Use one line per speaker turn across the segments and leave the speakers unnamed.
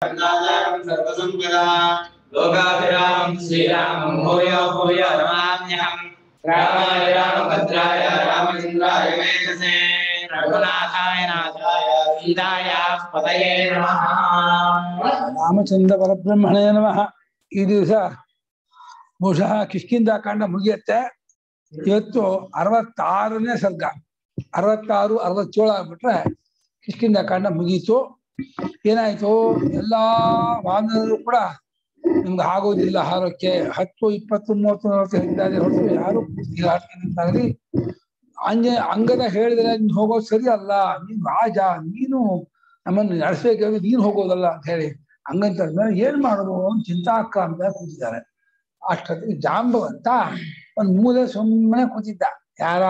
सर्वसम्पदा लोकाभिरामं श्रीरामं भूयो भूयो नमाम्यहम् रामाय रामभद्राय रामचन्द्राय वेदसे रघुनाथाय नाथाय सीताय पतये नमः
ರಾಮಚಂದ್ರ ಪರಬ್ರಹ್ಮಣೇ ನಮಃ ಈ ದಿವಸ ಬಹುಶಃ ಕಿಷ್ಕಿಂದಾಕಾಂಡ ಮುಗಿಯತ್ತೆ ಇವತ್ತು ಅರವತ್ತಾರನೇ ಸರ್ಗ ಅರವತ್ತಾರು ಅರವತ್ತೇಳು ಆಗ್ಬಿಟ್ರೆ ಕಿಷ್ಕಿಂದಾಕಾಂಡ ಮುಗೀತು ಏನಾಯ್ತು ಎಲ್ಲಾ ವಾನರರು ಕೂಡ ನಿಮ್ಗೆ ಆಗೋದಿಲ್ಲ ಹಾರೋಕ್ಕೆ ಹತ್ತು ಇಪ್ಪತ್ತು ಮೂವತ್ತು ನಲವತ್ತು ಹೇಳಿದ್ದಾರೆ ಹೊರತು ಯಾರು ಪೂರ್ತಿ ಹಾಡ್ತಿದ್ದಾಗಲಿ ಆಂಜನೇಯ ಅಂಗದ ಹೇಳಿದ್ರೆ ನೀನ್ ಹೋಗೋದು ಸರಿ ಅಲ್ಲ ನೀನ್ ರಾಜ ನೀನು ನಮ್ಮನ್ನು ನಡೆಸಬೇಕಾದ್ರೆ ನೀನ್ ಹೋಗೋದಲ್ಲ ಅಂತ ಹೇಳಿ ಹಂಗಂತ ಅಂದ್ಮೇಲೆ ಏನ್ ಮಾಡೋದು ಅಂತ ಚಿಂತಾಕ್ಕ ಅಂತ ಕೂತಿದ್ದಾರೆ ಅಷ್ಟೊತ್ತಿಗೆ ಜಾಂಬವಂತ ಒಂದ್ ಮೂಲೆ ಸುಮ್ಮನೆ ಕೂತಿದ್ದ ಯಾರ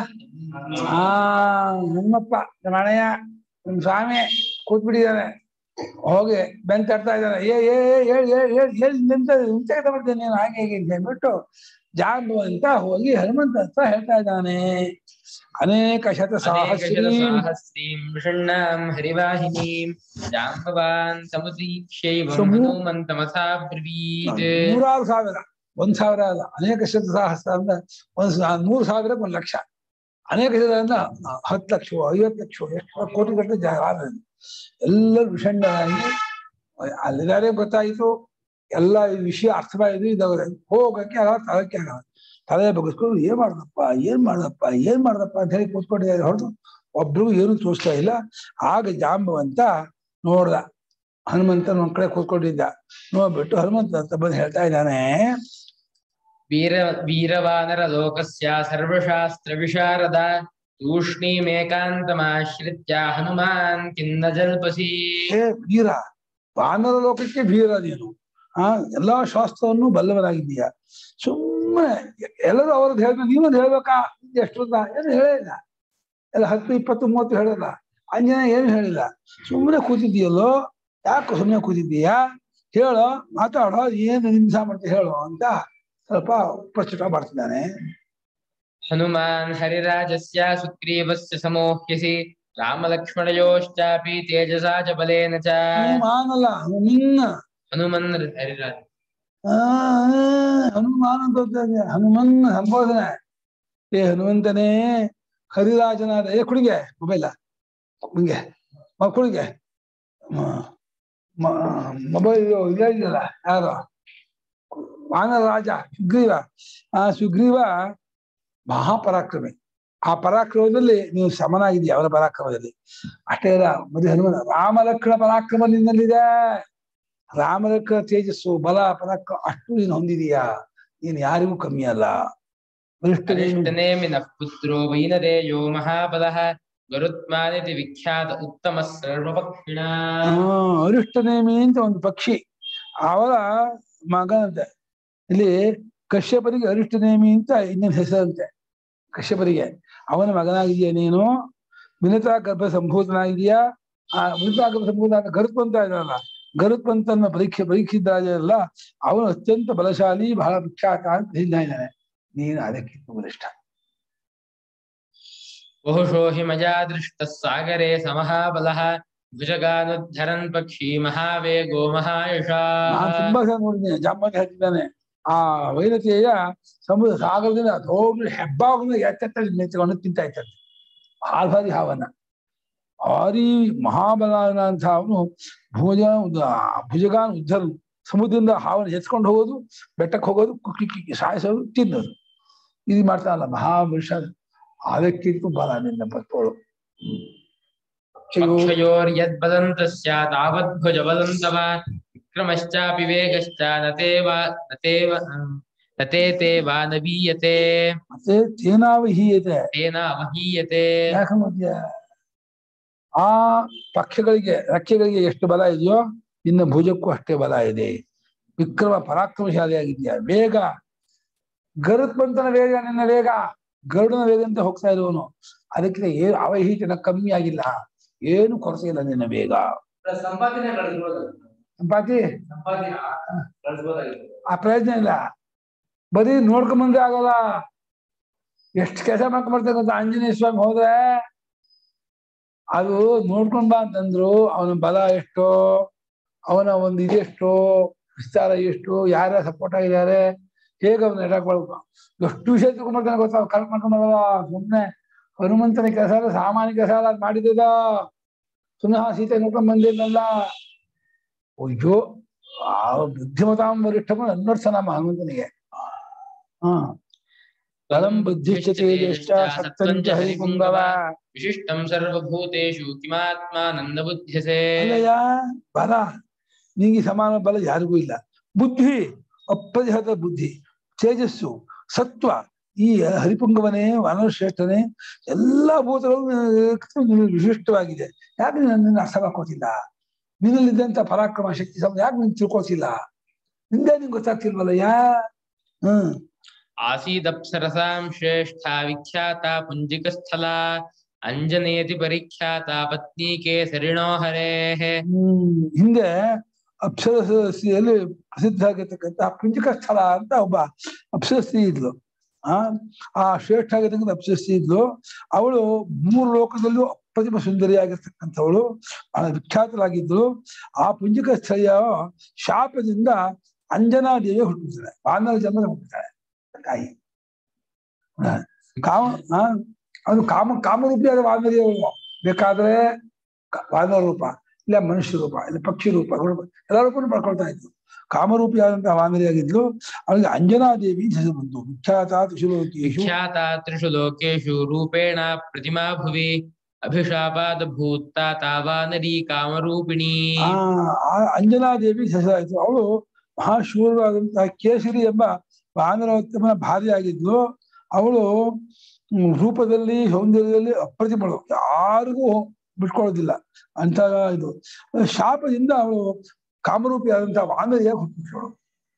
ಆ ನಮ್ಮಪ್ಪ ನಮ್ಮ ಅಣ್ಣಯ್ಯ ನಮ್ ಸ್ವಾಮಿ ಕೂತ್ಬಿಟ್ಟಿದ್ದಾನೆ ಹೋಗಿ ಬೆಂತಾಡ್ತಾ ಇದ್ದಾನೆ ಏ ಏ ಏ, ಹೇಳ್ ಹೇಳ್ ಹೇಳ್ ಹೇಳ್ ನಿಂತ ಮುಂಚೆ ಬರ್ತೀನಿ ನೀನು ಹಾಗೆ ಹೀಗೆ ಅಂತ ಹೇಳ್ಬಿಟ್ಟು ಜಾಂಬವಂತ ಹೋಗಿ ಹನುಮಂತ ಹತ್ರ ಹೇಳ್ತಾ ಇದ್ದಾನೆ ಅನೇಕ ಶತ ಸಾಹಸ್ರೀ
सहस्रीं विषण्णां हरिवाहिनीं जाम्बवान् समुदीक्ष्यैवं
समू-
हनुमन्तमथा ब्रवीत्
ನೂರಾರು ಸಾವಿರ ಒಂದ್ ಸಾವಿರ ಅಲ್ಲ ಅನೇಕ ಶತ ಸಹಸ್ರ ಅಂದ್ರೆ ಒಂದ್ ಸಾ- ನೂರು ಸಾವಿರ ಒಂದ್ ಲಕ್ಷ ಅನೇಕ ಶತ ಅಂದ್ರೆ ಹತ್ತು ಲಕ್ಷ ಐವತ್ತು ಲಕ್ಷ ಎಷ್ಟು ಕೋಟಿ ಗಟ್ಟಲೆ ಜಾಗ ಎಲ್ಲರೂ ವಿಷಣ್ಣರಾಗಿ ಅಲ್ಲಿದ್ದಾರೆ ಗೊತ್ತಾಯ್ತು ಎಲ್ಲ ಈ ವಿಷಯ ಅರ್ಥವಾಯಿತು ಇದಾಗಿದೆ ಹೋಗಕ್ಕೆ ಆಗಲ್ಲ ತಗಕ್ಕೆ ಆಗಲ್ಲ ತಲೆ ಬಗ್ಗಿಸ್ಕೊಂಡು ಏನ್ ಮಾಡ್ದಪ್ಪ ಏನ್ ಮಾಡ್ದಪ್ಪ ಏನ್ ಮಾಡ್ದಪ್ಪ ಅಂತ ಹೇಳಿ ಕೂತ್ಕೊಂಡಿದ್ದಾರೆ ಹೊರತು ಒಬ್ರಿಗೂ ಏನು ತೋರಿಸ್ತಾ ಇಲ್ಲ ಆಗ ಜಾಂಬವಂತ ನೋಡ್ದ ಹನುಮಂತ ಒಂದ್ ಕಡೆ ಕೂತ್ಕೊಂಡಿದ್ದ ನೋಡ್ಬಿಟ್ಟು ಹನುಮಂತ ಅಂತ ಬಂದು ಹೇಳ್ತಾ ಇದ್ದಾನೆ
वीर वीरवानरलोकस्य सर्वशास्त्रविशारद तूष्णीमेकान्तमाश्रित्य हनुमान् किन्न जल्पसि
ಹೇ ವೀರ ವಾನರ ಲೋಕಕ್ಕೆ ವೀರ ನೀನು ಆ ಎಲ್ಲಾ ಶಾಸ್ತ್ರವನ್ನು ಬಲ್ಲವನಾಗಿದ್ದೀಯ ಸುಮ್ಮನೆ ಎಲ್ಲರೂ ಅವ್ರದ್ದು ಹೇಳಿದ್ರೆ ನೀವೊಂದು ಹೇಳ್ಬೇಕಾ ಎಷ್ಟು ಅಂತ ಏನು ಹೇಳಿಲ್ಲ ಎಲ್ಲ ಹತ್ತು ಇಪ್ಪತ್ತು ಮೂವತ್ತು ಹೇಳಲ್ಲ ಅಂಜನ ಏನು ಹೇಳಿಲ್ಲ ಸುಮ್ಮನೆ ಕೂತಿದ್ದೀಯಲ್ಲೋ ಯಾಕೆ ಸುಮ್ಮನೆ ಕೂತಿದ್ದೀಯಾ ಹೇಳೋ ಮಾತಾಡೋ ಏನು ನಿಮ್ ಸಾಮರ್ಥ್ಯ ಹೇಳೋ ಅಂತ ಸ್ವಲ್ಪ ಪ್ರಸ್ತುತ ಮಾಡ್ತಿದ್ದಾನೆ
हनुमान् हरिराजस्य सुग्रीवस्य समोह्यसि रामलक्ष्मणयोश्चापि तेजसा च बलेन च
ಹನುಮಾನಲ್ಲ ಹನುಮಿನ್ನ
हनुमन् हरिराज
ಆ ಹನುಮಾನ ಅಂತ ಓದ್ತಾ ಹನುಮನ್ ಸಂಬೋಧನೆ ಏ ಹನುಮಂತನೇ ಹರಿರಾಜನಾದ ಏ ಕುಡಿಗೆ ಮೊಬೈಲ ಹಿಂಗೆ ಮಕ್ಕಳಿಗೆ ಮೊಬೈಲ್ ಇದೆಯಲ್ಲ ಯಾರು ವಾನರ ರಾಜ ಸುಗ್ರೀವ ಆ ಸುಗ್ರೀವ ಮಹಾಪರಾಕ್ರಮಿ ಆ ಪರಾಕ್ರಮದಲ್ಲಿ ನೀವು ಸಮನಾಗಿದೆಯಾ ಅವರ ಪರಾಕ್ರಮದಲ್ಲಿ ಅಷ್ಟೇ ಅಲ್ಲ ಮದುವೆ ಹನುಮನ ರಾಮಲಕ್ಷ್ಮಣ ಪರಾಕ್ರಮ ನಿನ್ನಲ್ಲಿದೆ ರಾಮಲಕ್ಕ ತೇಜಸ್ಸು ಬಲ ಪರಾಕ್ರಮ ಅಷ್ಟು ನೀನು ಹೊಂದಿದೀಯಾ ನೀನು ಯಾರಿಗೂ ಕಮ್ಮಿ ಅಲ್ಲ ವರಿಷ್ಠನೇಮಿ-
अरिष्टनेमिनः पुत्रो वैनरेयो महाबलः गरुत्मानिति विख्यात उत्तमः सर्वपक्षिणा
ಆ, ಅರಿಷ್ಟನೇಮಿ ಅಂತ ಒಂದು ಪಕ್ಷಿ ಅವರ ಮಗನಂತೆ ಇಲ್ಲಿ ಕಶ್ಯಪರಿಗೆ ಅರಿಷ್ಟನೇಮಿ ಅಂತ ಇನ್ನೊಂದು ಹೆಸರಂತೆ ಕಶ್ಯಪರಿಗೆ ಅವನ ಮಗನಾಗಿದೆಯಾ ನೀನು ವಿನತಾ ಗರ್ಭ ಸಂಭೂತನಾಗಿದೆಯಾ ಆ ವಿನತಾ ಗರ್ಭ ಸಂಭೂತ ಗರುತ್ಪಂತ ಇದ್ದಾನಲ್ಲ ಗರುತ್ಪಂತನ ಪರೀಕ್ಷೆ ಪರೀಕ್ಷಿದ್ದಾರಲ್ಲ ಅವನು ಅತ್ಯಂತ ಬಲಶಾಲಿ ಬಹಳ ವಿಖ್ಯಾತ ಅಂತ ಹೇಳಿದ್ದಾನೆ ನೀನು ಅದಕ್ಕಿಂತ ಬಲಿಷ್ಠ
बहुशो हि मया दृष्टः सागरे समहाबलः भुजगानुद्धरन् पक्षी महावेगो
ನಾನು
महायशाः
ತುಂಬಾ ಸಲ ನೋಡಿದ್ದೇನೆ ಜಾಂಬಾಗ ಹೇಳ್ತಿದ್ದಾನೆ ಆ ವೈರತೆಯ ಸಮುದ್ರ ಸಾಗರದಿಂದ ದೊಡ್ಡ ಹೆಬ್ಬಾವನ್ನ ಎತ್ತೆತ್ತ ನೆಚ್ಚಿಕೊಂಡು ತಿಂತಾ ಇರ್ತದೆ ಹಾಲ್ಭಾರಿ ಹಾವನ್ನ ಭಾರಿ ಮಹಾಬಲನ ಅಂತ ಅವನು ಭುಜ ಭುಜಗಾನ್ ಉದ್ಧರ ಸಮುದ್ರದಿಂದ ಹಾವನ್ನು ಎತ್ಕೊಂಡು ಹೋಗೋದು ಬೆಟ್ಟಕ್ಕೆ ಹೋಗೋದು ಕುಕ್ಕಿ ಕಿಕ್ಕಿ ಸಾಯಿಸೋದು ತಿನ್ನೋದು ಇದು ಮಾಡ್ತಾನಲ್ಲ ಮಹಾಪುರುಷ ಅದಕ್ಕಿಂತ ಬಲ ನಿನ್ನ ಪತ್ರೋಳು
पक्षयोर्यद्बलं तस्य तावद्भुजबलं तव विक्रमश्चापि वेगश्च न ते वा न ते वा न ते ते वा न वीयते
ಮತ್ತೆ ತೇನಾವಹೀಯತೆ
तेनावहीयते
ಯಾಕೆ ಮಧ್ಯ ಆ ಪಕ್ಷಗಳಿಗೆ ರೆಕ್ಕೆಗಳಿಗೆ ಎಷ್ಟು ಬಲ ಇದೆಯೋ ನಿನ್ನ ಭುಜಕ್ಕೂ ಅಷ್ಟೇ ಬಲ ಇದೆ ವಿಕ್ರಮ ಪರಾಕ್ರಮಶಾಲಿಯಾಗಿದ್ಯಾ ವೇಗ ಗರುತ್ಮಂತನ ವೇಗ ನಿನ್ನ ವೇಗ ಗರುಡನ ವೇಗಂತೆ ಹೋಗ್ತಾ ಇರುವನು ಅದಕ್ಕೆ ಏನು ಅವಹೀತನ ಕಮ್ಮಿ ಆಗಿಲ್ಲ ಏನು ಕೊರತೆ ಇಲ್ಲ ನಿನ್ನ ವೇಗ
ಸಂಪಾದನೆ ಗಳಿಸ್ಬೋದು
ಸಂಪಾತಿ
ಸಂಪಾದನೆ ಗಳಿಸ್ಬೋದಾಗಿತ್ತು
ಆ ಪ್ರಯೋಜನ ಇಲ್ಲ ಬರೀ ನೋಡ್ಕೊಂಬಂದ್ರೆ ಆಗಲ್ಲ ಎಷ್ಟು ಕೆಲಸ ಮಾಡ್ಕೊಂಡ್ಬರ್ತೇನೆ ಗೊತ್ತಾ ಆಂಜನೇಯ ಸ್ವಾಮಿ ಹೋದ್ರೆ ಅದು ನೋಡ್ಕೊಂಡ್ ಬಾ ಅಂತಂದ್ರು ಅವನ ಬಲ ಎಷ್ಟೋ ಅವನ ಒಂದು ಇದೆಷ್ಟು ವಿಸ್ತಾರ ಎಷ್ಟು ಯಾರ ಸಪೋರ್ಟ್ ಆಗಿದ್ದಾರೆ ಹೇಗೆ ಅವನ್ನ ಅಟ್ಯಾಕ್ ಮಾಡ್ಬೇಕು ಎಷ್ಟು ವಿಷಯ ತಿಳ್ಕೊಂಡ್ಬರ್ತಾನೆ ಗೊತ್ತಾ ಕರೆಕ್ಟ್ ಮಾಡ್ಕೊಂಡಲ್ಲ ಸುಮ್ಮನೆ ಹನುಮಂತನ ಕೆಲಸ ಅಲ್ಲ ಸಾಮಾನ್ಯ ಕೆಲಸ ಅಲ್ಲ ಅದ್ ಮಾಡಿದ್ದದ ಸುಮ್ಮನೆ ಆ ಸೀತೆ ನೋಡ್ಕೊಂಡ್ ಬಂದಿದ್ದಲ್ಲ ಅಯ್ಯೋ ಆ ಬುದ್ಧಿಮತಾಂ ವರಿಷ್ಠಮ ಅನ್ನೋರ್ಸ ನಮ್ಮ ಹನುಮಂತನಿಗೆ ಹಾ ಬಲಂ ಬುದ್ಧಿಶ್ಚ ತೇಜಶ್ಚ ಸತ್ವಂಚ ಹರಿಪುಂಗವ
ವಿಶಿಷ್ಟಂ ಸರ್ವಭೂತೇಷು ಕಿಮಾತ್ಮಾನಂದ ಬುದ್ಧ್ಯಸೆ
ಅಲ್ಲಯ್ಯ ಬಲ ನಿಂಗೆ ಸಮಾನ ಬಲ ಯಾರಿಗೂ ಇಲ್ಲ ಬುದ್ಧಿ ಅಪ್ರತಿಹತ ಬುದ್ಧಿ ತೇಜಸ್ಸು ಸತ್ವ ಈ ಹರಿಪುಂಗವನೇ ವಾನರಶ್ರೇಷ್ಠನೇ ಎಲ್ಲಾ ಭೂತಗಳು ನಿನಗೆ ವಿಶಿಷ್ಟವಾಗಿದೆ ಯಾಕೆ ನೀನು ನನ್ನನ್ನು ಅರ್ಥ ಮಾಡ್ಕೋತಿಲ್ಲ ನಿನ್ನಲ್ಲಿದ್ದಂತ ಪರಾಕ್ರಮ ಶಕ್ತಿ ಸಮ ಯಾಕೆ ನೀನು ತಿಳ್ಕೋತಿಲ್ಲ ನಿಂದೇ ನಿಂಗೆ ಗೊತ್ತಾಗ್ತಿಲ್ವಲ್ಲಯ್ಯ ಹ್ಮ್
ಆಸೀದಪ್ಸರಸಾಂ ಶ್ರೇಷ್ಠ ವಿಖ್ಯಾತ ಪುಂಜಿಕಸ್ಥಲ ಅಂಜನೇತಿ ಪರಿಖ್ಯಾತ ಪತ್ನೀಕೆ ಸರಿಣೋ ಹರೇಃ
ಹ್ಮ್ ಹಿಂದೆ ಅಪ್ಸರಸಿಯಲ್ಲಿ ಪ್ರಸಿದ್ಧ ಆಗಿರ್ತಕ್ಕಂಥ ಪುಂಜಿಕ ಸ್ಥಳ ಅಂತ ಒಬ್ಬ ಅಪ್ಸರಸಿ ಇದ್ಲು ಆ ಆ ಶ್ರೇಷ್ಠ ಆಗಿರ್ತಕ್ಕಂಥ ಅಪ್ಸರಸಿ ಇದ್ಲು ಅವಳು ಮೂರು ಲೋಕದಲ್ಲೂ ಅಪ್ರತಿಮ ಸುಂದರಿಯಾಗಿರ್ತಕ್ಕಂಥವಳು ಬಹಳ ವಿಖ್ಯಾತರಾಗಿದ್ಳು ಆ ಪುಂಜಿಕ ಸ್ಥಳೀಯ ಶಾಪದಿಂದ ಅಂಜನಾ ದೇವಿ ಹುಟ್ಟುತ್ತಾಳೆ ವಾನರ ಜನ್ಮ ಹುಟ್ಟುತ್ತಾಳೆ ತಾಯಿ ಆ, ಕಾಮ ಆ, ಅದು ಕಾಮ ಕಾಮರೂಪಿಯಾದ ವಾನರಿ ಅವಳು ಬೇಕಾದ್ರೆ ಕ- ವಾನರ ರೂಪ ಇಲ್ಲ ಮನುಷ್ಯ ರೂಪ ಇಲ್ಲ ಪಕ್ಷಿ ರೂಪ ರೂಪ ಎಲ್ಲ ರೂಪನು ಪಡ್ಕೊಳ್ತಾ ಇತ್ತು ಕಾಮರೂಪಿಯಾದಂತಹ ವಾನರಿಯಾಗಿದ್ಲು ಅವಳಿಗೆ ಅಂಜನಾ ದೇವಿ ಅಂತ ಹೆಸರು ಬಂತು ವಿಖ್ಯಾತ ತ್ರಿಶುಲೋಕೇಶು
ವಿಖ್ಯಾತ ತ್ರಿಷು ಲೋಕೇಶು ರೂಪೇಣ ಪ್ರತಿಮಾ ಭುವಿ ಅಭಿಶಾಪಾದ ಭೂತ ತಾವಾನರಿ ಕಾಮರೂಪಿಣಿ
ಆ ಆ ಅಂಜನಾ ದೇವಿ ಹೆಸರಾಯಿತು ಅವಳು ಮಹಾಶೂರವಾದಂತಹ ಕೇಸರಿ ಎಂಬ ವಾನರೋತ್ತಮನ ಭಾರ್ಯೆಯಾಗಿದ್ಲು ಅವಳು ಹ್ಮ್, ರೂಪದಲ್ಲಿ ಸೌಂದರ್ಯದಲ್ಲಿ ಅಪ್ರತಿಮಳು ಯಾರಿಗೂ ಬಿಟ್ಕೊಳ್ಳೋದಿಲ್ಲ ಅಂತ ಇದು ಶಾಪದಿಂದ ಅವಳು ಕಾಮರೂಪಿಯಾದಂತಹ ವಾನರಿಯಾಗಿ ಹುಟ್ಟಿದಳು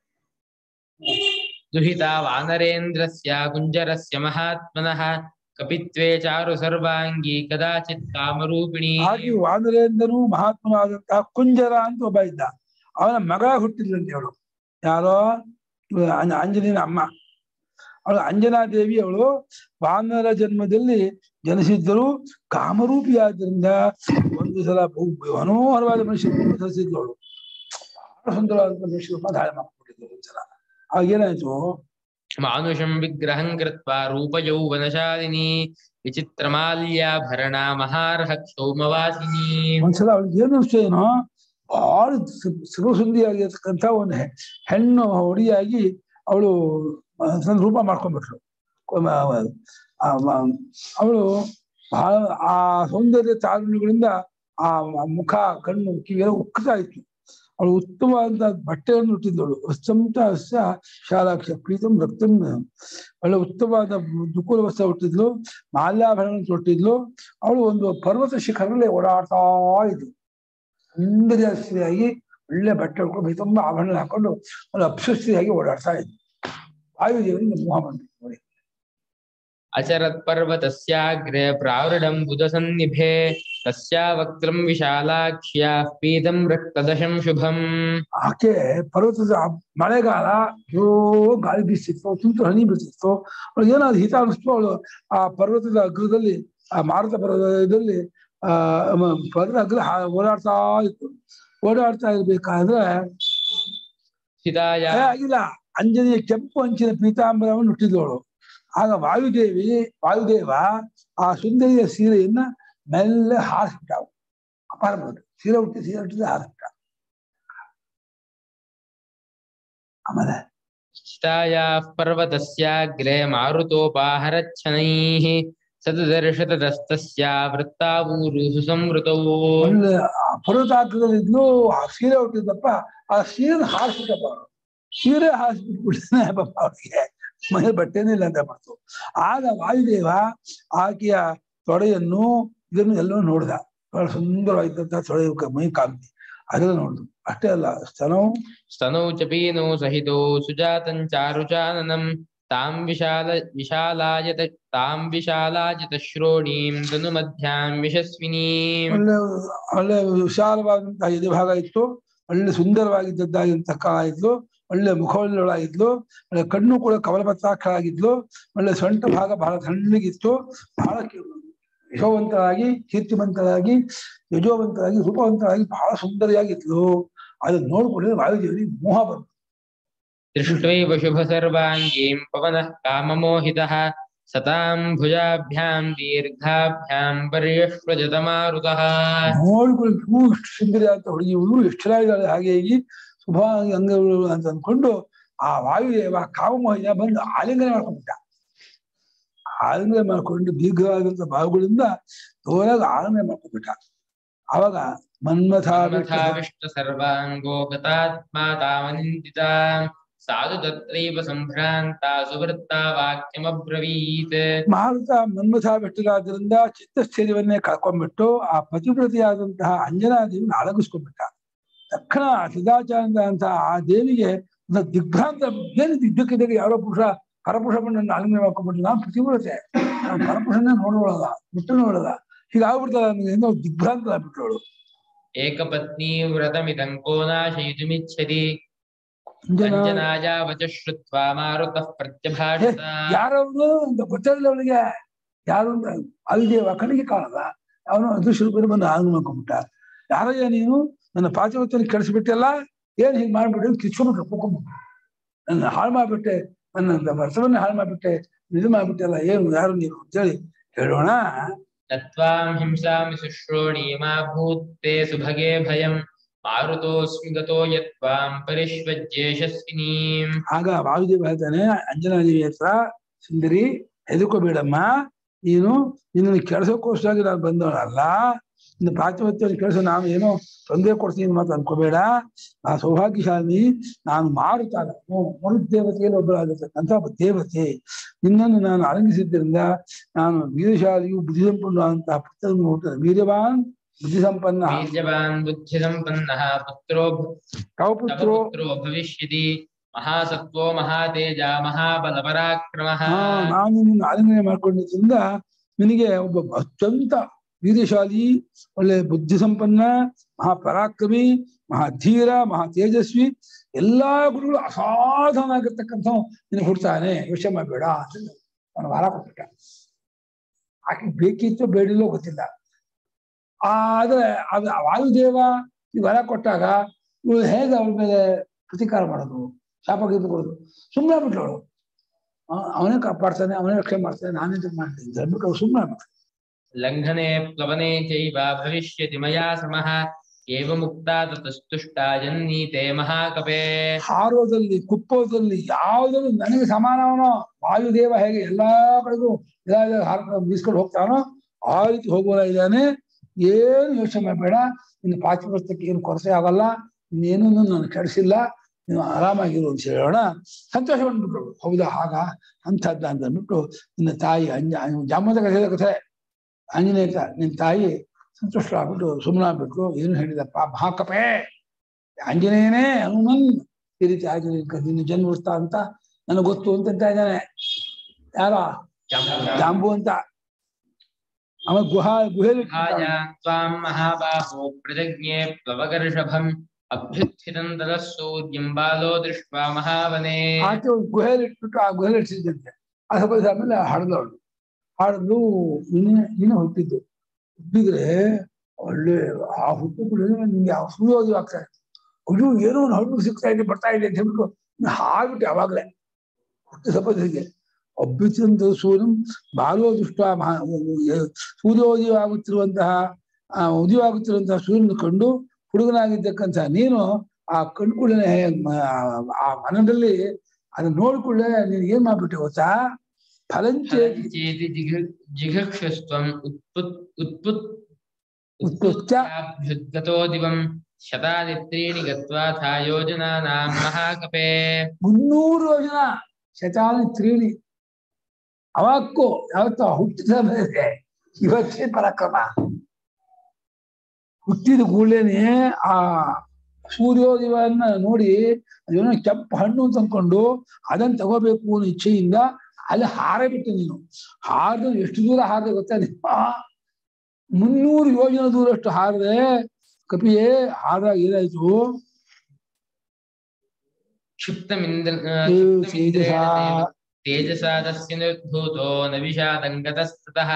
ದುಹಿತ ವಾನರೇಂದ್ರಸ್ಯ ಕುಂಜರಸ್ಯ ಮಹಾತ್ಮನಃ ಕಪಿತ್ವೇ ಚಾರು ಸರ್ವಾಂಗಿ ಕದಾಚಿತ್ ಕಾಮರೂಪಿಣಿ
ಹಾಗೆ ವಾನರೇಂದ್ರನು ಮಹಾತ್ಮನಾದಂತಹ ಕುಂಜರ ಅಂತ ಒಬ್ಬ ಇದ್ದ ಅವನ ಮಗ ಹುಟ್ಟಿದ್ಲಂತೆ ಅವಳು ಯಾರೋ ಇವ ಅಂಜ- ಆಂಜನೇಯನ ಅಮ್ಮ ಅವಳು ಅಂಜನಾ ದೇವಿ ಅವಳು ವಾನರ ಜನ್ಮದಲ್ಲಿ ಜನಿಸಿದ್ದರು ಕಾಮರೂಪಿಯಾದ್ರಿಂದ ಒಂದು ಸಲ ಬಹು ಮನೋಹರವಾದ ಮನುಷ್ಯ ರೂಪ ಧರಿಸಿದ್ಲು ಅವಳು ಬಹಳ ಸುಂದರವಾದ ಮನುಷ್ಯ ರೂಪ ಧಾರಣೆ ಮಾಡ್ಕೊಂಡಿದ್ಲು ಒಂದ್ಸಲ ಆಗ ಏನಾಯ್ತು
ಮಾನುಷಂ ವಿಗ್ರಹಂ ಕೃತ್ವಾ ರೂಪಯೌವನಶಾಲಿನಿ ವಿಚಿತ್ರಮಾಲ್ಯಾಭರಣ ಮಹಾರ್ಹ ಕ್ಷೌಮವಾಸಿನಿ
ಒಂದ್ಸಲ ಅವಳಿಗೆ ಏನು ಅನಿಸ್ತು ಏನೋ ಬಹಳ ಸುಂದಿಯಾಗಿರ್ತಕ್ಕಂಥ ಒಂದು ಹೆ- ಹೆಣ್ಣು ಹುಡುಗಿಯಾಗಿ ಅವಳು ತನ್ನ ರೂಪ ಮಾಡ್ಕೊಂಡ್ಬಿಟ್ಲು ಅವಳು ಬಹಳ ಆ ಸೌಂದರ್ಯ ತಾರುಣ್ಯಗಳಿಂದ ಆ ಮುಖ ಕಣ್ಣು ಕಿವಿಯೆಲ್ಲ ಉಕ್ಕತಾ ಇತ್ತು ಅವಳು ಉತ್ತಮವಾದ ಬಟ್ಟೆಯನ್ನು ಹುಟ್ಟಿದ್ದವಳು ವಸ್ತಂತ ಸ ಶಾಲಾಕ್ಷ ಪ್ರೀತಂ ರಕ್ತಂ ಒಳ್ಳೆ ಉತ್ತಮವಾದ ದುಕುಲ ವಸ್ತ್ರ ಹುಟ್ಟಿದ್ಲು ಮಾಲ್ಯಾಭರಣ ತೊಟ್ಟಿದ್ಲು ಅವಳು ಒಂದು ಪರ್ವತ ಶಿಖರದಲ್ಲಿ ಓಡಾಡ್ತಾ ಇದ್ಲು ಸುಂದರಿಯ ಸ್ತ್ರೀಯಾಗಿ ಒಳ್ಳೆ ಬಟ್ಟೆ ಹೊಡ್ಕೊಂಡು ಮೈ ತುಂಬ ಆಭರಣ ಹಾಕೊಂಡು ಒಂದು ಅಪ್ಸಸ್ತ್ರೀಯಾಗಿ ಓಡಾಡ್ತಾ ಇದ್ಲು ವಾಯುದೇವನಿಗೆ ಮೋಹ ಬಂತು ನೋಡಿ
ಅಚರತ್ ಪರ್ವತಸ್ಯಾಗ್ರೆ ಪ್ರಾವೃಢಂ ಬುಧಸನ್ನಿಭೆ ತಸ್ಯಾ ವಕ್ತ್ರಂ ವಿಶಾಲಾಕ್ಷ್ಯ ಪೀತಂ ರಕ್ತದಶಂ ಶುಭಂ
ಆಕೆ ಪರ್ವತದ ಆ ಮಳೆಗಾಲ ಜೋ ಗಾಳಿ ಬೀಸ್ತಿತ್ತು ತುಂತುರು ಹನಿ ಬೀಸ್ತಿತ್ತು ಅವಳು ಏನಾದ್ರು ಹಿತ ಅನಿಸ್ತು ಅವಳು ಆ ಪರ್ವತದ ಅಗ್ರದಲ್ಲಿ ಆ ಮಾರುತ ಪರ್ವತದಲ್ಲಿ ಆ ಮ- ಪರ್ವತ ಅಗ್ರ ಹಾ- ಓಡಾಡ್ತಾ ಇತ್ತು ಓಡಾಡ್ತಾ ಇರ್ಬೇಕಾದ್ರೆ
ಸಿತಾಯ
ಏ, ಆಗಿಲ್ಲ ಅಂಜನೆಯ ಕೆಂಪು ಅಂಚಿನ ಪೀತಾಂಬರವನ್ನು ಹುಟ್ಟಿದವಳು ಆಗ ವಾಯುದೇವಿ ವಾಯುದೇವ ಆ ಸುಂದರಿಯ ಸೀರೆಯನ್ನ ಮೆಲ್ಲ ಹಾರಿಸ್ಬಿಟ್ಟ ಅಪಾರ ಬಂತು ಸೀರೆ ಹುಟ್ಟಿ ಸೀರೆ ಹುಟ್ಟಿದ ಹಾರಿಸ್ಬಿಟ್ಟ ಆಮೇಲೆ
ಸ್ಥಿತಾಯಾಃ ಪರ್ವತಸ್ಯಾಗ್ರೆ ಮಾರುತೋಪಾಹರಚ್ಛನೈಃ ಸದದರ್ಶತದಸ್ತಸ್ಯ ವೃತ್ತಾವೂರು ಸುಸಂವೃತೌ
ಒಳ್ಳೆ ಆ ಪರ್ವತಾಗ್ರದಲ್ಲಿದ್ಲು ಆ ಸೀರೆ ಹುಟ್ಟಿದ್ದಪ್ಪ ಆ ಸೀರೆ ಹಾರಿಸ್ಬಿಟ್ಟಪ್ಪ ಅವಳು ಸೀರೆ ಹಾರಿಸ್ಬಿಟ್ಬಿಟ್ಟಿದ್ದಾನೆ ಪಾಪ ಅವಳಿಗೆ ಮನೆ ಬಟ್ಟೆನೇ ಇಲ್ಲ ಅಂತ ಮಾಡ್ತು ಆಗ ವಾಯುದೇವ ಆಕೆಯ ತೊಡೆಯನ್ನು ಇದನ್ನು ಎಲ್ಲವೂ ನೋಡ್ದ ಬಹಳ ಸುಂದರವಾಗಿದ್ದಂತ ತೊಡೆ ಕ- ಮೈ ಕಾಂತಿ ಅದೆಲ್ಲ ನೋಡ್ದು ಅಷ್ಟೇ ಅಲ್ಲ ಸ್ತನವು
ಸ್ತನೌ ಚ ಪೀನೌ ಸಹಿತೌ ಸುಜಾತಂ ಚಾರುಚಾನನಂ ತಾಂ ವಿಶಾಲ ವಿಶಾಲಾಯತ ತಾಂ ವಿಶಾಲಾಯತ ಶ್ರೋಣೀಂ ತನು ಮಧ್ಯಾಂ ಯಶಸ್ವಿನೀಂ
ಒಳ್ಳೆ ಒಳ್ಳೆ ವಿಶಾಲವಾದಂತಹ ಎದೆ ಭಾಗ ಇತ್ತು ಒಳ್ಳೆ ಸುಂದರವಾಗಿದ್ದದ್ದಾಗಿಂತ ಇದ್ಲು ಒಳ್ಳೆ ಮುಖವುಳ್ಳವಳಾಗಿದ್ಲು ಒಳ್ಳೆ ಕಣ್ಣು ಕೂಡ ಕಮಲಪತ್ರಾಕ್ಷರಾಗಿದ್ಲು ಒಳ್ಳೆ ಸೊಂಟ ಭಾಗ ಬಹಳ ತಣ್ಣಗಿತ್ತು ಬಹಳ ಕಿ- ಯಶೋವಂತರಾಗಿ ಕೀರ್ತಿವಂತರಾಗಿ ಯಜೋವಂತರಾಗಿ ರೂಪವಂತರಾಗಿ ಬಹಳ ಸುಂದರಿಯಾಗಿದ್ಲು ಅದನ್ನ ನೋಡ್ಕೊಂಡ್ರೆ ವಾಯುದೇವರಿಗೆ ಮೋಹ ಬರುತ್ತೆ
दृष्ट्वैव शुभसर्वाङ्गीं पवनः काममोहितः सतां भुजाभ्यां दीर्घाभ्यां पर्यश्वजतमारुतः
ನೋಡ್ಕೊಂಡು ಹೂ ಇಷ್ಟು ಸುಂದರಿ ಅಂತ ಹುಡುಗಿ ಇವಳು ಎಷ್ಟು ಚೆನ್ನಾಗಿದ್ದಾಳೆ ಹಾಗೆ ಹೀಗೆ ಶುಭಾಂಗಿ ಅಂಗಗಳು ಅಂತ ಅಂದ್ಕೊಂಡು ಆ ವಾಯುದೇವ ಕಾಮಮೋಹಿತ ಬಂದು ಆಲಿಂಗನ ಮಾಡ್ಕೊಂಡ್ಬಿಟ್ಟ ಆಲಿಂಗನ ಮಾಡ್ಕೊಂಡು ದೀರ್ಘವಾದಂತ ಬಾಹುಗಳಿಂದ ಜೋರಾಗಿ ಆಲಿಂಗನ ಮಾಡ್ಕೊಂಡ್ಬಿಟ್ಟ ಅವಾಗ ಮನ್ಮಥ
मन्मथाविष्ट सर्वाङ्गो गतात्मा तावनिन्दिता साधु तत्रैव सम्भ्रान्ता सुवृत्ता वाक्यमब्रवीत्
ಮಾರುತ ಮನ್ಮಥ ಬೆಟ್ಟರಾದ್ರಿಂದ ಚಿತ್ತಸ್ಥೈರ್ಯವನ್ನೇ ಕಳ್ಕೊಂಡ್ಬಿಟ್ಟು ಆ ಪತಿವ್ರತಿಯಾದಂತಹ ಅಂಜನಾದೇವಿನ ಅಳಗಿಸ್ಕೊಂಡ್ಬಿಟ್ಟ ತಕ್ಷಣ ಸದಾಚಾರದ ಅಂತ ಆ ದೇವಿಗೆ ಒಂದು ದಿಗ್ಭ್ರಾಂತ ಏನಿದು ಇದ್ದಕ್ಕಿದ್ದಾಗ ಯಾರೋ ಪುರುಷ ಪರಪುರುಷ ಬಂದು ಆಲಿಂಗನ ಮಾಡ್ಕೊಂಡ್ಬಿಟ್ಟು ನಾನು ಪತಿವ್ರತೆ ನಾನು ಪರಪುರುಷನೇ ನೋಡೋಳಲ್ಲ ಬಿಟ್ಟು ನೋಡಲ್ಲ ಹೀಗಾಗ್ಬಿಡ್ತಲ್ಲ ನನಗೆ ಏನೋ ದಿಗ್ಭ್ರಾಂತ ಆಗ್ಬಿಟ್ಟವಳು
एकपत्नी व्रतमिदं को नाशयितुमिच्छति
ಅಂಜನಾ
अञ्जनाया वचः श्रुत्वा मारुतः प्रत्यभाषत
ಯಾರವನು ಅಂತ ಗೊತ್ತಿರಲಿಲ್ಲ ಅವಳಿಗೆ ಯಾರು ಅಂತ ಅಲ್ದೇವ ಕಣ್ಣಿಗೆ ಕಾಣಲ್ಲ ಅವನು ಅದೃಶ್ಯ ಬಂದು ಆಂಗ್ ಮಾಡ್ಕೊಂಡ್ಬಿಟ್ಟ ಯಾರಯ್ಯ ನೀನು ನನ್ನ ಪಾತಿವತ್ತನ ಕೆಡಿಸ್ಬಿಟ್ಟೆಲ್ಲ ಏನ್ ಹೀಗೆ ಮಾಡ್ಬಿಟ್ಟು ಕಿಚ್ಕೊಂಡ್ಬಿಟ್ರು ಕುಕ್ಕೊಂಡ್ಬಿಟ್ರು ನನ್ನ ಹಾಳು ಮಾಡ್ಬಿಟ್ಟೆ ನನ್ನ ವರ್ಷವನ್ನೇ ಹಾಳು ಮಾಡ್ಬಿಟ್ಟೆ ಇದು ಮಾಡ್ಬಿಟ್ಟೆಲ್ಲ ಏನು ಯಾರು ನೀನು ಅಂತೇಳಿ ಹೇಳೋಣ
न त्वां हिंसामि शुश्रोणी मा भूत्ते सुभगे भयं मारुतोऽस्मि गतो यत्त्वां परिष्वज्येशस्विनीम्
ಆಗ ವಾಯುದೇವ ಹೇಳ್ತಾನೆ ಅಂಜನಾದೇವಿ ಹತ್ರ ಸುಂದರಿ ಹೆದರ್ಕೋಬೇಡಮ್ಮ ನೀನು ನಿನ್ನನ್ನು ಕೆಲ್ಸಕ್ಕೋಸ್ಕರ ನಾನು ಬಂದವಳಲ್ಲ ಇನ್ನು ಪಾತಿಪತ್ಯವನ್ನು ಕೆಲಸ ನಾನು ಏನೋ ತೊಂದರೆ ಕೊಡ್ತೀನಿ ಮಾತು ಅನ್ಕೋಬೇಡ ಆ ಸೌಭಾಗ್ಯಶಾಲಿ ನಾನು ಮಾರುತ್ತಾನ ಮರುದೇವತೆಯಲ್ಲಿ ಒಬ್ಬಳಾಗಿರ್ತಕ್ಕಂಥ ಒಬ್ಬ ದೇವತೆ ನಿನ್ನನ್ನು ನಾನು ಅಲಂಘಿಸಿದ್ದರಿಂದ ನಾನು ವೀರಶಾಲಿಯು ಬುದ್ಧಿ ಸಂಪನ್ನವಾದಂತಹ ಪುತ್ರನ್ನು ಹುಟ್ಟಿದ ವೀರ್ಯವಾನ್ ಬುದ್ಧಿ ಸಂಪನ್ನ
बीजवान् बुद्धिसम्पन्नः पुत्रो तव
ಕೌಪುತ್ರೋ
पुत्रो भविष्यति महासत्त्वो महातेजा महाबलपराक्रमः
ಹಾ ನಾನು ನಿನ್ನ ಆಲಿಂಗನೆ ಮಾಡ್ಕೊಂಡಿದ್ರಿಂದ ನಿನಗೆ ಒಬ್ಬ ಅತ್ಯಂತ ವೀರ್ಯಶಾಲಿ ಒಳ್ಳೆ ಬುದ್ಧಿ ಸಂಪನ್ನ ಮಹಾಪರಾಕ್ರಮಿ ಮಹಾಧೀರ ಮಹಾ ತೇಜಸ್ವಿ ಎಲ್ಲಾ ಗುರುಗಳು ಅಸಾಧಾರಣವಾಗಿರ್ತಕ್ಕಂಥ ನಿನಗೆ ಹುಡ್ತಾನೆ ಯೋಚನೆ ಮಾಡಬೇಡ ಅಂತ ಅವನು ವರ ಕೊಟ್ಬಿಟ್ಟ ಆಕೆ ಬೇಕಿತ್ತು ಬೇಡಿಲ್ಲೋ ಗೊತ್ತಿಲ್ಲ ಆದ್ರೆ ಅದು ಆ ವಾಯುದೇವ ಈ ವರ ಕೊಟ್ಟಾಗ ಇವಳು ಹೇಗೆ ಅವಳ ಮೇಲೆ ಪ್ರತಿಕಾರ ಮಾಡೋದು ಶಾಪ ಗೀಪ ಕೊಡೋದು ಸುಮ್ಮನೆ ಬಿಟ್ಲು ಅವಳು ಅವನೇ ಕಾಪಾಡ್ತಾನೆ ಅವನೇ ರಕ್ಷಣೆ ಮಾಡ್ತಾನೆ ನಾನೇ ಮಾಡ್ತೀನಿ ಅಂತ ಅಂದ್ಬಿಟ್ಟು ಅವ್ರು ಸುಮ್ಮನೆ ಆಗ್ಬಿಟ್ರು.
लङ्घने प्लवने चैव भविष्यति मया समः एवमुक्ता ततस्तुष्टा जन्नीते महाकपे
ಹಾರೋದಲ್ಲಿ ಕುಪ್ಪೋದಲ್ಲಿ ಯಾವುದನ್ನು ನನಗೆ ಸಮಾನವನೋ ವಾಯುದೇವ ಹೇಗೆ ಎಲ್ಲಾ ಕಡೆಗೂ ಎಲ್ಲ ಎಲ್ಲ ಹಾರ್ಕೊಂಡು ಬೀಸ್ಕೊಂಡು ಹೋಗ್ತಾನೋ ಆ ರೀತಿ ಹೋಗುವ ಇದ್ದಾನೆ ಏನು ಯೋಚನೆ ಮಾಡಬೇಡ ಇನ್ನು ಪಾಶ್ಚಿಮಸ್ತಕ್ಕೆ ಏನು ಕೊರತೆ ಆಗಲ್ಲ ಇನ್ನೇನು ನಾನು ಕೆಡಿಸಿಲ್ಲ ನೀವು ಆರಾಮಾಗಿರು ಅಂತ ಹೇಳೋಣ ಸಂತೋಷ ಬಂದ್ಬಿಟ್ರು ಹೌದಾ ಹಾಗ ಅಂಥದ್ದ ಅಂತ ಅಂದ್ಬಿಟ್ಟು ನಿನ್ನ ತಾಯಿ ಅಂಜ ಜಾಮದ ಕಥೆ ಕಥೆ ಆಂಜನೇಯ ತ- ನಿನ್ನ ತಾಯಿ ಸಂತುಷ್ಟರಾಗ್ಬಿಟ್ಟು ಸುಮ್ಮನಾಗ್ಬಿಟ್ರು ಏನು ಹೇಳಿದಪ್ಪ ಮಹಾಕಪೆ ಆಂಜನೇಯನೇ ಹನುಮನ್ ಈ ರೀತಿ ಆಗಿ ನಿನ್ನ- ನಿನ್ನ ಜನ್ಮ ವೃತ್ತ ಅಂತ ನನಗೆ ಗೊತ್ತು ಅಂತ ಅಂತ ಇದ್ದಾನೆ ಯಾರ ಜಾಂಬು ಅಂತ ಅವ ಗುಹಾ ಗುಹೆಯಲ್ಲಿ
हाया त्वां महाबाहो प्रजज्ञे प्लवगर्षभम् अभ्युत्थितं ततः सूर्यं बालो दृष्ट्वा महावने
ಆಕೆ ಒಂದು ಗುಹೆಯಲ್ಲಿ ಇಟ್ಬಿಟ್ಟು ಆ ಗುಹೆಯಲ್ಲಿ ಇಡ್ಸಿದ್ದಂತೆ ಆ ಸ್ವಲ್ಪ ದಿವಸ ಆಮೇಲೆ ಹಾಡ್ದವಳು ಹಾಡಿದ್ಲು ನಿನ್ನೆ ನೀನು ಹುಟ್ಟಿದ್ದು ಹುಟ್ಟಿದ್ರೆ ಒಳ್ಳೆ ಆ ಹುಟ್ಟು ನಿಮ್ಗೆ ಆ ಸೂರ್ಯೋದಯ ಆಗ್ತಾ ಇತ್ತು ಅಯ್ಯೋ ಏನೋ ಒಂದು ಹಣ್ಣು ಸಿಗ್ತಾ ಇದೆ ಬರ್ತಾ ಇದೆ ಅಂತ ಹೇಳ್ಬಿಟ್ಟು ನೀನು ಹಾಡ್ಬಿಟ್ಟು ಯಾವಾಗ್ಲೇ ಹುಟ್ಟು ಸ್ವಲ್ಪ ದಿವಸಕ್ಕೆ ಅಭ್ಯುತ್ತಿದಂತ ಸೂರ್ಯಂ ಬಾಲೋ ದೃಷ್ಟ ಮಹಾ ಸೂರ್ಯೋದಯ ಆಗುತ್ತಿರುವಂತಹ ಆ ಉದಯವಾಗುತ್ತಿರುವಂತಹ ಸೂರ್ಯನ ಕಂಡು ಹುಡುಗನಾಗಿದ್ದಕ್ಕಂಥ ನೀನು ಆ ಕಣ್ಕುಳ್ಳನೆ ಆ ಮನದಲ್ಲಿ ಅದನ್ನ ನೋಡ್ಕೊಳ್ಳೆ ನೀನ್ ಏನ್ ಮಾಡ್ಬಿಟ್ಟೆ ಗೊತ್ತಾ ಫಲಂಚೇ
चेति जिघ- जिघक्षस्त्वम् उत्पुत् उत्पुत्
उत्पुच्च
उत्पुत्याभ्युद्गतो दिवं शतानि त्रीणि गत्वा था योजनानां महाकपे
ಮುನ್ನೂರು ಯೋಜನ ಶತಾನಿ ತ್ರೀಣಿ ಅವಕ್ಕೂ ಯಾವತ್ತೋ ಹುಟ್ಟಿದ ಮೇಲೆ ಇವತ್ತೇ ಪರಾಕ್ರಮ ಹುಟ್ಟಿದ ಕೂಡಲೇನೆ ಆ ಸೂರ್ಯೋದಯವನ್ನ ನೋಡಿ ಅದೇನೋ ಕೆಂಪು ಹಣ್ಣು ಅಂತ ಅಂದ್ಕೊಂಡು ಅದನ್ನ ತಗೋಬೇಕು ಅನ್ನೋ ಇಚ್ಛೆಯಿಂದ ಅಲ್ಲಿ ಹಾರ ಬಿಟ್ಟು ನೀನು ಹಾರದ ಎಷ್ಟು ದೂರ ಹಾರದೆ ಗೊತ್ತಾ ನೀನು ಮುನ್ನೂರು ಯೋಜನ ದೂರಷ್ಟು ಹಾರದೆ ಕಪಿಯೇ ಹಾರದಾಗ ಏನಾಯ್ತು
क्षिप्तमिन्द्र
ಏ
क्षिप्तमिन्द्रेण
ತೇಜಸಾ
तेजसा तस्य निर्धूतो न विषादङ्गतस्ततः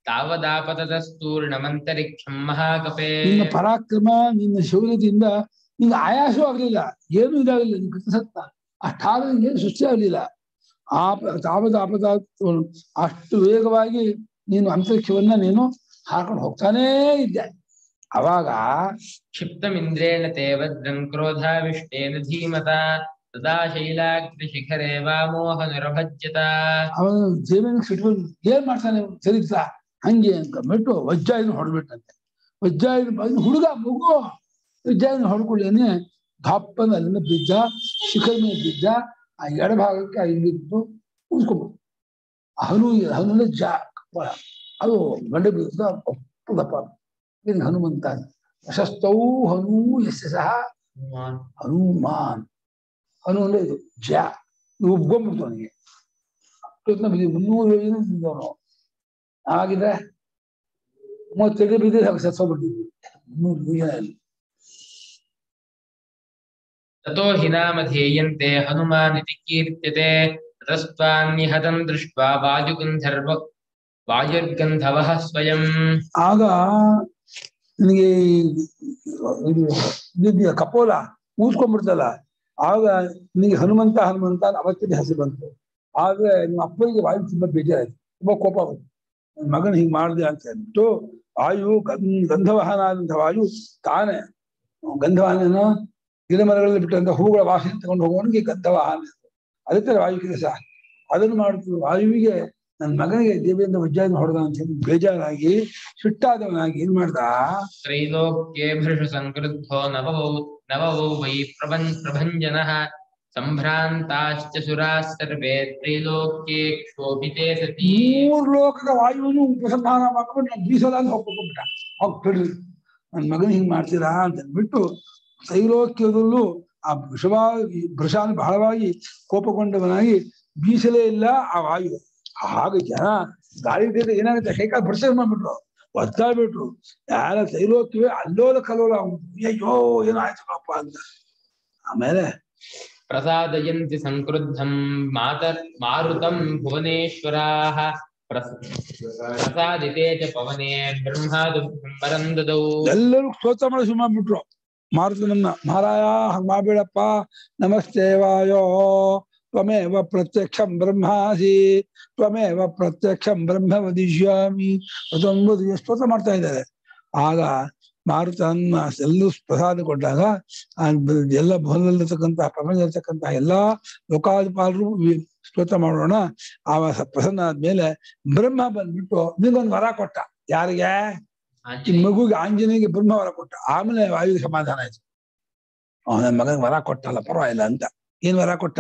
तावदापततस्तूर्णमन्तरिक्षं महाकपे
ನಿನ್ನ ಪರಾಕ್ರಮ ನಿನ್ನ ಶೌರ್ಯದಿಂದ ನಿಂಗೆ ಆಯಾಸವೂ ಆಗಲಿಲ್ಲ ಏನೂ ಇದಾಗಲಿಲ್ಲ ನಿನ್ ಕೃತಸತ್ತ ಅಷ್ಟಾದ್ರೆ ಏನು ಸೃಷ್ಟಿ ಆಗಲಿಲ್ಲ ಆಪ ತಾಪದ ಆಪದ ಅಷ್ಟು ವೇಗವಾಗಿ ನೀನು ಅಂತರಿಕ್ಷವನ್ನ ನೀನು ಹಾಕೊಂಡು ಹೋಗ್ತಾನೇ ಇದ್ದೆ ಅವಾಗ
क्षिप्तमिन्द्रेण ते वज्रं क्रोधाविष्टेन धीमता तदा शैलाग्निशिखरे वामोहनुरभज्यत
ಅವನು ದೇವನ ಸಿಟ್ಕೊಂಡು ಏನ್ ಮಾಡ್ತಾನೆ ಸರಿತ ಹಂಗೆ ಅನ್ಕೊಂಡ್ಬಿಟ್ಟು ವಜ್ಜಾಯಿನ ಹೊಡೆದ್ಬಿಟ್ಟಂತೆ ವಜ್ಜಾಯಿನ ಹುಡುಗ ಮಗು ವಜ್ಜಾಯಿನ ಹೊಡ್ಕೊಳ್ಳೇನೆ ಧಪ್ಪನ ಅಲ್ಲಿಂದ ಬಿದ್ದ ಶಿಖರ ಮೇಲೆ ಬಿದ್ದ ಆ ಎಡಭಾಗಕ್ಕೆ ಹಿಂಗಿದ್ದು ಉಳ್ಸ್ಕೊಂಡ್ಬಿಟ್ಟು ಹನು ಹನುನ ಜಾ ಕಪ್ಪಳ. ಅದು ಗಂಡೆ ಬಿದ್ದ ದಪ್ಪ ಇದು ಹನುಮಂತ ಪ್ರಶಸ್ತೌ ಹನು ಯಸ್ಯ ಸಹ ಹನುಮಾನ್ ಹನು ಅಂದ್ರೆ ಇದು ಜ ಇದು ಉಬ್ಕೊಂಡ್ಬಿಡ್ತು ಅವನಿಗೆ ಇವತ್ತಿನ ಬಿದ್ದಿ ಮುನ್ನೂರು ಯೋಜನೆ ಬಿದ್ದವನು ಆಗಿದ್ರೆ ಮೂವತ್ತೆರಡು ಬಿದ್ದಿದ್ರೆ ಸತ್ತೋಗ್ಬಿಟ್ಟಿದ್ವಿ ಮುನ್ನೂರು ಯೋಜನೆಯಲ್ಲಿ
ततो हि नामधेयन्ते हनुमानिति कीर्त्यते ततस्त्वान्निहतं दृष्ट्वा वायुगन्धर्व वायुर्गन्धवः स्वयम्
ಆಗ ನಿನಗೆ ಇದು ಇದಿದ್ಯಾ ಕಪೋಲ ಊದ್ಕೊಂಡ್ಬಿಡ್ತಲ್ಲ ಆಗ ನಿನಗೆ ಹನುಮಂತ ಹನುಮಂತ ಅಂತ ಅವತ್ತಿನ ಹೆಸರು ಬಂತು ಆದ್ರೆ ನಿಮ್ಮ ಅಪ್ಪನಿಗೆ ವಾಯು ತುಂಬಾ ಬೇಜಾರಾಯ್ತು ತುಂಬಾ ಕೋಪ ಬಂತು ನನ್ನ ಮಗನ ಹಿಂಗ್ ಮಾಡಿದೆ ಅಂತ ಹೇಳ್ಬಿಟ್ಟು ವಾಯು ಗಂ- ಗಂಧವಾಹನ ಆದಂತ ವಾಯು ತಾನೇ ಗಂಧವಾಹನ ಗಿಡ ಮರಗಳಲ್ಲಿ ಬಿಟ್ಟಂತ ಹೂಗಳ ವಾಸನೆ ತಗೊಂಡು ಹೋಗೋನಿಗೆ ಗಂಧವಾಹನ ಅದಕ್ಕೆ ವಾಯು ಕೆಲಸ ಅದನ್ನು ಮಾಡುತ್ತಿರುವ ವಾಯುವಿಗೆ ನನ್ನ ಮಗನಿಗೆ ದೇವಿಯಿಂದ ವಜ್ರಾಯನ ಹೊಡೆದ ಅಂತ ಹೇಳಿ ಬೇಜಾರಾಗಿ ಸಿಟ್ಟಾದವನಾಗಿ ಏನ್ ಮಾಡ್ದ
त्रैलोक्ये भृशसङ्क्रुद्धो नववौ नववौ वै प्रभन् प्रभञ्जनः सम्भ्रान्ताश्च सुराः सर्वे त्रैलोक्ये क्षोभिते सती
ಮೂರ್ ಲೋಕದ ವಾಯುವನ್ನು ಉಪಸಂಹಾರ ಮಾಡ್ಕೊಂಡು ನಾನು ಬೀಸಲ್ಲ ಅಂತ ಹೋಗ್ಬಿಟ್ಟ ಹೋಗ್ಬಿಡ್ರಿ ನನ್ನ ಮಗನ ಹಿಂಗ್ ಮಾಡ್ತೀರಾ ಅಂತ ಅಂದ್ಬಿಟ್ಟು ತ್ರೈಲೋಕ್ಯದಲ್ಲೂ ಆ ವೃಷವಾಗಿ ಭೃಷಾನ್ ಬಹಳವಾಗಿ ಕೋಪಗೊಂಡವನಾಗಿ ಬೀಸಲೇ ಇಲ್ಲ ಆ ವಾಯು ಹಾಗೆ ಜನ ಗಾಳಿ ಬಿದ್ದರೆ ಏನಾಗುತ್ತೆ ಕೈಕಾಲು ಭ್ರಷ್ಟ ಮಾಡ್ಬಿಟ್ರು ಒದ್ದಾಡ್ಬಿಟ್ರು ಯಾರ ತ್ರೈಲೋಕ್ಯವೇ ಅಲ್ಲೋಲ ಕಲ್ಲೋಲ ಆಗ್ಬಿಟ್ರು. ಅಯ್ಯೋ ಏನೋ ಆಯ್ತು ಪಾಪ ಅಂತ ಆಮೇಲೆ
प्रसादयन्ति सङ्क्रुद्धं मातर् मारुतं भुवनेश्वराः प्रस- प्रसादिते च पवने ब्रह्मादुभ्यं वरं ददौ
ಎಲ್ಲರೂ ಸ್ತೋತ್ರ ಮಾಡಿ ಸುಮ್ಮ ಬಿಟ್ರು ಮಾರುತನನ್ನ ಮಹಾರಾಯ ಹಂಗ್ ಮಾಡ್ಬೇಡಪ್ಪ ನಮಸ್ತೆ ವಾಯೋ ತ್ವಮೇವ ಪ್ರತ್ಯಕ್ಷಂ ಬ್ರಹ್ಮಾಸಿ ತ್ವಮೇವ ಪ್ರತ್ಯಕ್ಷಂ ಬ್ರಹ್ಮ ವದಿಷ್ಯಾಮಿ ಅದೊಂದು ಸ್ತೋತ್ರ ಮಾಡ್ತಾ ಇದ್ದಾರೆ ಆಗ ಮಾರುತನ್ನ ಎಲ್ಲೂ ಪ್ರಸಾದ ಕೊಟ್ಟಾಗ ಆ ಬ- ಎಲ್ಲ ಭವನದಲ್ಲಿರ್ತಕ್ಕಂಥ ಪ್ರಪಂಚದಲ್ಲಿರ್ತಕ್ಕಂಥ ಎಲ್ಲಾ ಲೋಕಾಧಿಪಾಲರು ವಿ- ಸ್ತೋತ್ರ ಮಾಡೋಣ ಆ ಪ್ರಸನ್ನ ಆದ್ಮೇಲೆ ಬ್ರಹ್ಮ ಬಂದ್ಬಿಟ್ಟು ನಿಂಗೊಂದು ವರ ಕೊಟ್ಟ ಯಾರಿಗೆ ಈ
ಆಂಜನೇಯ
ಮಗುಗೆ ಆಂಜನೇಯಗೆ ಬ್ರಹ್ಮ ವರ ಕೊಟ್ಟ ಆಮೇಲೆ ವಾಯು ಸಮಾಧಾನ ಆಯ್ತು ಅವನ ಮಗನ ವರ ಕೊಟ್ಟಲ್ಲ ಪರವಾಗಿಲ್ಲ ಅಂತ ಏನ್ ವರ ಕೊಟ್ಟ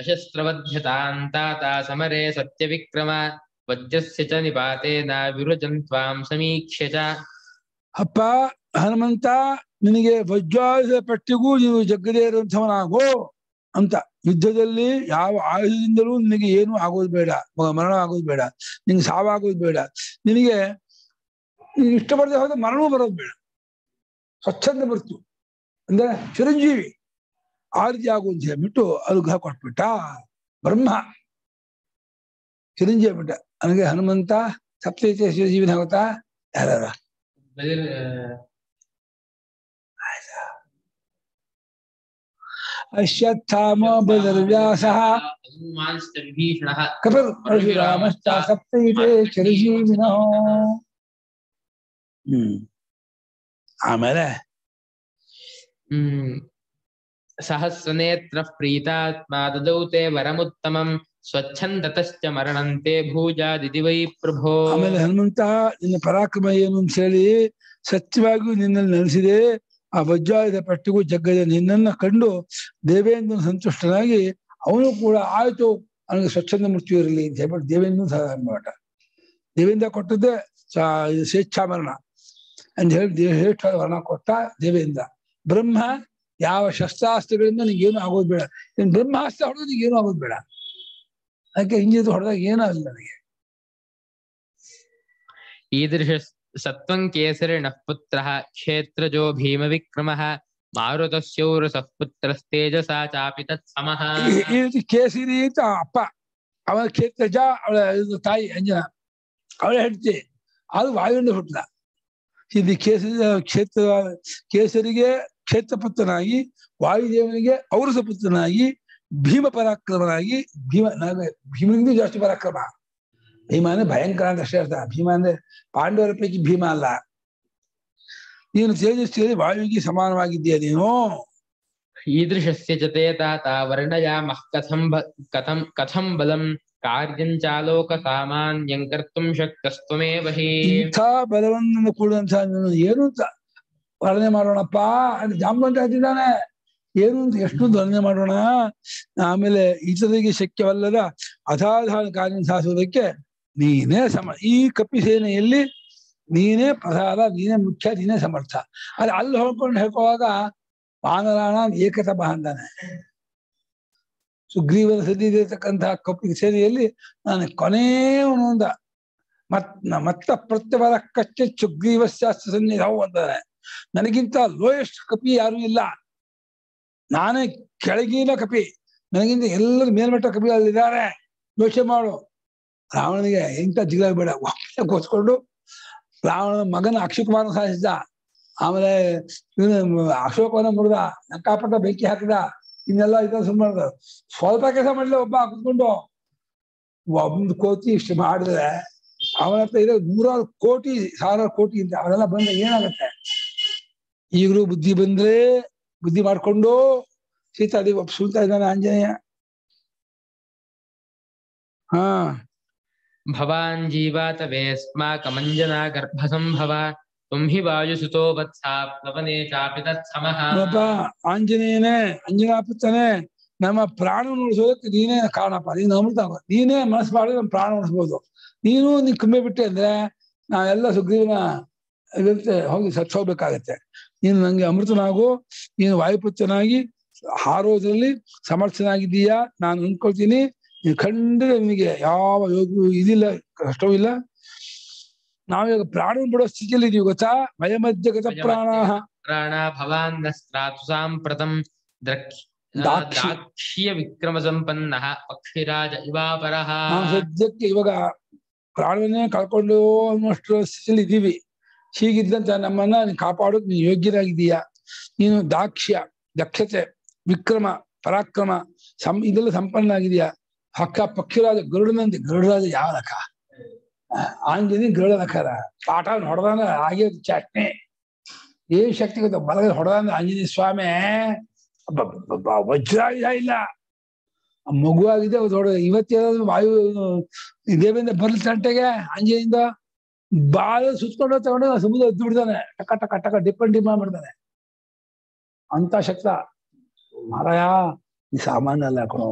अशस्त्रवध्यतान्ताता समरे सत्यविक्रम वज्रस्य च निपातेन विरुजन् त्वां समीक्ष्य च
ಅಪ್ಪ ಹನುಮಂತ ನಿನಗೆ ವಜ್ರಾಯುಧ ಪಟ್ಟಿಗೂ ನೀವು ಜಗ್ಗದೇ ಇರುವಂಥವನಾಗೋ ಅಂತ ಯುದ್ಧದಲ್ಲಿ ಯಾವ ಆಯುಧದಿಂದಲೂ ನಿನಗೆ ಏನು ಆಗೋದು ಬೇಡ ಮ- ಮರಣ ಆಗೋದು ಬೇಡ ನಿನ್ಗೆ ಸಾವಾಗೋದು ಬೇಡ ನಿನಗೆ ನೀನು ಇಷ್ಟಪಡದೆ ಹೋದ ಮರಣವೂ ಬರೋದು ಬೇಡ ಸ್ವಚ್ಛಂದ ಬರ್ತು ಅಂದ್ರೆ ಚಿರಂಜೀವಿ ಆ ರೀತಿ ಆಗು ಅಂತ ಹೇಳ್ಬಿಟ್ಟು ಅನುಗ್ರಹ ಕೊಟ್ಬಿಟ್ಟ ಬ್ರಹ್ಮ ಚಿರಂಜೀವಿ ಬಿಟ್ಟ ನನಗೆ ಹನುಮಂತ ಸಪ್ತೈತೆ ಚಿರಂಜೀವಿನ ಆಗುತ್ತಾ ಯಾರ್ಯಾರ
बलिर्
ಅಶ್ವತ್ಥಾಮ ಬದರ್ವ್ಯಾಸಃ
हनुमांश्च विभीषणः
ಕಪಿಲ್ ಪರಶುರಾಮಶ್ಚ ಸಪ್ತೈತೆ ಚಿರಂಜೀವಿನೋ ಹ್ಮ್ ಆಮೇಲೆ
हम्म, सहस्रनेत्रः प्रीतात्मा ददौ ते वरमुत्तमम् स्वच्छन्दतश्च मरणं ते भूजादिति वै प्रभो
ಆಮೇಲೆ ಹನುಮಂತ ನಿನ್ನ ಪರಾಕ್ರಮ ಏನು ಅಂತ ಹೇಳಿ ಸತ್ಯವಾಗಿಯೂ ನಿನ್ನಲ್ಲಿ ನೆಲೆಸಿದೆ ಆ ವಜ್ರಾಯುಧ ಪಟ್ಟಿಗೂ ಜಗ್ಗದ ನಿನ್ನನ್ನ ಕಂಡು ದೇವೇಂದ್ರನ ಸಂತುಷ್ಟನಾಗಿ ಅವನು ಕೂಡ ಆಯ್ತು ಅವನಿಗೆ ಸ್ವಚ್ಛಂದ ಮೃತ್ಯು ಇರಲಿ ಅಂತ ಹೇಳ್ಬಿಟ್ಟು ದೇವೇಂದ್ರ ಸಹಾಯ ಮಾಡ ದೇವೇಂದ್ರ ಕೊಟ್ಟದ್ದೇ ಸ- ಇದು ಸ್ವೇಚ್ಛಾ ಮರಣ ಅಂತ ಹೇಳಿ ದೇ ಶ್ರೇಷ್ಠ ವರ್ಣ ಕೊಟ್ಟ ದೇವೇಂದ್ರ ಬ್ರಹ್ಮ ಯಾವ ಶಸ್ತ್ರಾಸ್ತ್ರಗಳಿಂದ ನಿಂಗೇನು ಆಗೋದು ಬೇಡ ಇನ್ ಬ್ರಹ್ಮಾಸ್ತ್ರ ಹೊಡೆದು ನಿಂಗೇನು ಆಗೋದು ಬೇಡ ಅದಕ್ಕೆ ಹಿಂಜಿದ್ದು ಹೊಡೆದಾಗ ಏನೂ ಆಗಿಲ್ಲ ನನಗೆ
ईदृश सत्त्वं केसरिणः पुत्रः क्षेत्रजो भीमविक्रमः मारुतस्यौरसः पुत्रस्तेजसा चापि तत्समः
ಈ ಈ ರೀತಿ ಕೇಸರಿ ಅಂತ ಅಪ್ಪ ಅವನ ಕ್ಷೇತ್ರಜ ಅವಳ ಇದು ತಾಯಿ ಅಂಜನ ಅವಳ ಹೆಂಡತಿ ಅದು ವಾಯುವಿಂದ ಹುಟ್ಟಿದ ಇದು ಕೇಸರಿ ಕ್ಷೇತ್ರ ಕೇಸರಿಗೆ ಕ್ಷೇತ್ರಪುತ್ರನಾಗಿ ವಾಯುದೇವನಿಗೆ ಔರಸ ಪುತ್ರನಾಗಿ ಭೀಮ ಪರಾಕ್ರಮನಾಗಿ ಭೀಮ ನಾನು ಭೀಮನಿಂದ ಜಾಸ್ತಿ ಪರಾಕ್ರಮ ಭೀಮ ಅಂದ್ರೆ ಭಯಂಕರ ಅಂತ ಅಷ್ಟೇ ಅರ್ಥ ಭೀಮ ಅಂದ್ರೆ ಪಾಂಡವರ ಪೈಕಿ ಭೀಮ ಅಲ್ಲ ನೀನು ತೇಜಸ್ವಿಯಲ್ಲಿ ವಾಯುವಿಗೆ ಸಮಾನವಾಗಿದ್ದೀಯ ನೀನು
ईदृशस्य च ते ताता वर्णयामः कथं ब- कथं कथं बलं कार्यं चालोकसामान्यं कर्तुं शक्तस्त्वमेव हि
ಇಂಥ ಬಲವನ್ನು ಕೂಡುವಂತ ನೀನು ಏನು ಅಂತ ವರ್ಣನೆ ಮಾಡೋಣಪ್ಪ ಅಂತ ಜಾಂಬಂತ ಹೇಳ್ತಿದ್ದಾನೆ ಏನು ಅಂತ ಎಷ್ಟು ವರ್ಣನೆ ಮಾಡೋಣ ಆಮೇಲೆ ಇತರಿಗೆ ಶಕ್ಯವಲ್ಲದ ಅಸಾಧಾರಣ ಕಾರ್ಯ ಸಾಧಿಸುವುದಕ್ಕೆ ನೀನೇ ಸಮ ಈ ಕಪಿ ಸೇನೆಯಲ್ಲಿ ನೀನೇ ಪ್ರಸಾದ ನೀನೇ ಮುಖ್ಯ ನೀನೇ ಸಮರ್ಥ ಅಲ್ಲಿ ಅಲ್ಲಿ ಹೊಳ್ಕೊಂಡು ಹೇಳ್ಕೊಳ್ಳುವಾಗ ವಾನರಾಣ ಏಕತಪ ಅಂತಾನೆ ಸುಗ್ರೀವನ ಸದ್ದಿರತಕ್ಕಂತಹ ಕಪ್ಪಿ ಸೇನೆಯಲ್ಲಿ ನಾನು ಕೊನೆಯವನು ಅಂದ ಮತ್ ನ- ಮತ್ತ ಪ್ರತ್ಯವರ ಕಚ್ಚ ಸುಗ್ರೀವಶಾಸ್ತ್ರ ಸನ್ನಿಧಾವು ಅಂತಾರೆ ನನಗಿಂತ ಲೋಯೆಸ್ಟ್ ಕಪಿ ಯಾರು ಇಲ್ಲ ನಾನೇ ಕೆಳಗಿನ ಕಪಿ ನನಗಿಂತ ಎಲ್ಲರೂ ಮೇಲ್ಮಟ್ಟ ಕಪಿ ಅಲ್ಲಿದ್ದಾರೆ ಯೋಚನೆ ಮಾಡು ರಾವಣನಿಗೆ ಎಂತ ಜಿಗ ಬೇಡ ಒಮ್ಮೆ ಕೂತ್ಕೊಂಡು ರಾವಣನ ಮಗನ ಅಕ್ಷಯಕುಮಾರನ ಸಾಧಿಸಿದ ಆಮೇಲೆ ಇವನು ಅಶೋಕವನ್ನ ಮುರಿದ ನಕ್ಕಾಪಟ್ಟ ಬೆಂಕಿ ಹಾಕಿದ ಇನ್ನೆಲ್ಲ ಇದನ್ನ ಸುಮ್ಮನೆ ಸ್ವಲ್ಪ ಕೆಲಸ ಮಾಡಲಿಲ್ಲ ಒಬ್ಬ ಕುತ್ಕೊಂಡು ಒಂದು ಕೋಟಿ ಇಷ್ಟು ಮಾಡಿದ್ರೆ ಅವನ ಹತ್ರ ಇರೋ ನೂರಾರು ಕೋಟಿ ಸಾವಿರ ಕೋಟಿ ಅಂತ ಅವರೆಲ್ಲ ಬಂದ್ರೆ ಏನಾಗತ್ತೆ ಈಗಲೂ ಬುದ್ಧಿ ಬಂದ್ರೆ ಬುದ್ಧಿ ಮಾಡ್ಕೊಂಡು ಸೀತಾದೇವಿ ಒಪ್ಪಿಸ್ತಾ ಇದ್ದಾನೆ ಆಂಜನೇಯ ಹಾ
भवान् जीवातवेऽस्माकमञ्जना गर्भसम्भव त्वं हि वायुसुतो वत्सा प्लवने चापि तत्समः
ನೋಡಪ್ಪ ಆಂಜನೇಯನೇ ಅಂಜನಾ ಪುತ್ರನೇ ನಮ್ಮ ಪ್ರಾಣ ಉಳಿಸೋದಕ್ಕೆ ನೀನೇ ಕಾರಣಪ್ಪ ನೀನು ಅಮೃತ ಆಗು. ನೀನೇ ಮನಸ್ಸು ಮಾಡಿ ನಮ್ಮ ಪ್ರಾಣ ಉಳಿಸ್ಬೋದು ನೀನು ನೀ ಕುಂಬೆ ಬಿಟ್ಟೆ ಅಂದ್ರೆ ನಾವೆಲ್ಲ ಸುಗ್ರೀವನ ಇದಂತೆ ಹೋಗಿ ಸತ್ತು ಹೋಗ್ಬೇಕಾಗತ್ತೆ ನೀನು ನಂಗೆ ಅಮೃತನಾಗು ನೀನು ವಾಯುಪುತ್ರನಾಗಿ ಹಾರೋದ್ರಲ್ಲಿ ಸಮರ್ಥನಾಗಿದ್ದೀಯಾ ನಾನು ಅನ್ಕೊಳ್ತೀನಿ ನೀನು ಖಂಡಿತ ನಿನಗೆ ಯಾವ ಯೋಗವು ಇದಿಲ್ಲ ಕಷ್ಟವೂ ಇಲ್ಲ ನಾವೀಗ ಪ್ರಾಣ ಬಿಡೋ ಸ್ಥಿತಿಯಲ್ಲಿ ಇದೀವಿ ಗೊತ್ತಾ ಭಯಮಧ್ಯಗತ ಪ್ರಾಣ
प्राणा भवान् न स्त्रातु साम्प्रतं द्रक्
दाक्षि-
दाक्ष्य विक्रमसम्पन्नः पक्षिराज इवापरः
ನಾವು ಸದ್ಯಕ್ಕೆ ಇವಾಗ ಪ್ರಾಣವನ್ನೇ ಕಳ್ಕೊಂಡು ಅನ್ನುವಷ್ಟು ಸ್ಥಿತಿಯಲ್ಲಿ ಇದ್ದೀವಿ ಹೀಗಿದ್ದಂತ ನಮ್ಮನ್ನ ನೀನು ಕಾಪಾಡೋಕ್ ನೀನು ಯೋಗ್ಯರಾಗಿದ್ದೀಯಾ ನೀನು ದಾಕ್ಷ್ಯ ದಕ್ಷತೆ ವಿಕ್ರಮ ಪರಾಕ್ರಮ ಸಂ ಇದೆಲ್ಲ ಸಂಪನ್ನ ಆಗಿದೆಯಾ ಹಕ್ಕ ಪಕ್ಷಿರಾಜ ಗರುಡನಂತೆ ಗರುಡರಾಜ ಯಾವ ಲಕ ಆಂಜನಿ ಗರುಡ ಲಕರ ಪಾಠ ಹೊಡೆದಾನ ಹಾಗೆ ಚಟ್ನಿ ಏನ್ ಶಕ್ತಿ ಗೊತ್ತ ಬಲಗಡೆ ಹೊಡೆದಾನ ಆಂಜನೇಯ ಸ್ವಾಮಿ ಅಬ್ಬಬ್ಬಬ್ಬ, ವಜ್ರಾಯುಧ ಇಲ್ಲ ಆ ಮಗುವಾಗಿದೆ ಅದು ದೊಡ್ಡ ಇವತ್ತೇನಾದ್ರು ವಾಯು ದೇವೇಂದ್ರ ಬರ್ಲಿ ತಂಟೆಗೆ ಅಂಜೆಯಿಂದ ಬಾಳ ಸುತ್ಕೊಂಡು ತಗೊಂಡು ಸಮುದ್ರ ಎದ್ದು ಬಿಡ್ತಾನೆ ಟಕ ಟಕ ಟಕ ಡಿಪ್ಪನ್ ಡಿಪ್ ಮಾಡ್ಬಿಡ್ತಾನೆ ಅಂತ ಶಕ್ತ ಮಾರಾಯ ಈ ಸಾಮಾನ್ಯ ಅಲ್ಲ ಕಣೋ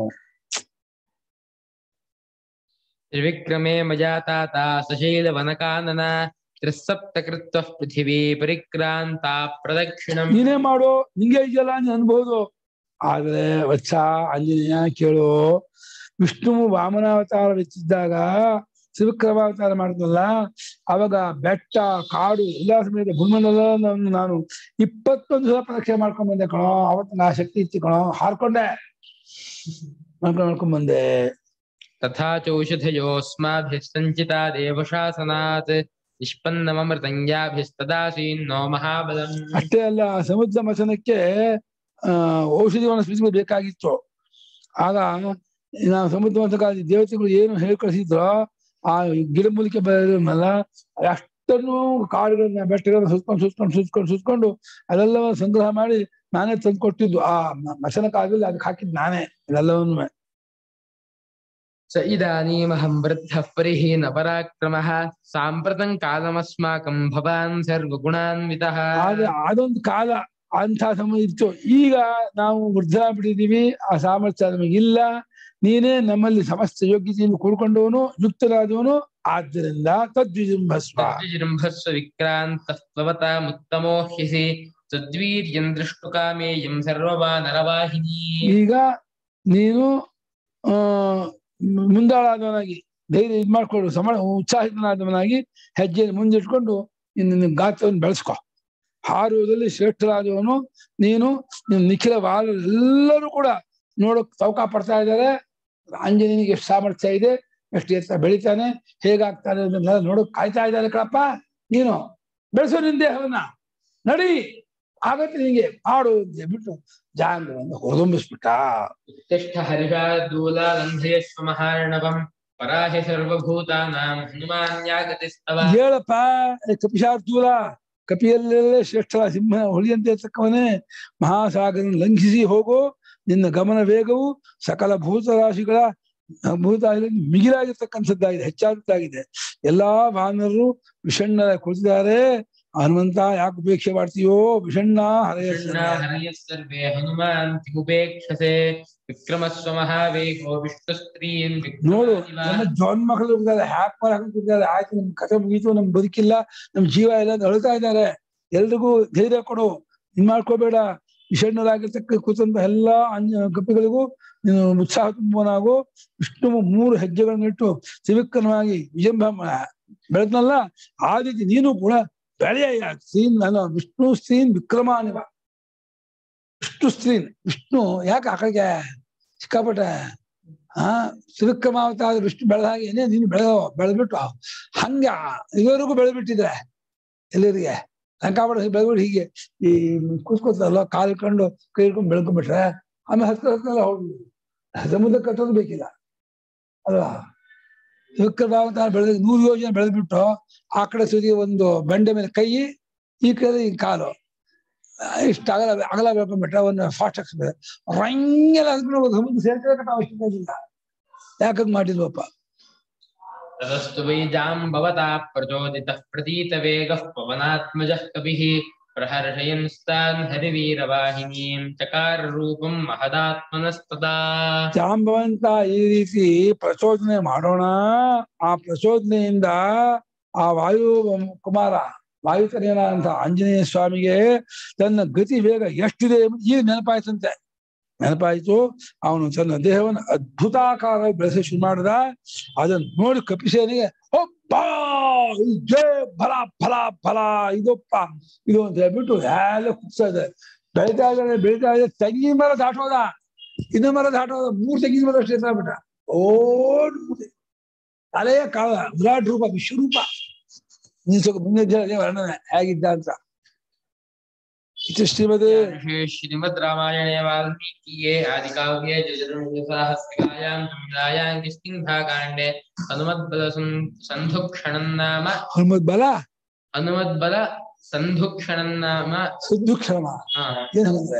त्रिविक्रमे मया ताता सशैलवनकानन त्रिसप्तकृत्वः पृथिवी परिक्रान्ता प्रदक्षिणम्
ನೀನೇ ಮಾಡು ನಿಂಗೆ ಇದೆಯಲ್ಲ ನೀನ್ ಅನ್ಬಹುದು ಆದ್ರೆ ವತ್ಸ ಆಂಜನೇಯ ಕೇಳು ವಿಷ್ಣು ವಾಮನಾವತಾರ ಎತ್ತಿದ್ದಾಗ ತ್ರಿವಿಕ್ರಮಾವತಾರ ಮಾಡ್ತಲ್ಲ ಅವಾಗ ಬೆಟ್ಟ ಕಾಡು ಎಲ್ಲಾ ಸಮೇತ ಭೂಮಂಡಲ ನಾನು ಇಪ್ಪತ್ತೊಂದು ಸಲ ಪ್ರದಕ್ಷಿಣೆ ಮಾಡ್ಕೊಂಡ್ ಬಂದೆ ಕಣೋ ಅವತ್ತು ನಾ ಶಕ್ತಿ ಇತ್ತು ಕಣೋ ಹಾರ್ಕೊಂಡೆ ಮಾಡ್ಕೊಂಡ್ ಮಾಡ್ಕೊಂಡ್ ಬಂದೆ
तथा चौषधयोऽस्माभिः सञ्चिता देवशासनात् निष्पन्नममृतञ्जाभिस्तदासीन्नो महाबलम्
ಅಷ್ಟೇ ಅಲ್ಲ ಸಮುದ್ರ ಮಥನಕ್ಕೆ ಆ ಔಷಧಿ ವನಸ್ಪತಿಗಳು ಬೇಕಾಗಿತ್ತು ಆಗ ನಾವು ಸಮುದ್ರ ಮಥನಕ್ಕಾಗಿ ದೇವತೆಗಳು ಏನು ಹೇಳಿ ಕಳಿಸಿದ್ರೋ ಆ ಗಿಡಮೂಲಿಕೆ ಬೆಳೆದಲ್ಲ ಅಷ್ಟನ್ನು ಕಾಡುಗಳನ್ನ ಬೆಟ್ಟಗಳನ್ನ ಸುತ್ಕೊಂಡು ಸುತ್ಕೊಂಡು ಸುತ್ಕೊಂಡು ಸುತ್ಕೊಂಡು ಅದೆಲ್ಲವೂ ಸಂಗ್ರಹ ಮಾಡಿ ನಾನೇ ತಂದು ಕೊಟ್ಟಿದ್ದು ಆ ಮ- ಮಥನ ಕಾಲದಲ್ಲಿ ಅದಕ್ಕೆ ಹಾಕಿದ್ದು ನಾನೇ ಇದೆಲ್ಲವನ್ನು
स इदानीमहं वृद्धः परिहीनपराक्रमः साम्प्रतं कालमस्माकं भवान् सर्वगुणान्वितः
ಆದ್ರೆ ಅದೊಂದು ಕಾಲ ಅಂತ ಸಮಯ ಇತ್ತು ಈಗ ನಾವು ವೃದ್ಧ ಬಿಟ್ಟಿದೀವಿ ಆ ಸಾಮರ್ಥ್ಯ ನಮಗಿಲ್ಲ ನೀನೇ ನಮ್ಮಲ್ಲಿ ಸಮಸ್ತ ಯೋಗ್ಯತೆಯನ್ನು ಕೂಡ್ಕೊಂಡವನು ಯುಕ್ತನಾದವನು ಆದ್ದರಿಂದ ತದ್ವಿಜೃಂಭಸ್ವ
तद्विजृम्भस्व विक्रान्तः त्ववतामुत्तमो ह्यसि तद्वीर्यं द्रष्टुकामेयं सर्ववानरवाहिनी
ಈಗ ನೀನು ಆ ಮ್- ಮುಂದಾಳಾದವನಾಗಿ ಧೈರ್ಯ ಇದ್ ಮಾಡ್ಕೊಂಡು ಸಮ ಉತ್ಸಾಹಿತನಾದವನಾಗಿ ಹೆಜ್ಜೆಯನ್ನು ಮುಂದಿಟ್ಕೊಂಡು ನಿನ್ನ ಗಾತ್ರವನ್ನು ಬೆಳೆಸ್ಕೊ ಹಾರುವುದಲ್ಲಿ ಶ್ರೇಷ್ಠರಾದವನು ನೀನು ನಿನ್ನ ನಿಖಿಲ ವಾರ ಎಲ್ಲರೂ ಕೂಡ ನೋಡಕ್ ತವಕ ಪಡ್ತಾ ಇದ್ದಾರೆ ಆಂಜನೇಯನಿಗೆ ಎಷ್ಟು ಸಾಮರ್ಥ್ಯ ಇದೆ ಎಷ್ಟು ಎತ್ತ ಬೆಳಿತಾನೆ ಹೇಗಾಗ್ತಾನೆ ಅದನ್ನೆಲ್ಲ ನೋಡಕ್ ಕಾಯ್ತಾ ಇದ್ದಾರೆ ಕಣಪ್ಪ ನೀನು ಬೆಳೆಸೋ ನಿನ್ ದೇಹವನ್ನ ನಡಿ ಆಗತ್ತೆ ನಿಂಗೆ ಮಾಡು ಅಂತ ಬಿಟ್ಟು ಜಾಂಬವಂತ ಹೊರದುಂಬಿಸ್ಬಿಟ್ಟ
उत्तिष्ठ हर्षादूला लन्धयस्व महार्णवम् पराहि सर्वभूतानां हनुमान्यागतिस्तव
ಹೇಳಪ್ಪ ಏ ಕಪಿಶಾರ್ದೂಲ ಕಪಿಯಲ್ಲೆಲ್ಲೇ ಶ್ರೇಷ್ಠ ಸಿಂಹ ಹುಲಿಯಂತೆ ಇರ್ತಕ್ಕವನೇ ಮಹಾಸಾಗರ ಲಂಘಿಸಿ ಹೋಗೋ ನಿನ್ನ ಗಮನ ವೇಗವು ಸಕಲ ಭೂತರಾಶಿಗಳ ಭೂತ ಮಿಗಿಲಾಗಿರ್ತಕ್ಕಂಥದ್ದಾಗಿದೆ ಹೆಚ್ಚಾದದ್ದಾಗಿದೆ ಎಲ್ಲಾ ವಾನರರು ವಿಷಣ್ಣ ಕುಳಿತಿದ್ದಾರೆ ಹನುಮಂತ ಯಾಕೆ ಉಪೇಕ್ಷೆ ಮಾಡ್ತೀಯೋ ವಿಷಣ್ಣ ಹರೆಯ
कृष्णा हरयः सर्वे हनुमान् किमुपेक्षसे विक्रमस्व महावेगो विष्णुस्त्रीन्
ನೋಡು
विक्रमादिव
ನಮ್ಮ ಜೋನ್ ಮಕ್ಕಳು ಇದ್ದಾರೆ ಹ್ಯಾಕ್ ಮಾಡಿ ಹಾಕಿದ್ದಾರೆ ಆಯ್ತು ನಮ್ ಕಥೆ ಮುಗೀತು ನಮ್ ಬದುಕಿಲ್ಲ ನಮ್ ಜೀವ ಇಲ್ಲ ಅಂತ ಅಳ್ತಾ ಇದ್ದಾರೆ ಎಲ್ರಿಗೂ ಧೈರ್ಯ ಕೊಡು ಇನ್ ಮಾಡ್ಕೋಬೇಡ ವಿಷಣ್ಣರಾಗಿರ್ತಕ್ಕ ಕೂತಂತ ಎಲ್ಲಾ ಅಂಜ ಕಪಿಗಳಿಗೂ ನೀನು ಉತ್ಸಾಹ ತುಂಬುವನಾಗು ವಿಷ್ಣು ಮೂರು ಹೆಜ್ಜೆಗಳನ್ನಿಟ್ಟು ತ್ರಿವಿಕ್ರಮವಾಗಿ ವಿಜಂಭ ಬೆಳೆದ್ನಲ್ಲ ಆ ರೀತಿ ನೀನು ಕೂಡ ಬೆಳೆಯ ಸ್ತ್ರೀನ್ ಅಲ್ಲ ವಿಷ್ಣು ಸ್ತ್ರೀನ್ ವಿಕ್ರಮಾನಿವ ವಿಷ್ಣು ಸ್ತ್ರೀನ್ ವಿಷ್ಣು ಯಾಕೆ ಆ ಕಡೆಗೆ ಸಿಕ್ಕಾಪಟ್ಟೆ ಆ ತ್ರಿವಿಕ್ರಮಾವತಾರ ವಿಷ್ಣು ಬೆಳೆದ ಹಾಗೆ ಏನೇ ನೀನು ಬೆಳೆದ ಬೆಳೆದ್ಬಿಟ್ಟು ಹಂಗ ಇವರಿಗೂ ಬೆಳೆದ್ಬಿಟ್ಟಿದ್ರೆ ಎಲ್ಲರಿಗೆ ಲಂಕಾಪಡ ಬೆಳೆದ್ಬಿಟ್ಟು ಹೀಗೆ ಈ ಕೂತ್ಕೋತಾರಲ್ಲ ಕಾಲು ಇಟ್ಕೊಂಡು ಕೈ ಹಿಡ್ಕೊಂಡು ಬೆಳ್ಕೊಂಡ್ಬಿಟ್ರೆ ಆಮೇಲೆ ಹತ್ರ ಹತ್ರ ಹೋಗಿ ಸಮುದ್ರ ಕಟ್ಟೋದು ಬೇಕಿಲ್ಲ ಅಲ್ವಾ ತ್ರಿವಿಕ್ರಮಾವತಾರ ಬೆಳೆದ ನೂರು ಯೋಜನೆ ಬೆಳೆದ್ಬಿಟ್ಟು ಆ ಕಡೆ ಸುದಿ ಒಂದು ಬಂಡೆ ಮೇಲೆ ಕೈ ಈ ಕಡೆ ಈ ಕಾಲು ಇಷ್ಟ ಅಗಲ ಅಗಲ ಬೆಳ್ಕೊಂಡ್ಬಿಟ್ರೆ ಒಂದು ಫಾಸ್ಟ್ ಆಗ್ತದೆ ರಂಗೆಲ್ಲ ಅಂದ್ಬಿಟ್ಟು ಸಮುದ್ರ ಸೇರ್ಕೊಳ್ಳೋಕೆ ನಾವು ಅವಶ್ಯಕತೆ ಇಲ್ಲ ಯಾಕಂದ್ ಮಾಡಿದ್ವಪ್ಪ
ततस्तु वै जाम्बवता प्रचोदितः प्रतीतवेगः पवनात्मजः कविः प्रहर्षयन्स्तान् हरिवीरवाहिनीं चकाररूपं महदात्मनस्तदा
ಜಾಂಬವಂತ ಈ ರೀತಿ ಪ್ರಚೋದನೆ ಮಾಡೋಣ ಆ ಪ್ರಚೋದನೆಯಿಂದ ಆ ವಾಯು ಕುಮಾರ ವಾಯುತನೇನ ಅಂತ ಆಂಜನೇಯ ಸ್ವಾಮಿಗೆ ತನ್ನ ಗತಿ ವೇಗ ಎಷ್ಟಿದೆ ಎಂಬುದು ಈಗ ನೆನಪಾಯ್ತಂತೆ ನೆನಪಾಯ್ತು ಅವನು ತನ್ನ ದೇಹವನ್ನು ಅದ್ಭುತಾಕಾರ ಬೆಳೆಸಿ ಶುರು ಮಾಡಿದ ಅದನ್ನ ನೋಡಿ ಕಪಿಸೇನಿಗೆ ಒಬ್ಬ ಜಯ ಫಲ ಫಲ ಫಲ ಇದಪ್ಪ ಇದು ಅಂತ ಹೇಳ್ಬಿಟ್ಟು ಎಲ್ಲ ಕುಗ್ತಾ ಇದೆ ಬೆಳಿತಾ ಇದ್ದಾನೆ ಬೆಳಿತಾ ಇದೆ ತೆಂಗಿನ ಮರ ದಾಟೋದ ಇನ್ನು ಮರ ದಾಟೋದ ಮೂರ್ ತೆಂಗಿನ ಮರ ಅಷ್ಟೇ ಬಿಟ್ಟ ಓಡ್ ತಲೆಯ ಕಾಲ ವಿರಾಟ್ ರೂಪ ವಿಶ್ವರೂಪ ನೀನ್ ಸ್ವಲ್ಪ ಮುಂದೆ ಇದ್ದರೆ ಅದೇ ವರ್ಣನೆ ಹೇಗಿದ್ದ ಅಂತ ಇದು ಶ್ರೀಮತಿ
ऋषे श्रीमद् रामायणे वाल्मीकिये आदिकाव्ये जयसाहस्रिकायां तमिलायां किष्किन्धाकाण्डे हनुमद्बलसन्धुक्षणं नाम
ಹನುಮದ್ ಬಲ
हनुमद्बल सन्धुक्षणं नाम
ಸುದ್ದುಕ್ಷಮ
हा,
ಏನ್ ಹಂಗಂದ್ರೆ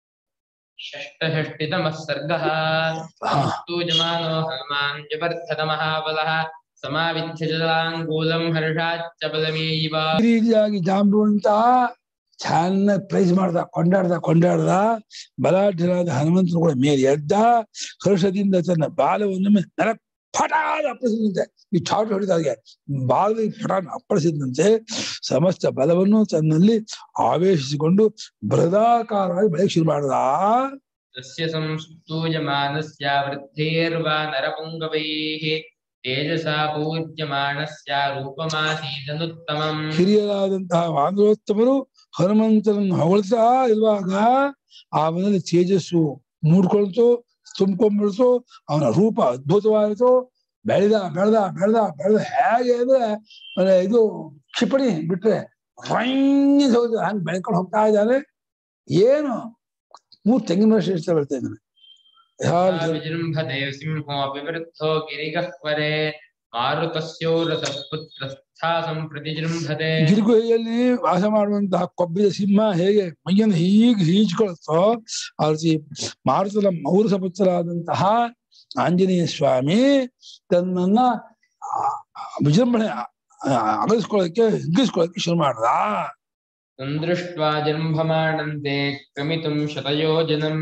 षष्टषष्टितमः सर्गः स्तूयमानो हनुमान् जवर्धतमहाबलः समाविध्य जलाङ्गूलं हर्षाच्च बलमेयिव
ಈ ರೀತಿಯಾಗಿ ಜಾಂಬುವಂತ ಚೆನ್ನಾಗಿ ಪ್ರೈಸ್ ಮಾಡ್ದ ಕೊಂಡಾಡ್ದ ಕೊಂಡಾಡ್ದ ಬಲಾಢ್ಯರಾದ ಹನುಮಂತನು ಕೂಡ ಮೇಲೆ ಎದ್ದ ಹರ್ಷದಿಂದ ತನ್ನ ಬಾಲವನ್ನು ನರ ಪಟಾದ ಅಪ್ಪಳಿಸಿದಂತೆ ಈ ಚಾಟ್ ಹೊಡಿದಾಗೆ ಬಾಲ ಪಟಾನ ಅಪ್ಪಳಿಸಿದಂತೆ ಸಮಸ್ತ ಬಲವನ್ನು ತನ್ನಲ್ಲಿ ಆವೇಶಿಸಿಕೊಂಡು ಬೃಹದಾಕಾರವಾಗಿ ಬೆಳಗ್ಗೆ ಶುರು ಮಾಡ್ದ
तस्य संस्तूयमानस्य वृद्धेर्वा नरपुङ्गवैः तेजसा पूज्यमानस्य रूपमासीदनुत्तमम्
ಹಿರಿಯರಾದಂತಹ ವಾನರೋತ್ತಮರು ಹನುಮಂತನನ್ನು ಹೊಗಳ್ತಾ ಇರುವಾಗ ಅವನಲ್ಲಿ ತೇಜಸ್ಸು ಮೂಡ್ಕೊಳ್ತು ತುಂಬ್ಕೊಂಡ್ಬಿಡ್ತು ಅವನ ರೂಪ ಅದ್ಭುತವಾಯಿತು ಬೆಳೆದ ಬೆಳೆದ ಬೆಳೆದ ಬೆಳೆದ ಹೇಗೆ ಅಂದ್ರೆ ಅಂದ್ರೆ ಇದು ಕ್ಷಿಪಣಿ ಬಿಟ್ರೆ ರಂಗಿ ಹೋದ ಹಂಗೆ ಬೆಳ್ಕೊಂಡು ಹೋಗ್ತಾ ಇದ್ದಾನೆ ಏನು ಮೂರ್ ತೆಂಗಿನ ವರ್ಷ ಇಷ್ಟ ಬರ್ತಾ ಇದ್ದಾನೆ ಯಾರು ಜನ-
विजृम्भते सिंहोऽपि वृद्धो गिरिगह्वरे मारुतस्योरसः पुत्रस्था सम्प्रतिजृम्भते
ಗಿರಿಗುಹೆಯಲ್ಲಿ ವಾಸ ಮಾಡುವಂತಹ ಕೊಬ್ಬಿದ ಸಿಂಹ ಹೇಗೆ ಮೈಯನ್ನು ಹೀಗೆ ಹೀಚ್ಕೊಳುತ್ತೋ ಆ ರೀತಿ ಮಾರುತನ ಮೌರಸ ಪುತ್ರರಾದಂತಹ ಆಂಜನೇಯ ಸ್ವಾಮಿ ತನ್ನನ್ನ ಆ, ವಿಜೃಂಭಣೆ ಆ, ಅಗಲಿಸ್ಕೊಳ್ಳೋಕೆ ಹಿಗ್ಗಿಸ್ಕೊಳ್ಳೋಕೆ ಶುರು ಮಾಡ್ದ
सन्दृष्ट्वा जृम्भमाणन्ते क्रमितुं शतयोजनं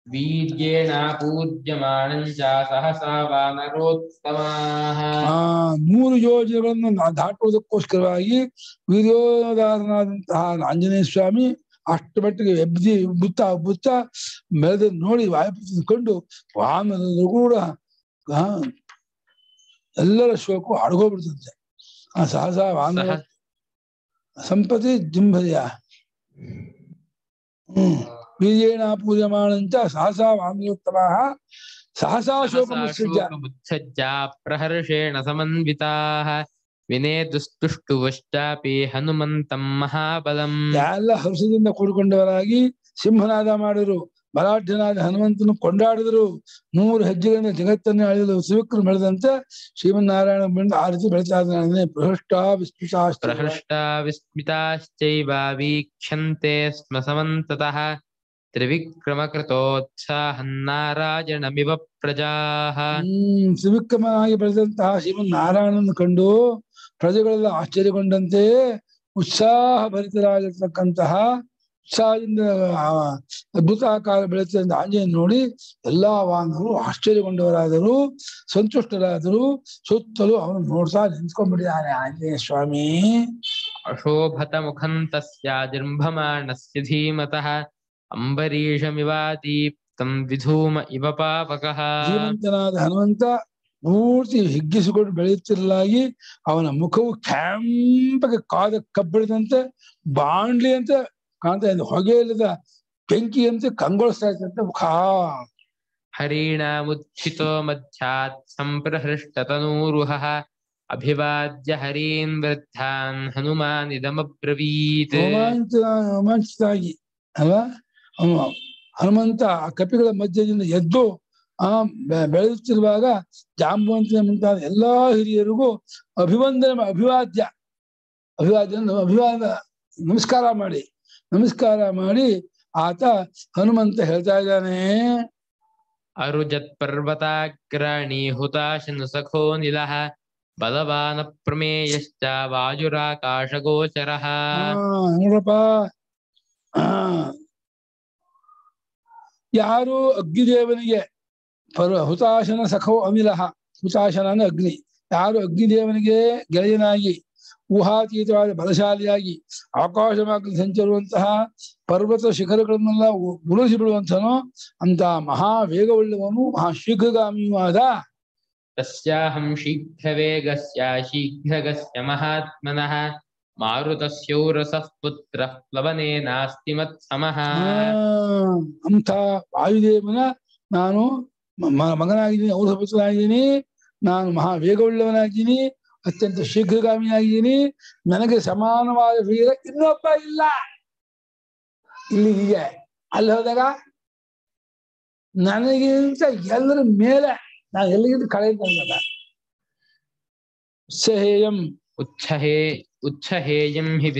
वीर्येणापूज्यमानं च सहसा वानरोत्तमाः
ಆ ನೂರು ಯೋಜನೆಗಳನ್ನು ನಾ- ದಾಟುವುದಕ್ಕೋಸ್ಕರವಾಗಿ ವೀರ್ಯೋದಾರನಾದಂತಹ ಆಂಜನೇಯ ಸ್ವಾಮಿ ಅಷ್ಟು ಮಟ್ಟಿಗೆ ಎಬ್ದಿ ಬುತ್ತ ಬುತ್ತ ಬೆಳೆದ ನೋಡಿ ವಾಯುಪುತ್ರ ಕಂಡು ವಾಮನರು ಕೂಡ ಆ, ಎಲ್ಲರ ಶೋಕು ಅಡಗೋಗ್ಬಿಡ್ತಂತೆ ಆ ಸಹಸ ವಾಮನ
सह
ಸಂಪತಿ ಜಿಂಭಯ ಹ್ಮ್ ವೀರ್ಯೇಣ ಪೂಜ್ಯಮಾನಂಚ ಸಹಸಾ ವಾಮನೋತ್ತಮ ಸಹಸಾ ಶೋಕಮುತ್ಸೃಜ್ಯ
शोकमुत्सज्जा प्रहर्षेण समन्विताः ವಿನೇದುಸ್ತುಷ್ಟುವಶ್ಚಾಪಿ ಹನುಮಂತಂ ಮಹಾಬಲಂ
ಎಲ್ಲ ಹರ್ಷದಿಂದ ಕೂಡಿಕೊಂಡವರಾಗಿ ಸಿಂಹನಾದ ಮಾಡಿದ್ರು ಬಲಾಢ್ಯನಾದ ಹನುಮಂತನು ಕೊಂಡಾಡಿದರು ನೂರು ಹೆಜ್ಜೆಗಳಿಂದ ಜಗತ್ತನ್ನು ಅಳೆಯಲು ಸುವಿಕ್ರು ಬೆಳೆದಂತೆ ಶ್ರೀಮನ್ನಾರಾಯಣ ಬಂದು ಆ ರೀತಿ ಬೆಳೀತಾ ಇದ್ದಾನೆ ಪ್ರಹೃಷ್ಟ ವಿಸ್ಮಿತಾಶ್ಚ
ಪ್ರಹೃಷ್ಟಾ ವಿಸ್ಮಿತಾಶ್ಚೈವ ವೀಕ್ಷಂತೆ ಸ್ಮ ಸಮಂತತಃ ತ್ರಿವಿಕ್ರಮಕೃತೋತ್ಸಾಹನ್ನಾರಾಜಣಮಿವ ಪ್ರಜಾಃ
ಹ್ಮ್ ತ್ರಿವಿಕ್ರಮನಾಗಿ ಬೆಳೆದಂತಹ ಶ್ರೀಮನ್ ನಾರಾಯಣನನ್ನು ಕಂಡು ಪ್ರಜೆಗಳೆಲ್ಲ ಆಶ್ಚರ್ಯಗೊಂಡಂತೆ ಉತ್ಸಾಹ ಭರಿತರಾಗಿರ್ತಕ್ಕಂತಹ ಉತ್ಸಾಹದಿಂದ ಆ ಅದ್ಭುತ ಆಕಾರ ಬೆಳೆಯುತ್ತಿದ್ದ ಆಂಜನೇಯ ನೋಡಿ ಎಲ್ಲಾ ವಾಹನರು ಆಶ್ಚರ್ಯಗೊಂಡವರಾದರು ಸಂತುಷ್ಟರಾದರು ಸುತ್ತಲೂ ಅವನು ನೋಡ್ತಾ ನಿಂತ್ಕೊಂಡ್ಬಿಟ್ಟಿದ್ದಾನೆ ಆಂಜನೇಯ ಸ್ವಾಮಿ
ಅಶೋಭತ ಮುಖಂ ತಸ್ಯ ಜೃಂಭಮಾಣಸ್ಯ ಧೀಮತಃ ಅಂಬರೀಷಮಿವಾದೀಪ್ತಂ ವಿಧೂಮ ಇವ ಪಾಪಕಃ
ಶ್ರೀಮಂತನಾದ ಹನುಮಂತ ಪೂರ್ತಿ ಹಿಗ್ಗಿಸಿಕೊಂಡು ಬೆಳೆಯುತ್ತಿರಲಾಗಿ ಅವನ ಮುಖವು ಕೆಂಪಗೆ ಕಾದ ಕಬ್ಬಿಡದಂತೆ ಬಾಂಡ್ಲಿ ಅಂತ ಕಾಣ್ತಾ ಇದೆ ಹೊಗೆ ಇಲ್ಲದ ಬೆಂಕಿಯಂತೆ ಕಂಗೊಳಿಸ್ತಾ ಇತ್ತಂತೆ ಮುಖ
ಹರೀಣಾಮುತ್ಥಿತೋ ಮಧ್ಯಾತ್ ಸಂಪ್ರಹೃಷ್ಟತನೂರುಹಃ ಅಭಿವಾದ್ಯ ಹರೀನ್ ವೃದ್ಧಾನ್ ಹನುಮಾನ್ ಇದಮಬ್ರವೀತ್
ರೋಮಾಂಚ ರೋಮಾಂಚಿತಾಗಿ ಅಲ್ವಾ ಅವನು ಹನುಮಂತ ಆ ಕಪಿಗಳ ಮಧ್ಯದಿಂದ ಎದ್ದು ಆ ಬೆ- ಬೆಳೆಯುತ್ತಿರುವಾಗ ಜಾಂಬವಂತನ ಮುಂತಾದ ಎಲ್ಲಾ ಹಿರಿಯರಿಗೂ ಅಭಿವಂದನೆ ಅಭಿವಾದ್ಯ ಅಭಿವಾದ್ಯ ಅಂದ್ರೆ ಅಭಿವಾದ ನಮಸ್ಕಾರ ಮಾಡಿ ನಮಸ್ಕಾರ ಮಾಡಿ ಆತ ಹನುಮಂತ ಹೇಳ್ತಾ ಇದ್ದಾನೆ
ಅರುಜತ್ ಪರ್ವತಾಗ್ರಾಣಿ ಹುತಾಶನು ಸಖೋ ನಿಲಃ ಬಲವಾನ ಪ್ರಮೇಯಶ್ಚ ವಾಯುರಾಕಾಶಗೋಚರಃ
ಆ, ನೋಡಪ್ಪ ಆ, ಯಾರು ಅಗ್ನಿದೇವನಿಗೆ ಪರ್ವ ಹುತಾಶನ ಸಖೋ ಅಮಿಲಹ ಹುತಾಶನ ಅಗ್ನಿ ಯಾರು ಅಗ್ನಿದೇವನಿಗೆ ಗೆಳೆಯನಾಗಿ ಊಹಾತೀತವಾದ ಬಲಶಾಲಿಯಾಗಿ ಆಕಾಶ ಮಾರ್ಗದಲ್ಲಿ ಸಂಚರುವಂತಹ ಪರ್ವತ ಶಿಖರಗಳನ್ನೆಲ್ಲ ಉ- ಉರುಳಿಸಿ ಬಿಡುವಂತನೋ ಅಂತ ಮಹಾ ವೇಗವುಳ್ಳವನು ಮಹಾ ಶೀಘ್ರಗಾಮಿಯೂ ಆದ
ತಸ್ಯಾಹಂ ಶೀಘ್ರವೇಗಸ್ಯ ಶೀಘ್ರಗಸ್ಯ ಮಹಾತ್ಮನಃ ಮಾರುತಸ್ಯೌರಸಃ ಪುತ್ರಃ ಪ್ಲವನೇನಾಸ್ತಿ ಮತ್ಸಮಃ
ಆ, ಅಂಥ ವಾಯುದೇವನ ನಾನು ಮ- ಮ- ಮಗನಾಗಿದ್ದೀನಿ ಔಷಧ ಪುತ್ರನಾಗಿದ್ದೀನಿ ನಾನು ಮಹಾ ವೇಗವುಳ್ಳವನಾಗಿದ್ದೀನಿ ಅತ್ಯಂತ ಶೀಘ್ರಗಾಮಿಯಾಗಿದ್ದೀನಿ ನನಗೆ ಸಮಾನವಾದ ವೀರ ಇನ್ನೊಬ್ಬ ಇಲ್ಲ ಇಲ್ಲಿ ಹೀಗೆ ಅಲ್ಲಿ ಹೋದಾಗ ನನಗಿಂತ ಎಲ್ಲರ ಮೇಲೆ ನಾನು ಎಲ್ಲಿಗಿಂತ ಕಳೆದ ಸಹೇಯಂ
ಉಚ್ಛಹೇ ಉಚ್ಛಹೇಯಂ ಹಿ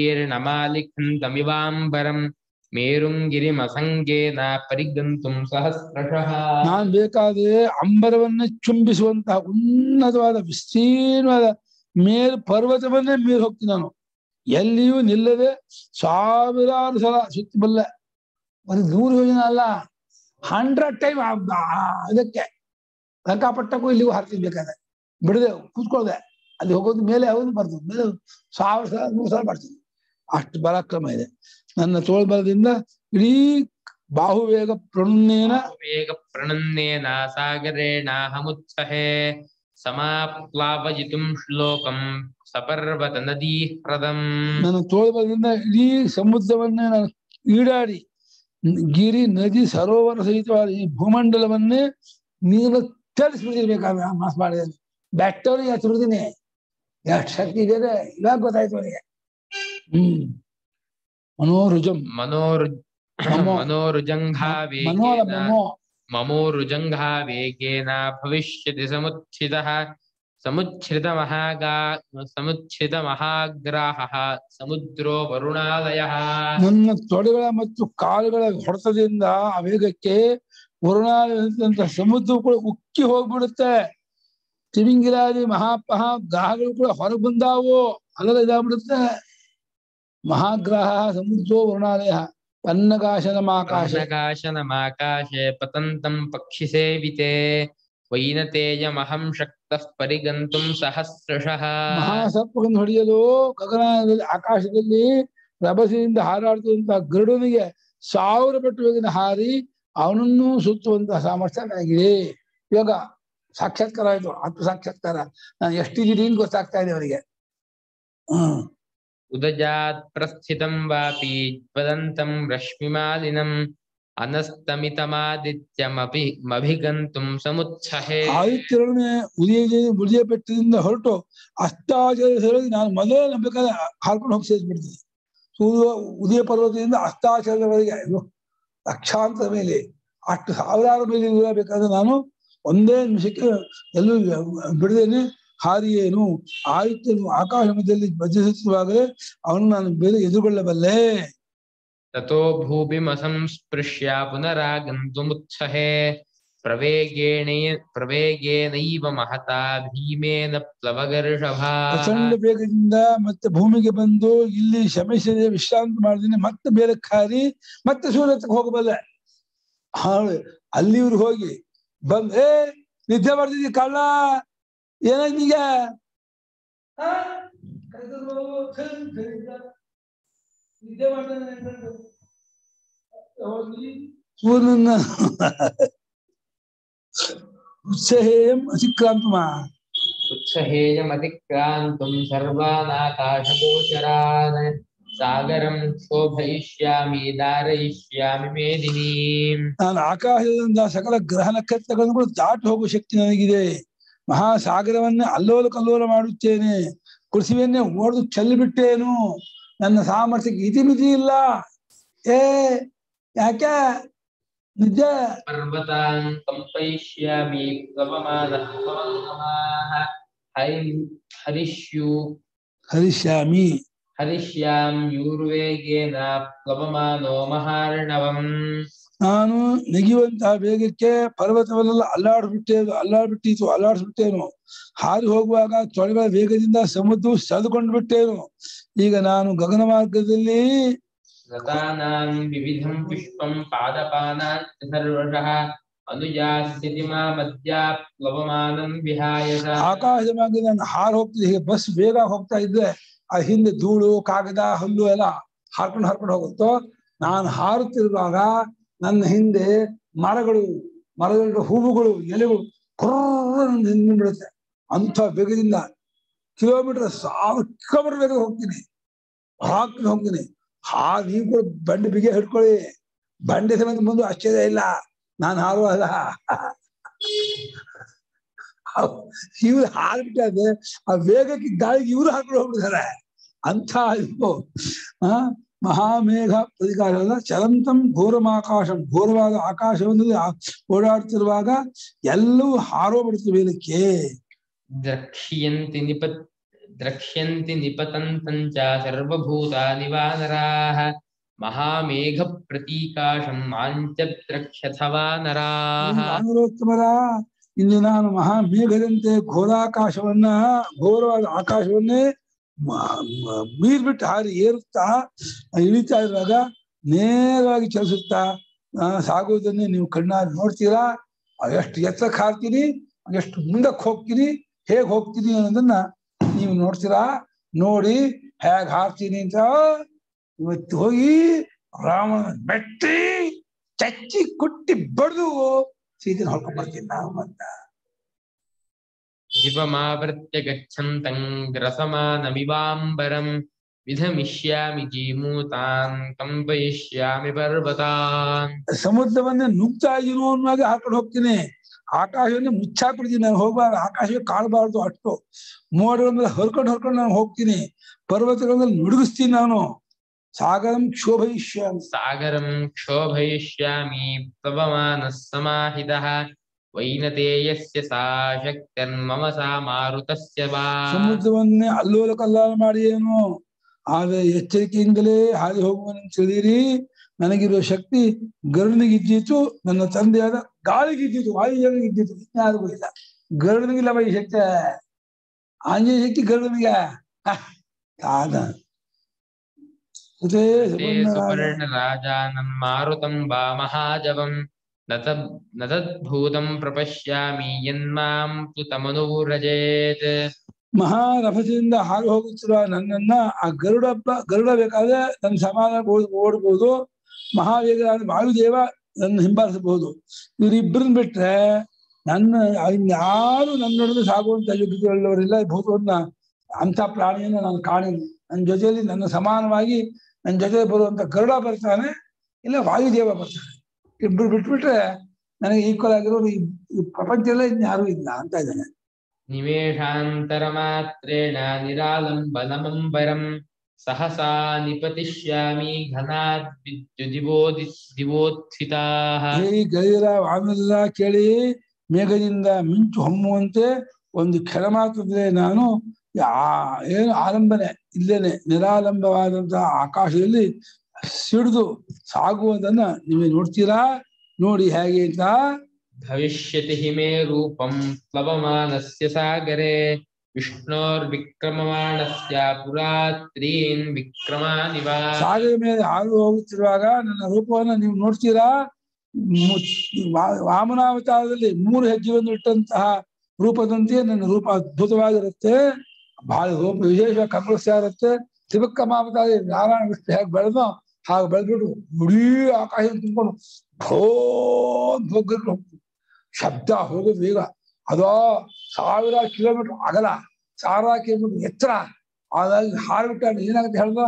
ವಿಸ್ತೀರ್ಣಮಾಲಿಖಂತಮಿವಾಂಬರಂ ಮೇರುಂಗಿರಿಮಸಂಗೇನ ಪರಿಗಂತುಂ ಸಹಸ್ರಶಃ
ನಾನ್ ಬೇಕಾದ್ರೆ ಅಂಬರವನ್ನ ಚುಂಬಿಸುವಂತಹ ಉನ್ನತವಾದ ವಿಸ್ತೀರ್ಣವಾದ ಮೇಲ್ ಪರ್ವತವನ್ನೇ ಮೀರಿ ಹೋಗ್ತೀನಿ ನಾನು ಎಲ್ಲಿಯೂ ನಿಲ್ಲದೆ ಸಾವಿರಾರು ಸಲ ಸುತ್ತಬಲ್ಲ ಒಂದು ನೂರು ಯೋಜನೆ ಅಲ್ಲ ಹಂಡ್ರೆಡ್ ಟೈಮ್ ಅದಕ್ಕೆ ಲಂಕಾಪಟ್ಟಕ್ಕೂ ಇಲ್ಲಿಗೂ ಹಾರ್ತೀನಿ ಬೇಕಾದ್ರೆ ಬಿಡದೆ ಕೂತ್ಕೊಳ್ದೆ ಅಲ್ಲಿ ಹೋಗೋದು ಮೇಲೆ ಹೋಗೋದು ಬರ್ತದೆ ಮೇಲೆ ಸಾವಿರ ಸಲ ನೂರು ಸಲ ಮಾಡ್ತೀನಿ ಅಷ್ಟು ಪರಾಕ್ರಮ ಇದೆ ನನ್ನ ತೋಳ್ಬಲದಿಂದ ಇಡೀ ಬಾಹುವೇಗ ಪ್ರಣುನ್ನೇನ
ವೇಗ ಪ್ರಣನ್ನೇನ ಸಾಗರೇಣಾಹಮುತ್ಸಹೇ ಸಮಾಪ್ಲಾವಯಿತುಂ ಶ್ಲೋಕಂ ಸಪರ್ವತ ನದೀ ಹ್ರದಂ
ನನ್ನ ತೋಳ್ಬಲದಿಂದ ಇಡೀ ಸಮುದ್ರವನ್ನೇ ನಾನು ಈಡಾಡಿ ಗಿರಿ ನದಿ ಸರೋವರ ಸಹಿತವಾದ ಈ ಭೂಮಂಡಲವನ್ನೇ ನೀರು ತರಿಸ್ಬಿಟ್ಟಿರ್ಬೇಕಾದ್ರೆ ಮಾಸ್ ಮಾಡಿದೆ ಬೆಟ್ಟವನಿಗೆ ಹಚ್ಬಿಡ್ತೀನಿ ಎಷ್ಟು ಶಕ್ತಿ ಇದೆ ಇವಾಗ ಗೊತ್ತಾಯ್ತು ಅವನಿಗೆ ಹ್ಮ್ ಮನೋರುಜಂ
ಮನೋರು
ಮನೋ-
ಮನೋರುಜಂಘಾವೇಗೇನ
ಮನೋರ ಮನೋ
ಮಮೋರುಜಂಘಾವೇಗೇನ ಭವಿಷ್ಯತಿ ಸಮುಚ್ಛಿತಃ ಸಮುಚ್ಛ್ರಿತಮಹಾಗಾ ಸಮುಚ್ಛ್ರಿತಮಹಾಗ್ರಾಹಃ ಸಮುದ್ರೋ ವರುಣಾಲಯಃ
ನನ್ನ ತೊಡೆಗಳ ಮತ್ತು ಕಾಲುಗಳ ಹೊಡೆತದಿಂದ ಆ ವೇಗಕ್ಕೆ ವರುಣಾದಂತ ಸಮುದ್ರ ಕೂಡ ಉಕ್ಕಿ ಹೋಗ್ಬಿಡುತ್ತೆ ತಿಮಿಂಗಿಲಾದಿ ಮಹಾಪಹ ಗ್ರಹಗಳು ಕೂಡ ಹೊರಗೆ ಬಂದಾವು ಅಲ್ಲದ ಇದಾಗ್ಬಿಡುತ್ತೆ ಮಹಾಗ್ರಹ ಸಮುದ್ರೋ ವರುಣಾಲಯ ಪನ್ನಗಾಶನಮಾಕಾಶ
ಆಕಾಶನಮಾಕಾಶೆ ಪತಂತಂ ಪಕ್ಷಿಸೇವಿತೆ ವೈನತೇಯಮಹಂ ಶಕ್ತಃ ಪರಿಗಂತುಂ ಸಹಸ್ರಶಃ
ಮಹಾಸರ್ಪಗಳನ್ನು ಹೊಡೆಯಲು ಗಗನದಲ್ಲಿ ಆಕಾಶದಲ್ಲಿ ರಭಸದಿಂದ ಹಾರಾಡ್ತಿರುವಂತಹ ಗರುಡನಿಗೆ ಸಾವಿರ ಪಟ್ಟು ವೇಗದ ಹಾರಿ ಅವನನ್ನು ಸುತ್ತುವಂತಹ ಸಾಮರ್ಥ್ಯ ನನಗಿದೆ ಇವಾಗ ಸಾಕ್ಷಾತ್ಕಾರ ಆಯ್ತು ಆತ್ಮ ಸಾಕ್ಷಾತ್ಕಾರ ನಾನು ಎಷ್ಟಿದ್ದೀನಿ ಅಂತ ಗೊತ್ತಾಗ್ತಾ ಇದೆ ಅವರಿಗೆ ಹ್ಮ್
ಉದಜಾತ್ ಪ್ರಸ್ಥಿತಂ ವಾಪಿ ಜ್ವಲಂತಂ ರಶ್ಮಿಮಾಲಿನಂ ಅನಸ್ತಮಿತಮಾದಿತ್ಯಮಪಿ ಮಭಿಗಂತುಂ ಸಮುತ್ಸಹೇ
ಆದಿತ್ಯರೊಡನೆ ಉದಯ ಉದಯ ಬೆಟ್ಟದಿಂದ ಹೊರಟು ಅಷ್ಟಾಚರದಲ್ಲಿ ನಾನು ಮೊದಲೇ ನಂಬೇಕಾದ್ರೆ ಹಾರ್ಕೊಂಡು ಹೋಗಿ ಸೇರಿಸ್ಬಿಡ್ತೀನಿ ಸೂರ್ಯ ಉದಯ ಪರ್ವತದಿಂದ ಅಷ್ಟಾಚರದವರೆಗೆ ಇದು ಲಕ್ಷಾಂತರ ಮೇಲೆ ಅಷ್ಟು ಸಾವಿರಾರು ಮೇಲೆ ಇರಬೇಕಾದ್ರೆ ನಾನು ಒಂದೇ ನಿಮಿಷಕ್ಕೆ ಎಲ್ಲೂ ಬಿಡದೇನೆ ಹಾರಿಯೇನು ಆದಿತ್ಯನು ಆಕಾಶ ಮಧ್ಯದಲ್ಲಿ ಭಜಿಸುತ್ತಿರುವಾಗಲೇ ಅವನು ನಾನು ಬೇರೆ ಎದುರುಗೊಳ್ಳಬಲ್ಲೆ
ತಥೋ ಭೂಮಿಮಸಂಸ್ಪೃಶ್ಯ ಪುನರಾಗन्तುमुत्सहे ಪ್ರವೇಗೇಣ ಪ್ರವೇಗೇನೈವ ಮಹತಾ ಭೀಮೇನ ಪ್ಲವಗರ್ಷಭಾ
ಪ್ರಚಂಡ ಬೇಗದಿಂದ ಮತ್ತೆ ಭೂಮಿಗೆ ಬಂದು ಇಲ್ಲಿ ಶಮಿಸದೆ ವಿಶ್ರಾಂತಿ ಮಾಡಿದ್ದೀನಿ ಮತ್ತೆ ಬೇರೆ ಖಾರಿ ಮತ್ತೆ ಸೂರ್ಯಕ್ಕೆ ಹೋಗಬಲ್ಲೆ ಹಾಳು ಅಲ್ಲಿವ್ರು ಹೋಗಿ ಬಂದ್ ಏ ನಿದ್ದೆ ಮಾಡ್ತಿದ್ದಿ ಕಳ್ಳ ಏನಾಯ್ತು ಈಗ ಆ? ಕರೆದ್ರು, ಕರೆದ್ರು, ಕರೆದ್ರು. ನಿದ್ದೆ ಮಾಡ್ತಾನೆ ಅನ್ಕೊಂಡು. ಹೋಗಿ ಸೂರ್ಯನ ಉತ್ಸಹೇಯಂ ಅತಿಕ್ರಾಂತಮ
उत्सहेयमतिक्रान्तुं सर्वानाकाशगोचरान् सागरं शोभयिष्यामि दारयिष्यामि मेदिनीम्
ನಾನು ಆಕಾಶದಿಂದ ಸಕಲ ಗ್ರಹ ನಕ್ಷತ್ರಗಳನ್ನು ಕೂಡ ದಾಟಿ ಹೋಗುವ ಶಕ್ತಿ ನನಗಿದೆ ಮಹಾಸಾಗರವನ್ನೇ ಅಲ್ಲೋಲ ಕಲ್ಲೋಲ ಮಾಡುತ್ತೇನೆ ಪೃಥ್ವಿಯನ್ನೇ ಓಡಿದು ಚೆಲ್ಲಿಬಿಟ್ಟೇನು ನನ್ನ ಸಾಮರ್ಥ್ಯಕ್ಕೆ ಇತಿಮಿತಿ ಇಲ್ಲ ಏ ಯಾಕೆ ನಿಜ
पर्वतान् कम्पयिष्यामि प्लवमानः पवनसमाः हरिं हरिष्यु
ಹರಿಷ್ಯಾಮಿ
हरिष्यां यूर्वेगेन प्लवमानो महार्णवम्
ನಾನು ನೆಗೆಯುವಂತಹ ವೇಗಕ್ಕೆ ಪರ್ವತವನ್ನೆಲ್ಲ ಅಲ್ಲಾಡ್ಬಿಟ್ಟೇನು ಅಲ್ಲಾಡ್ಬಿಟ್ಟಿತ್ತು ಅಲ್ಲಾಡಿಸ್ಬಿಟ್ಟೇನು ಹಾರಿ ಹೋಗುವಾಗ ತೊಳೆಗಳ ವೇಗದಿಂದ ಸಮುದ್ರ ಸೆಳೆದುಕೊಂಡು ಬಿಟ್ಟೇನು ಈಗ ನಾನು ಗಗನ ಮಾರ್ಗದಲ್ಲಿ
लतानां विविधं पुष्पं पादपानां च सर्वशः अनुयास्यति मामद्या प्लवमानं विहाय स
ಆಕಾಶದ ಮ್ಯಾಗೆ ನಾನು ಹಾರು ಹೋಗ್ತಿದ್ದೆ ಹೀಗೆ ಬಸ್ ಬೇಗ ಹೋಗ್ತಾ ಇದ್ರೆ ಆ ಹಿಂದೆ ಧೂಳು ಕಾಗದ ಹುಲ್ಲು ಎಲ್ಲ ಹಾರ್ಕೊಂಡು ಹಾರ್ಕೊಂಡು ಹೋಗುತ್ತೋ ನಾನು ಹಾರುತ್ತಿರುವಾಗ ನನ್ನ ಹಿಂದೆ ಮರಗಳು ಮರಗಳ ಹೂವುಗಳು ಎಲೆಗಳು ಕುರ್ರ ನನ್ನ ಹಿಂದೆ ಬಿಡುತ್ತೆ ಅಂಥ ಬೇಗದಿಂದ ಕಿಲೋಮೀಟರ್ ಸಾವಿರ ಕಿಲೋಮೀಟರ್ ಬೇಗ ಹೋಗ್ತೀನಿ ಹಾಕ್ಕೊಂಡು ಹೋಗ್ತೀನಿ ಹಾ ನೀವು ಕೂಡ ಬಂಡೆ ಬಿಗಿ ಹಿಡ್ಕೊಳ್ಳಿ ಬಂಡೆ ಸಮೇತ ಬಂದು ಆಶ್ಚರ್ಯ ಇಲ್ಲ ನಾನು ಹಾರುವಾಗ ಇವ್ರು ಹಾರ್ಬಿಟ್ಟಾದ್ರೆ ಆ ವೇಗಕ್ಕೆ ಗಾಳಿಗೆ ಇವ್ರು ಹಾಕೊಂಡು ಹೋಗ್ಬಿಡ್ತಾರೆ ಅಂತ ಇದು ಆ ಮಹಾಮೇಘ ಪ್ರತಿಕಾರವಲ್ಲ ಚಲಂತಂ ಘೋರಮಾಕಾಶಂ ಘೋರವಾದ ಆಕಾಶವನ್ನು ಆ- ಓಡಾಡ್ತಿರುವಾಗ ಎಲ್ಲವೂ ಹಾರೋಗ್ಬಿಡ್ತವೆ ವೇಗಕ್ಕೆ
द्रक्ष्यन्ति निपत् द्रक्ष्यन्ति निपतन्तं च सर्वभूतानि वानराः महामेघप्रतीकाशं माञ्च द्रक्ष्यथ वानराः
ನಾನರೋತ್ತಮರ ಇಂದು ನಾನು ಮಹಾ ಮೇಘದಂತೆ ಘೋರಾಕಾಶವನ್ನ ಘೋರವಾದ ಆಕಾಶವನ್ನೇ ಮ- ಮ- ಮೀರ್ಬಿಟ್ಟು ಹಾರಿ ಏರುತ್ತಾ ಇಳಿತಾ ಇರುವಾಗ ನೇರವಾಗಿ ಚಲಿಸುತ್ತಾ ಆ, ಸಾಗುವುದನ್ನೇ ನೀವು ಕಣ್ಣಾಗಿ ನೋಡ್ತೀರಾ ಎಷ್ಟು ಎತ್ತರಕ್ಕೆ ಹಾರ್ತೀನಿ ಎಷ್ಟು ಮುಂದಕ್ಕೆ ಹೋಗ್ತೀನಿ ಹೇಗ್ ಹೋಗ್ತೀನಿ ಅನ್ನೋದನ್ನ ನೀವು ನೋಡ್ತೀರಾ ನೋಡಿ ಹೇಗ್ ಹಾರ್ತೀನಿ ಅಂತ ಇವತ್ತು ಹೋಗಿ ರಾಮನ ಮೆಟ್ಟಿ ಚಚ್ಚಿ ಕುಟ್ಟಿ ಬಡ್ದು ಸೀತೆನ ಹೊಡ್ಕೊಂಡ್ ಬರ್ತೀನಿ ನಾವು ಅಂತ
शिवमावृत्य गच्छन्तं ग्रसमानमिवाम्बरं विधमिष्यामि जीमूतान् कम्पयिष्यामि पर्वतान्
ಸಮುದ್ರವನ್ನೇ ನುಗ್ತಾ ಇದೀನೋ ಅನ್ನುವಾಗ ಹಾಕೊಂಡು ಹೋಗ್ತೀನಿ ಆಕಾಶವನ್ನೇ ಮುಚ್ಚಾಕ್ಬಿಡ್ತೀನಿ ನಾನು ಹೋಗುವಾಗ ಆಕಾಶವೇ ಕಾಣಬಾರ್ದು ಅಷ್ಟು ಮೋಡಗಳ ಹೊರ್ಕೊಂಡು ಹೊರ್ಕೊಂಡು ನಾನು ಹೋಗ್ತೀನಿ ಪರ್ವತಗಳನ್ನ ನುಡುಗಿಸ್ತೀನಿ ನಾನು ಸಾಗರಂ ಕ್ಷೋಭಯಿಷ್ಯಾಮಿ
सागरं क्षोभयिष्यामि प्लवमानः समाहितः वैनतेयस्य सा शक्तिर्मम सा मारुतस्य वा
ಸಮುದ್ರವನ್ನೇ ಅಲ್ಲೋಲ ಕಲ್ಲಾಲ ಮಾಡಿ ಏನು ಆದ್ರೆ ಎಚ್ಚರಿಕೆಯಿಂದಲೇ ಹಾದಿ ಹೋಗುವನು ತಿಳಿಯಿರಿ ನನಗಿರುವ ಶಕ್ತಿ ಗರುಡನಿಗಿದ್ದೀತು ನನ್ನ ತಂದೆಯಾದ ಗಾಳಿಗಿದ್ದಿತು ವಾಯುಜನಿಗಿದ್ದಿತು ಇನ್ಯಾರಿಗೂ ಇಲ್ಲ ಗರುಡನಿಗಿಲ್ಲವ ಈ ಶಕ್ತಿ ಆಂಜನೇಯ ಶಕ್ತಿ ಗರುಡನಿಗೆ ಆದ ಸುತೇ
ते
ಸುಪರ್ಣರಾಜ.
सुपर्णराजानं मारुतं वा महाजवं न तद् न तद्भूतं प्रपश्यामि यन्मां तु तमनुव्रजेत्
ಮಹಾರಭಸದಿಂದ ಹಾರು ಹೋಗುತ್ತಿರುವ ನನ್ನನ್ನ ಆ ಗರುಡ ಗರುಡ ಬೇಕಾದ್ರೆ ನನ್ನ ಸಮಾನ ಓಡ್- ಓಡ್ಬೋದು ಮಹಾವೇಗ ವಾಯುದೇವ ನನ್ನ ಹಿಂಬಾಲಿಸಬಹುದು ಇವರಿಬ್ಬರನ್ನ ಬಿಟ್ರೆ ನನ್ನ ಇನ್ಯಾರು ನನ್ನೊಡನೆ ಸಾಗುವಂತ ಯೋಗ್ಯತೆ ಉಳ್ಳವರಿಲ್ಲ ಈ ಭೂತವನ್ನ ಅಂತ ಪ್ರಾಣಿಯನ್ನ ನಾನು ಕಾಣಿಲ್ಲ ನನ್ನ ಜೊತೆಯಲ್ಲಿ ನನ್ನ ಸಮಾನವಾಗಿ ನನ್ನ ಜೊತೆ ಬರುವಂತ ಗರುಡ ಬರ್ತಾನೆ ಇಲ್ಲ ವಾಯುದೇವ ಬರ್ತಾನೆ ಇಬ್ರು ಬಿಟ್ಬಿಟ್ರೆ ನನಗೆ ಈಕ್ವಲ್ ಆಗಿರೋರು ಈ ಈ ಪ್ರಪಂಚದಲ್ಲೇ ಇನ್ಯಾರೂ ಇಲ್ಲ ಅಂತ ಇದ್ದಾನೆ
निमेषान्तरमात्रेण निरालम्बनमम्बरम् सहसा निपतिष्यामि घनात् दिवोदि दिवोत्थिताः
ಈ ಗೈರ ವಾಮೆಲ್ಲ ಕೇಳಿ ಮೇಘದಿಂದ ಮಿಂಚು ಹೊಮ್ಮುವಂತೆ ಒಂದು ಕೆಲ ಮಾತ್ರದಲ್ಲಿ ನಾನು ಯಾ- ಏನು ಆಲಂಬನೆ ಇಲ್ಲೇನೆ ನಿರಾಲಂಬವಾದಂತಹ ಆಕಾಶದಲ್ಲಿ ಸಿಡಿದು ಸಾಗುವುದನ್ನ ನೀವು ನೋಡ್ತೀರಾ ನೋಡಿ ಹೇಗೆ ಅಂತ
भविष्यति हि मे रूपम् प्लवमानस्य सागरे विष्णोर्विक्रममाणस्य पुरात्रीन् विक्रमानि वा
ಸಾಗರ ಮೇಲೆ ಹಾದು ಹೋಗುತ್ತಿರುವಾಗ ನನ್ನ ರೂಪವನ್ನು ನೀವು ನೋಡ್ತೀರಾ ಮು- ವಾ- ವಾಮನಾವತಾರದಲ್ಲಿ ಮೂರು ಹೆಜ್ಜೆಯನ್ನು ಇಟ್ಟಂತಹ ರೂಪದಂತೆ ನನ್ನ ರೂಪ ಅದ್ಭುತವಾಗಿರುತ್ತೆ ಬಹಳ ರೂಪ ವಿಶೇಷ ಕಮಲಸ್ಯ ಇರುತ್ತೆ ತ್ರಿವಿಕ್ರಮಾವತಾರ ನಾರಾಯಣ ವಿಷ್ಣು ಹೇಗೆ ಬೆಳೆದೋ ಹಾಗೆ ಬೆಳೆದ್ಬಿಟ್ಟು ಇಡೀ ಆಕಾಶ ತುಂಬಿಕೊಂಡು ಭೋ ಅಂತ ಹೋಗ್ಬಿಟ್ಟು ಶಬ್ದ ಹೋಗೋದು ಈಗ ಅದೋ ಸಾವಿರ ಕಿಲೋಮೀಟರ್ ಅಗಲ ಸಾವಿರ ಕಿಲೋಮೀಟರ್ ಎತ್ತರ ಹಾಗಾಗಿ ಹಾರ್ಬಿಟ್ಟ ಏನಾಗುತ್ತೆ ಹೇಳ್ದ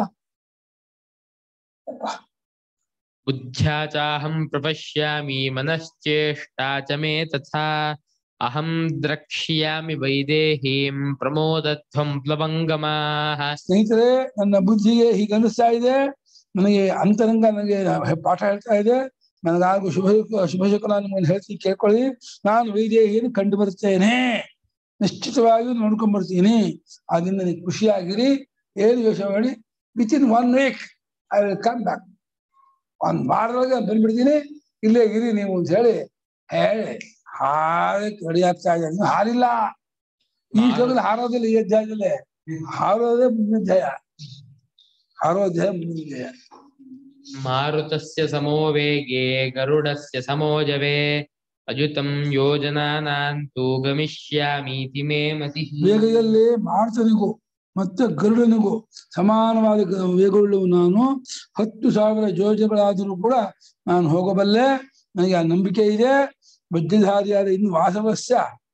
बुद्ध्या चाहं प्रपश्यामि मनश्चेष्टा च मे तथा अहं द्रक्ष्यामि वैदेहीं प्रमोदध्वं प्लवङ्गमाः
ಸ್ನೇಹಿತರೆ ನನ್ನ ಬುದ್ಧಿಗೆ ಹೀಗೆ ಅನಿಸ್ತಾ ಇದೆ ನನಗೆ ಅಂತರಂಗ ನನಗೆ ಪಾಠ ಹೇಳ್ತಾ ಇದೆ ನನಗಾಗು ಶುಭ ಶುಭ ಶುಕ್ಲ ನಿಮ್ಮನ್ನು ಹೇಳ್ತೀನಿ ಕೇಳ್ಕೊಳ್ಳಿ ನಾನು ವೈದೇಹಿಯನ್ನು ಕಂಡು ಬರ್ತೇನೆ ನಿಶ್ಚಿತವಾಗಿ ನೋಡ್ಕೊಂಡ್ ಬರ್ತೀನಿ ಅದರಿಂದ ನನಗೆ ಖುಷಿಯಾಗಿರಿ ಏನು ಯೋಚನೆ ಮಾಡಿ within one week I will come back ಒಂದ್ ವಾರದೊಳಗೆ ಬಂದ್ಬಿಡ್ತೀನಿ ಇಲ್ಲೇ ಇರಿ ನೀವು ಅಂತ ಹೇಳಿ ಹೇಳಿ ಹಾರಕ್ಕೆ ರೆಡಿ ಆಗ್ತಾ ಇದೆ ಇನ್ನು ಹಾರಿಲ್ಲ ಈ ಜಗದಲ್ಲಿ ಹಾರೋದಿಲ್ಲ ಈ ಅಧ್ಯಾಯದಲ್ಲೇ ಹಾರೋದೇ ಮುಂದಿನ ಜಯ ಹಾರೋ ಜಯ ಮುಂದಿನ ಜಯ
मारुतस्य समो वेगे गरुडस्य समो जवे अयुतं योजनानां तु गमिष्यामीति मे मतिः
ವೇಗದಲ್ಲಿ ಮಾರ್ತನಿಗೂ ಮತ್ತೆ ಗರುಡನಿಗೂ ಸಮಾನವಾದ ಗ- ವೇಗವುಳ್ಳವು ನಾನು ಹತ್ತು ಸಾವಿರ ಯೋಜನೆಗಳಾದರೂ ಕೂಡ ನಾನು ಹೋಗಬಲ್ಲೆ ನನಗೆ ಆ ನಂಬಿಕೆ ಇದೆ ವಜ್ರಧಾರಿಯಾದ ಇನ್ನು ವಾಸವಸ್ಯ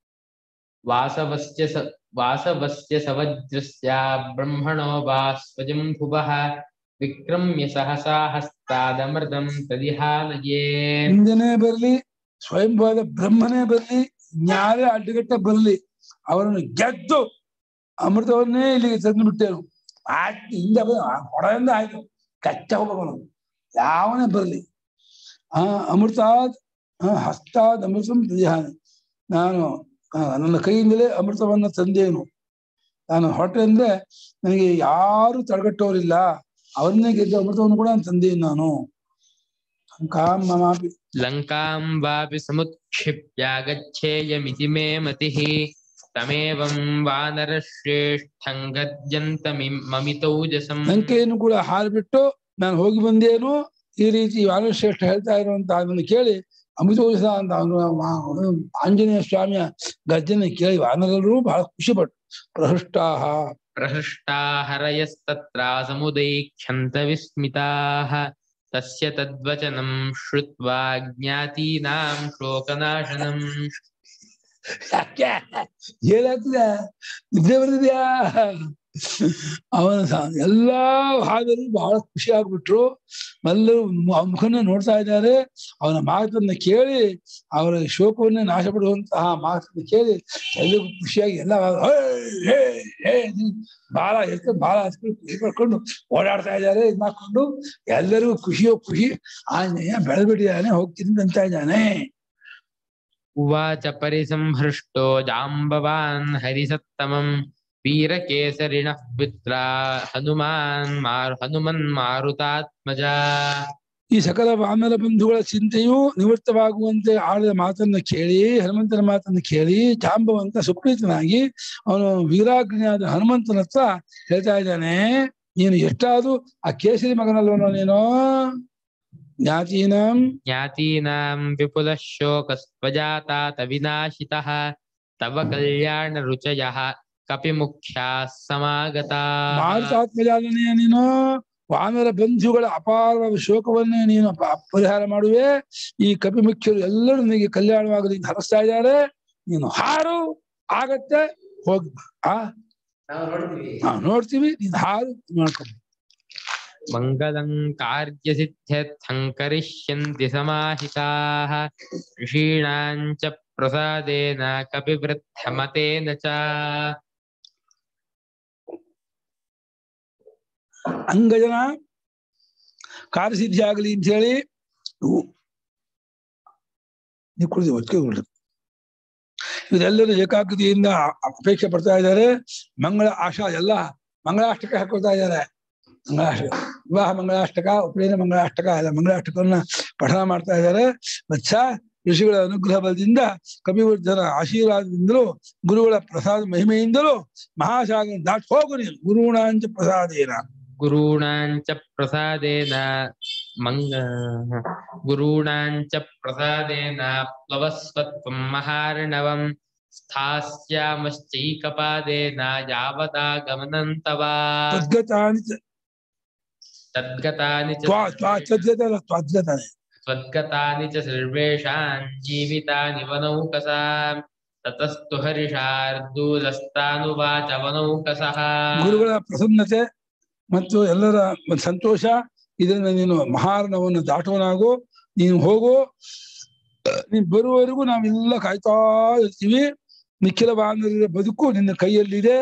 वासवस्य स वासवस्य सवज्रस्य ब्रह्मणो वा स्वजं भुवः विक्रम्य सहसा हस्तादमृतं तदिहानये
ಹಿಂದೆನೇ ಬರಲಿ ಸ್ವಯಂಭಾದ ಬ್ರಹ್ಮನೇ ಬರಲಿ ಜ್ಞಾನ ಅಡ್ಡಗಟ್ಟ ಬರಲಿ ಅವರನ್ನು ಗೆದ್ದು ಅಮೃತವನ್ನೇ ಇಲ್ಲಿಗೆ ತಂದು ಬಿಟ್ಟೇನು ಆಯ್ತು ಹಿಂದೆ ಹೊಡೆಯಿಂದ ಆಯ್ತು ಕಚ್ಚ ಹೋಗವನು ಯಾವನೇ ಬರಲಿ ಆ ಅಮೃತಾದ್ ಆ, ಹಸ್ತಾದ್ ಅಮೃತಂ ಪ್ರತಿಹಾನಿ ನಾನು ಆ, ನನ್ನ ಕೈಯಿಂದಲೇ ಅಮೃತವನ್ನ ತಂದೇನು ನಾನು ಹೊರಟೆ ಅಂದ್ರೆ ನನಗೆ ಯಾರು ತಡೆಗಟ್ಟೋರಿಲ್ಲ ಅವನ್ನೇ ಗೆದ್ದು ಅಮೃತವನ್ನು ಕೂಡ ತಂದೇನು ನಾನು ಕಾಮ್ ಮಮಾಪಿ
लङ्कां वापि समुत्क्षिप्य गच्छेयमिति मे मतिः तमेवं वानरश्रेष्ठं गद्यन्तमिममितौजसम्
ಲಂಕೆಯನ್ನು ಕೂಡ ಹಾರಿಬಿಟ್ಟು ನಾನು ಹೋಗಿ ಬಂದೇನು ಈ ರೀತಿ ವಾನಶ್ರೇಷ್ಠ ಹೇಳ್ತಾ ಇರುವಂತ ಅದನ್ನು ಕೇಳಿ ಅಮೃತೋಜಸ ಅಂತ ಅವನು ವಾ- ಆಂಜನೇಯ ಸ್ವಾಮಿಯ ಗರ್ಜನೆ ಕೇಳಿ ವಾನರರು ಬಹಳ ಖುಷಿ ಪಟ್ಟು ಪ್ರಹೃಷ್ಟಾಹ
प्रहृष्टा हरयस्तत्र समुदैक्षन्त विस्मिताः तस्य तद्वचनं श्रुत्वा ज्ञातीनां शोकनाशनम्
ಯಾಕೆ ಏನಾಗ್ತಿದೆ ನಿದ್ದೆ ಬರ್ತಿದ್ಯಾ ಅವನ ಸ- ಎಲ್ಲಾ ಹಾದರು ಬಹಳ ಖುಷಿ ಆಗ್ಬಿಟ್ರು ಎಲ್ಲರೂ ಅವನ ಮುಖನ ನೋಡ್ತಾ ಇದ್ದಾರೆ ಅವನ ಮಾತನ್ನ ಕೇಳಿ ಅವರ ಶೋಕವನ್ನೇ ನಾಶ ಪಡುವಂತಹ ಮಾತನ್ನ ಕೇಳಿ ಎಲ್ಲರಿಗೂ ಖುಷಿಯಾಗಿ ಎಲ್ಲ ಹೇ, ಹೇ, ಹೇ, ನೀ ಬಾಳ ಎತ್ಕೊಂಡು ಬಾಳ ಹತ್ಕೊಂಡು ಖುಷಿ ಪಡ್ಕೊಂಡು ಓಡಾಡ್ತಾ ಇದ್ದಾರೆ ಇದ್ ಮಾಡ್ಕೊಂಡು ಎಲ್ಲರಿಗೂ ಖುಷಿಯೋ ಖುಷಿ ಆಂಜನೇಯ ಬೆಳೆದ್ಬಿಟ್ಟಿದ್ದಾನೆ ಹೋಗ್ತೀನಿ ಅಂತ ಇದ್ದಾನೆ
उवाच परिसंहृष्टो जाम्बवान् हरिसत्तमम् वीरकेसरिणः पित्रा हनुमान् मार् हनुमन्मारुतात्मजा
ಈ ಸಕಲ ವಾನರ ಬಂಧುಗಳ ಚಿಂತೆಯು ನಿವೃತ್ತವಾಗುವಂತೆ ಆಡಿದ ಮಾತನ್ನ ಕೇಳಿ ಹನುಮಂತನ ಮಾತನ್ನ ಕೇಳಿ ಜಾಂಬವಂತ ಸುಪ್ರೀತನಾಗಿ ಅವನು ವೀರಾಗ್ನಿಯಾದ ಹನುಮಂತನ ಹತ್ರ ಹೇಳ್ತಾ ಇದ್ದಾನೆ ನೀನು ಎಷ್ಟಾದ್ರೂ ಆ ಕೇಸರಿ ಮಗನಲ್ವನೋ ನೀನು ಜ್ಞಾತೀನಾಂ
ज्ञातीनां विपुलः शोकस्त्वजातात विनाशितः तव कल्याणरुचयः कपिमुख्याः समागताः
ಮಾರುತಾತ್ಮಜಾಲನೆಯ ನೀನು ವಾನರ ಬಂಧುಗಳ ಅಪಾರವಾದ ಶೋಕವನ್ನೇ ನೀನು ಪ- ಪರಿಹಾರ ಮಾಡುವೆ ಈ ಕಪಿ ಮುಖ್ಯರು ಎಲ್ಲರೂ ನಿನಗೆ ಕಲ್ಯಾಣವಾಗಲಿ ಅಂತ ಹರಸ್ತಾ ಇದ್ದಾರೆ ನೀನು ಹಾರು ಆಗತ್ತೆ ಹೋಗಿ ಆ
ನಾವು ನೋಡ್ತೀವಿ
ನಾವು ನೋಡ್ತೀವಿ ನೀನು ಹಾರು ಮಾಡ್ಕೊಂಡು
मङ्गलं कार्यसिद्ध्यर्थं करिष्यन्ति समाहिताः ऋषीणां च प्रसादेन कपिवृद्धमतेन च
ಅಂಗಜನ ಕಾರ್ಯಸಿದ್ಧಿ ಆಗಲಿ ಅಂತ ಹೇಳಿ ಇವು ನೀವು ಕುಡಿದು ಒಟ್ಟಿಗೆ ಕೊಡ್ರಿ ಇವರೆಲ್ಲರೂ ಏಕಾಗ್ರತೆಯಿಂದ ಅಪೇಕ್ಷೆ ಪಡ್ತಾ ಇದ್ದಾರೆ ಮಂಗಳ ಆಶಾ ಎಲ್ಲ ಮಂಗಳಾಷ್ಟಕ ಹಾಕೊಳ್ತಾ ಇದ್ದಾರೆ ಮಂಗಳಾಷ್ಟಕ ವಿವಾಹ ಮಂಗಳಾಷ್ಟಕ ಉಪನಯನ ಮಂಗಳಾಷ್ಟಕ ಎಲ್ಲ ಮಂಗಳಾಷ್ಟಕವನ್ನ ಪಠನ ಮಾಡ್ತಾ ಇದ್ದಾರೆ ವತ್ಸ ಋಷಿಗಳ ಅನುಗ್ರಹ ಬಲದಿಂದ ಕವಿವರ್ಧನ ಆಶೀರ್ವಾದದಿಂದಲೂ ಗುರುಗಳ ಪ್ರಸಾದ ಮಹಿಮೆಯಿಂದಲೂ ಮಹಾಸಾಗರ ದಾಟ್ ಹೋಗು ನೀನು ಗುರುಣಾಂಚ ಪ್ರಸಾದೇನ
गुरूणां च प्रसादेन मङ्ग गुरूणां च प्रसादेन प्लवस्वत्वं महार्णवं स्थास्यामश्चैकपादेन यावदागमनं तव
ತದ್ಗತಾನಿ ಚ-
तद्गतानि च
ತ್ವಾ- ತ್ವಾ ತದ್ಗತ ಅಲ್ಲ, ತ್ವದ್ಗತಾನೆ
त्वद्गतानि च सर्वेषां जीवितानि वनौकसां ततस्तु हर्षार्दूलस्तानुवाच वनौकसः
ಗುರುಗಳ ಪ್ರಸನ್ನತೆ ಮತ್ತು ಎಲ್ಲರ ಒಂದು ಸಂತೋಷ ಇದರಿಂದ ನೀನು ಮಹಾರ್ಣವನ್ನು ದಾಟುವನಾಗು ನೀನು ಹೋಗು ನೀನು ಬರುವವರೆಗೂ ನಾವೆಲ್ಲ ಕಾಯ್ತಾ ಇರ್ತೀವಿ ನಿಖಿಲ ಬಾಂಧವ್ಯರ ಬದುಕು ನಿನ್ನ ಕೈಯಲ್ಲಿದೆ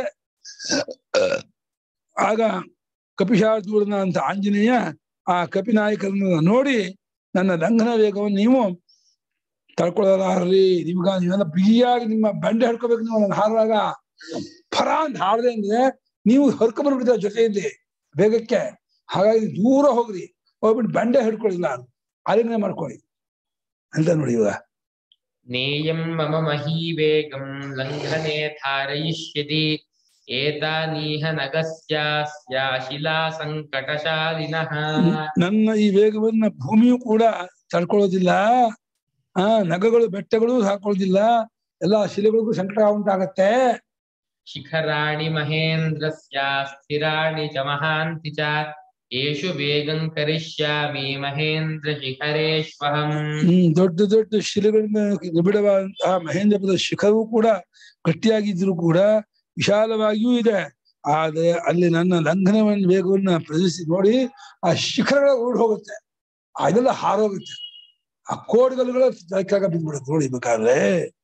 ಆಗ ಕಪಿಶಾರ್ದೂರನ ಅಂತ ಆಂಜನೇಯ ಆ ಕಪಿನಾಯಕರನ್ನ ನೋಡಿ ನನ್ನ ಲಂಘನ ವೇಗವನ್ನು ನೀವು ತಡ್ಕೊಳ್ಳಲಾರ್ರಿ ನಿಮ್ಗ ನೀವೆಲ್ಲ ಬಿಗಿಯಾಗಿ ನಿಮ್ಮ ಬಂಡೆ ಹಿಡ್ಕೋಬೇಕು ನೀವು ನನ್ನ ಹಾರುವಾಗ ಫರ ಅಂತ ಹಾಡದೆ ಅಂದ್ರೆ ನೀವು ಹೊರ್ಕೊಂಡ್ಬಿಡ್ತೀರ ಜೊತೆಯಲ್ಲಿ ಬೇಗಕ್ಕೆ ಹಾಗಾಗಿ ದೂರ ಹೋಗ್ರಿ ಹೋಗ್ಬಿಟ್ಟು ಬಂಡೆ ಹಿಡ್ಕೊಳ್ಳಿಲ್ಲ ಆಲಿಂಗನೆ ಮಾಡ್ಕೊಳ್ಳಿ ಅಂತ ನೋಡಿ ಇವಾಗ
नेयं मम महीवेगं लङ्घने धारयिष्यति एतानीह नगस्यास्या शिलासङ्कटशालिनः
ನನ್ನ ಈ ವೇಗವನ್ನ ಭೂಮಿಯೂ ಕೂಡ ತಡ್ಕೊಳ್ಳೋದಿಲ್ಲ ಆ ನಗಗಳು ಬೆಟ್ಟಗಳು ಹಾಕೊಳ್ಳೋದಿಲ್ಲ ಎಲ್ಲಾ ಶಿಲೆಗಳಿಗೂ ಸಂಕಟ ಉಂಟಾಗತ್ತೆ
शिखराणि महेन्द्रस्य स्थिराणि च महान्ति च येषु वेगं करिष्यामि महेन्द्रशिखरेष्वहम्
ಹ್ಮ್ ದೊಡ್ಡ ದೊಡ್ಡ ಶಿಲೆಗಳಿಂದ ನಿಬಿಡವಾದಂತಹ ಮಹೇಂದ್ರಪುರದ ಶಿಖರವೂ ಕೂಡ ಗಟ್ಟಿಯಾಗಿದ್ರು ಕೂಡ ವಿಶಾಲವಾಗಿಯೂ ಇದೆ ಆದ್ರೆ ಅಲ್ಲಿ ನನ್ನ ಲಂಘನವನ್ನು ವೇಗವನ್ನ ಪ್ರದರ್ಶಿಸಿ ನೋಡಿ ಆ ಶಿಖರಗಳ ಓಡ್ ಹೋಗುತ್ತೆ ಅದೆಲ್ಲ ಹಾರೋಗುತ್ತೆ ಆ ಕೋಡ್ಗಲ್ಗಳು ಕೆಳಗೆ ಬಿದ್ದ್ಬಿಡುತ್ತೆ ನೋಡಿ ಬೇಕಾದ್ರೆ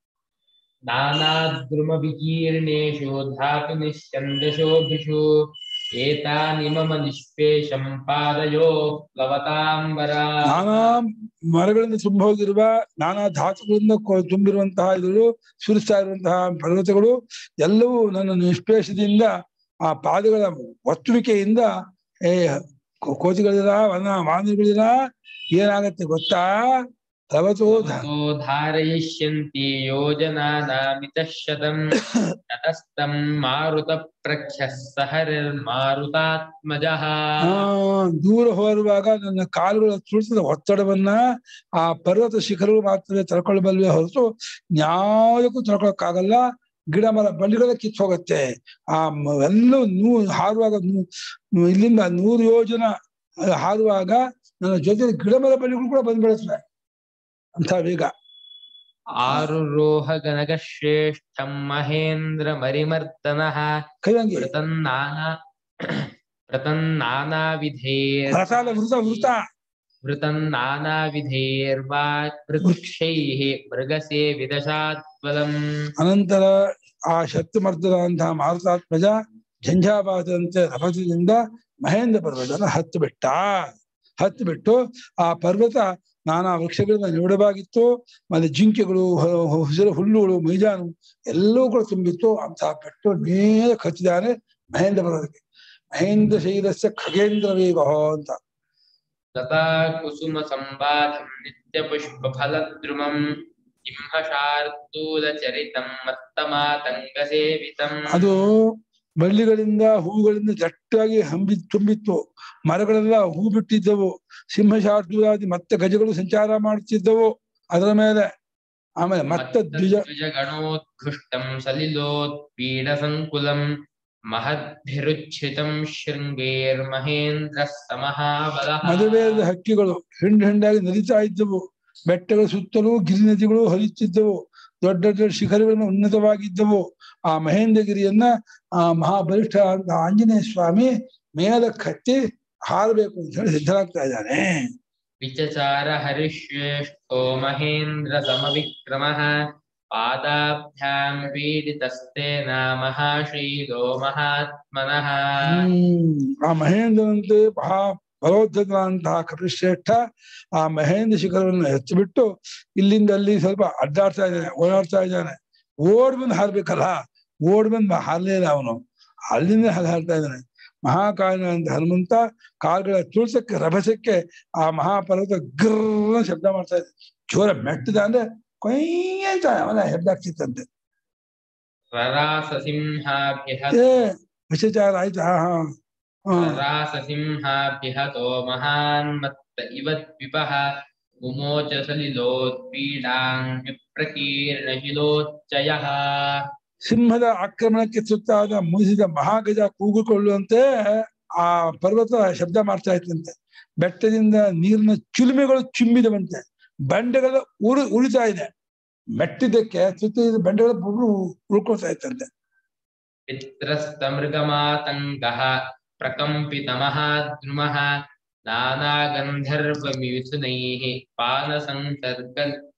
नानाद्रुमविकीर्णेषु धातुनिश्चन्दशोभिषु एतानि मम निष्पेषं पादयोः प्लवताम्बरा
ನಾನಾ ಮರಗಳಿಂದ ತುಂಬ ಹೋಗಿರುವ ನಾನಾ ಧಾತುಗಳಿಂದ ಕೊ- ತುಂಬಿರುವಂತಹ ಇದಗಳು ಸುರಿಸ್ತಾ ಇರುವಂತಹ ಪರ್ವತಗಳು ಎಲ್ಲವೂ ನನ್ನ ನಿಷ್ಪೇಷದಿಂದ ಆ ಪಾದಗಳ ಒತ್ತುವಿಕೆಯಿಂದ ಏ ಕೋ- ಕೋತಿಗಳಿರ ವನ ಮಾನವಗಳಿರ ಏನಾಗತ್ತೆ ಗೊತ್ತಾ ರವತೋ ಧ-
ततो धारयिष्यन्ति योजनानामितः शतम् ततस्तं मारुतप्रख्यः सहरिर्मारुतात्मजः
ಆ ದೂರ ಹೊರುವಾಗ ನನ್ನ ಕಾಲುಗಳ ತುಳಿತದ ಒತ್ತಡವನ್ನ ಆ ಪರ್ವತ ಶಿಖರಗಳು ಮಾತ್ರ ತಡ್ಕೊಳ್ಬಲ್ವೆ ಹೊರತು ನ್ಯಾಯಕ್ಕೂ ತಡ್ಕೊಳಕ್ಕಾಗಲ್ಲ ಗಿಡ ಮರ ಬಳ್ಳಿಗಳ ಕಿತ್ತು ಹೋಗುತ್ತೆ ಆ ಮ- ಎಲ್ಲವೂ ನೂ ಹಾರುವಾಗ ನೂ- ನೂ- ಇಲ್ಲಿಂದ ನೂರು ಯೋಜನ ಆ, ಹಾರುವಾಗ ನನ್ನ ಜೊತೆ ಗಿಡ ಮರ ಬಳ್ಳಿಗಳು ಕೂಡ ಬಂದ್ಬಿಡುತ್ತವೆ ಅಂತ ವೇಗ
आरुरोहगणकश्रेष्ठं महेन्द्रमरिमर्दनः
ಕೈವಂಗಿ
वृतन्नाना वृतन्नानाविधेर्
ರಸಾಲ ವೃತ ವೃತ
वृतन्नानाविधेर्वा वृक्षैः मृगसे विदशात्वलम्
ಅನಂತರ ಆ ಶಕ್ತಿಮರ್ದನ ಅಂತಹ ಮಾರುತಾತ್ಮಜ ಝಂझಾಬಾದಂತೆ ರಭಸದಿಂದ ಮಹೇಂದ್ರ ಪರ್ವತನ ಹತ್ತು ಬಿಟ್ಟ ಹತ್ತು ಬಿಟ್ಟು ಆ ಪರ್ವತ ನಾನಾ ವೃಕ್ಷಗಳಿಂದ ನಿಬಿಡವಾಗಿತ್ತು ಮತ್ತೆ ಜಿಂಕೆಗಳು ಹ- ಹ- ಹಸಿರು ಹುಲ್ಲುಗಳು ಮೈದಾನು ಎಲ್ಲವೂ ಕೂಡ ತುಂಬಿತ್ತು ಅಂತಹ ಪೆಟ್ಟು ನೇರ ಕಚ್ಚಿದಾನೆ ಮಹೇಂದ್ರ ಪರ್ವತಕ್ಕೆ ಮಹೇಂದ್ರ ಶೈಲಸ್ಯ ಖಗೇಂದ್ರ ವೇಗ ಅಂತ
तथा कुसुमसम्बाधं नित्यपुष्पफलद्रुमम् सिंहशार्दूलचरितं मत्तमातङ्गसेवितम्
ಅದು ಬಳ್ಳಿಗಳಿಂದ ಹೂಗಳಿಂದ ದಟ್ಟಾಗಿ ಹಂಬಿ ತುಂಬಿತ್ತು ಮರಗಳೆಲ್ಲ ಹೂ ಬಿಟ್ಟಿದ್ದವು ಸಿಂಹಶಾರ್ದೂಲಾದಿ ಮತ್ತೆ ಗಜಗಳು ಸಂಚಾರ ಮಾಡುತ್ತಿದ್ದವು ಅದರ ಮೇಲೆ ಆಮೇಲೆ ಮತ್ತೆ ದ್ವಿಜ
द्विजगणोत्कृष्टं सलिलोत्पीडसङ्कुलम् महद्भिरुच्छ्रितं शृङ्गेर्महेन्द्रः समहाबलः
ಮದುವೆಯಾದ ಹಕ್ಕಿಗಳು ಹಿಂಡು ಹಿಂಡಾಗಿ ನದಿತಾ ಇದ್ದವು ಬೆಟ್ಟಗಳ ಸುತ್ತಲೂ ಗಿರಿ ನದಿಗಳು ಹರಿಯುತ್ತಿದ್ದವು ದೊಡ್ಡ ದೊಡ್ಡ ಶಿಖರಗಳನ್ನು ಉನ್ನತವಾಗಿದ್ದವು ಆ ಮಹೇಂದ್ರಗಿರಿಯನ್ನ ಆ ಮಹಾಬಲಿಷ್ಠ ಅಂತ ಆಂಜನೇಯ ಸ್ವಾಮಿ ಮೇಲೆ ಕಟ್ಟಿ ಹಾರಬೇಕು ಅಂತ ಹೇಳಿ ಸಿದ್ಧರಾಗ್ತಾ ಇದ್ದಾನೆ
विचचार हरिश्रेष्ठो महेन्द्र समविक्रमः पादाभ्यां पीडितस्तेन महाशीलो महात्मनः
ಹ್ಮ್ ಆ ಮಹೇಂದ್ರನಂತೆ ಮಹಾ ಬಲೋದ್ಧತನಾದಂತಹ ಕಪಿಶ್ರೇಷ್ಠ ಆ ಮಹೇಂದ್ರ ಶಿಖರವನ್ನು ಹೆಚ್ಚಿಬಿಟ್ಟು ಇಲ್ಲಿಂದ ಅಲ್ಲಿ ಸ್ವಲ್ಪ ಅಡ್ಡಾಡ್ತಾ ಇದ್ದಾನೆ ಓಡಾಡ್ತಾ ಇದ್ದಾನೆ ಓಡ್ ಬಂದು ಹಾರ್ಬೇಕಲ್ಲ ಓಡ್ ಬಂದು ಹಾರ್ಲೇ ಇಲ್ಲ ಅವನು ಅಲ್ಲಿಂದ ಹಾಗೆ ಹಾರ್ತಾ ಇದ್ದಾನೆ ಮಹಾಕಾಯನ ಹನುಮಂತ ಕಾಲ್ಗಳ ತುಳ್ಸಕ್ಕೆ ರಭಸಕ್ಕೆ ಆ ಮಹಾಪರ್ವತ ಗ್ರ ಶಬ್ದ ಮಾಡ್ತಾ ಇದೆ ಜೋರ ಮೆಟ್ಟದ ಅಂದ್ರೆ ಕೊಯ್ ಅಂತ ಅವನ ಹೆದ್ದಾಗ್ತಿತ್ತಂತೆ
रराससिंहाभ्यः
ಏ ವಿಷಚಾರ ಆಯ್ತಾ ಹಾ ಹಾ
रराससिंहाभ्यहतो महान् मत्त इव द्विपः मुमोच सलिलोत्पीडां विप्रकीर्णशिलोच्चयः
ಸಿಂಹದ ಆಕ್ರಮಣಕ್ಕೆ ಸುತ್ತಾದ ಮುಗಿಸಿದ ಮಹಾಗಜ ಕೂಗಿಕೊಳ್ಳುವಂತೆ ಆ ಪರ್ವತ ಶಬ್ದ ಮಾಡ್ತಾ ಇತ್ತಂತೆ ಬೆಟ್ಟದಿಂದ ನೀರಿನ ಚಿಲುಮೆಗಳು ಚಿಮ್ಮಿದವಂತೆ ಬಂಡೆಗಳ ಉರು ಉಳಿತಾ ಇದೆ ಮೆಟ್ಟಿದ್ದಕ್ಕೆ ಸುತ್ತಿದ ಬಂಡೆಗಳ ಬುರು ಉಳ್ಕೊಳ್ತಾ ಇತ್ತಂತೆ
पित्रस्तमृगमातङ्गः प्रकम्पितमहाद्रुमः नानागन्धर्वमिथुनैः पानसंसर्ग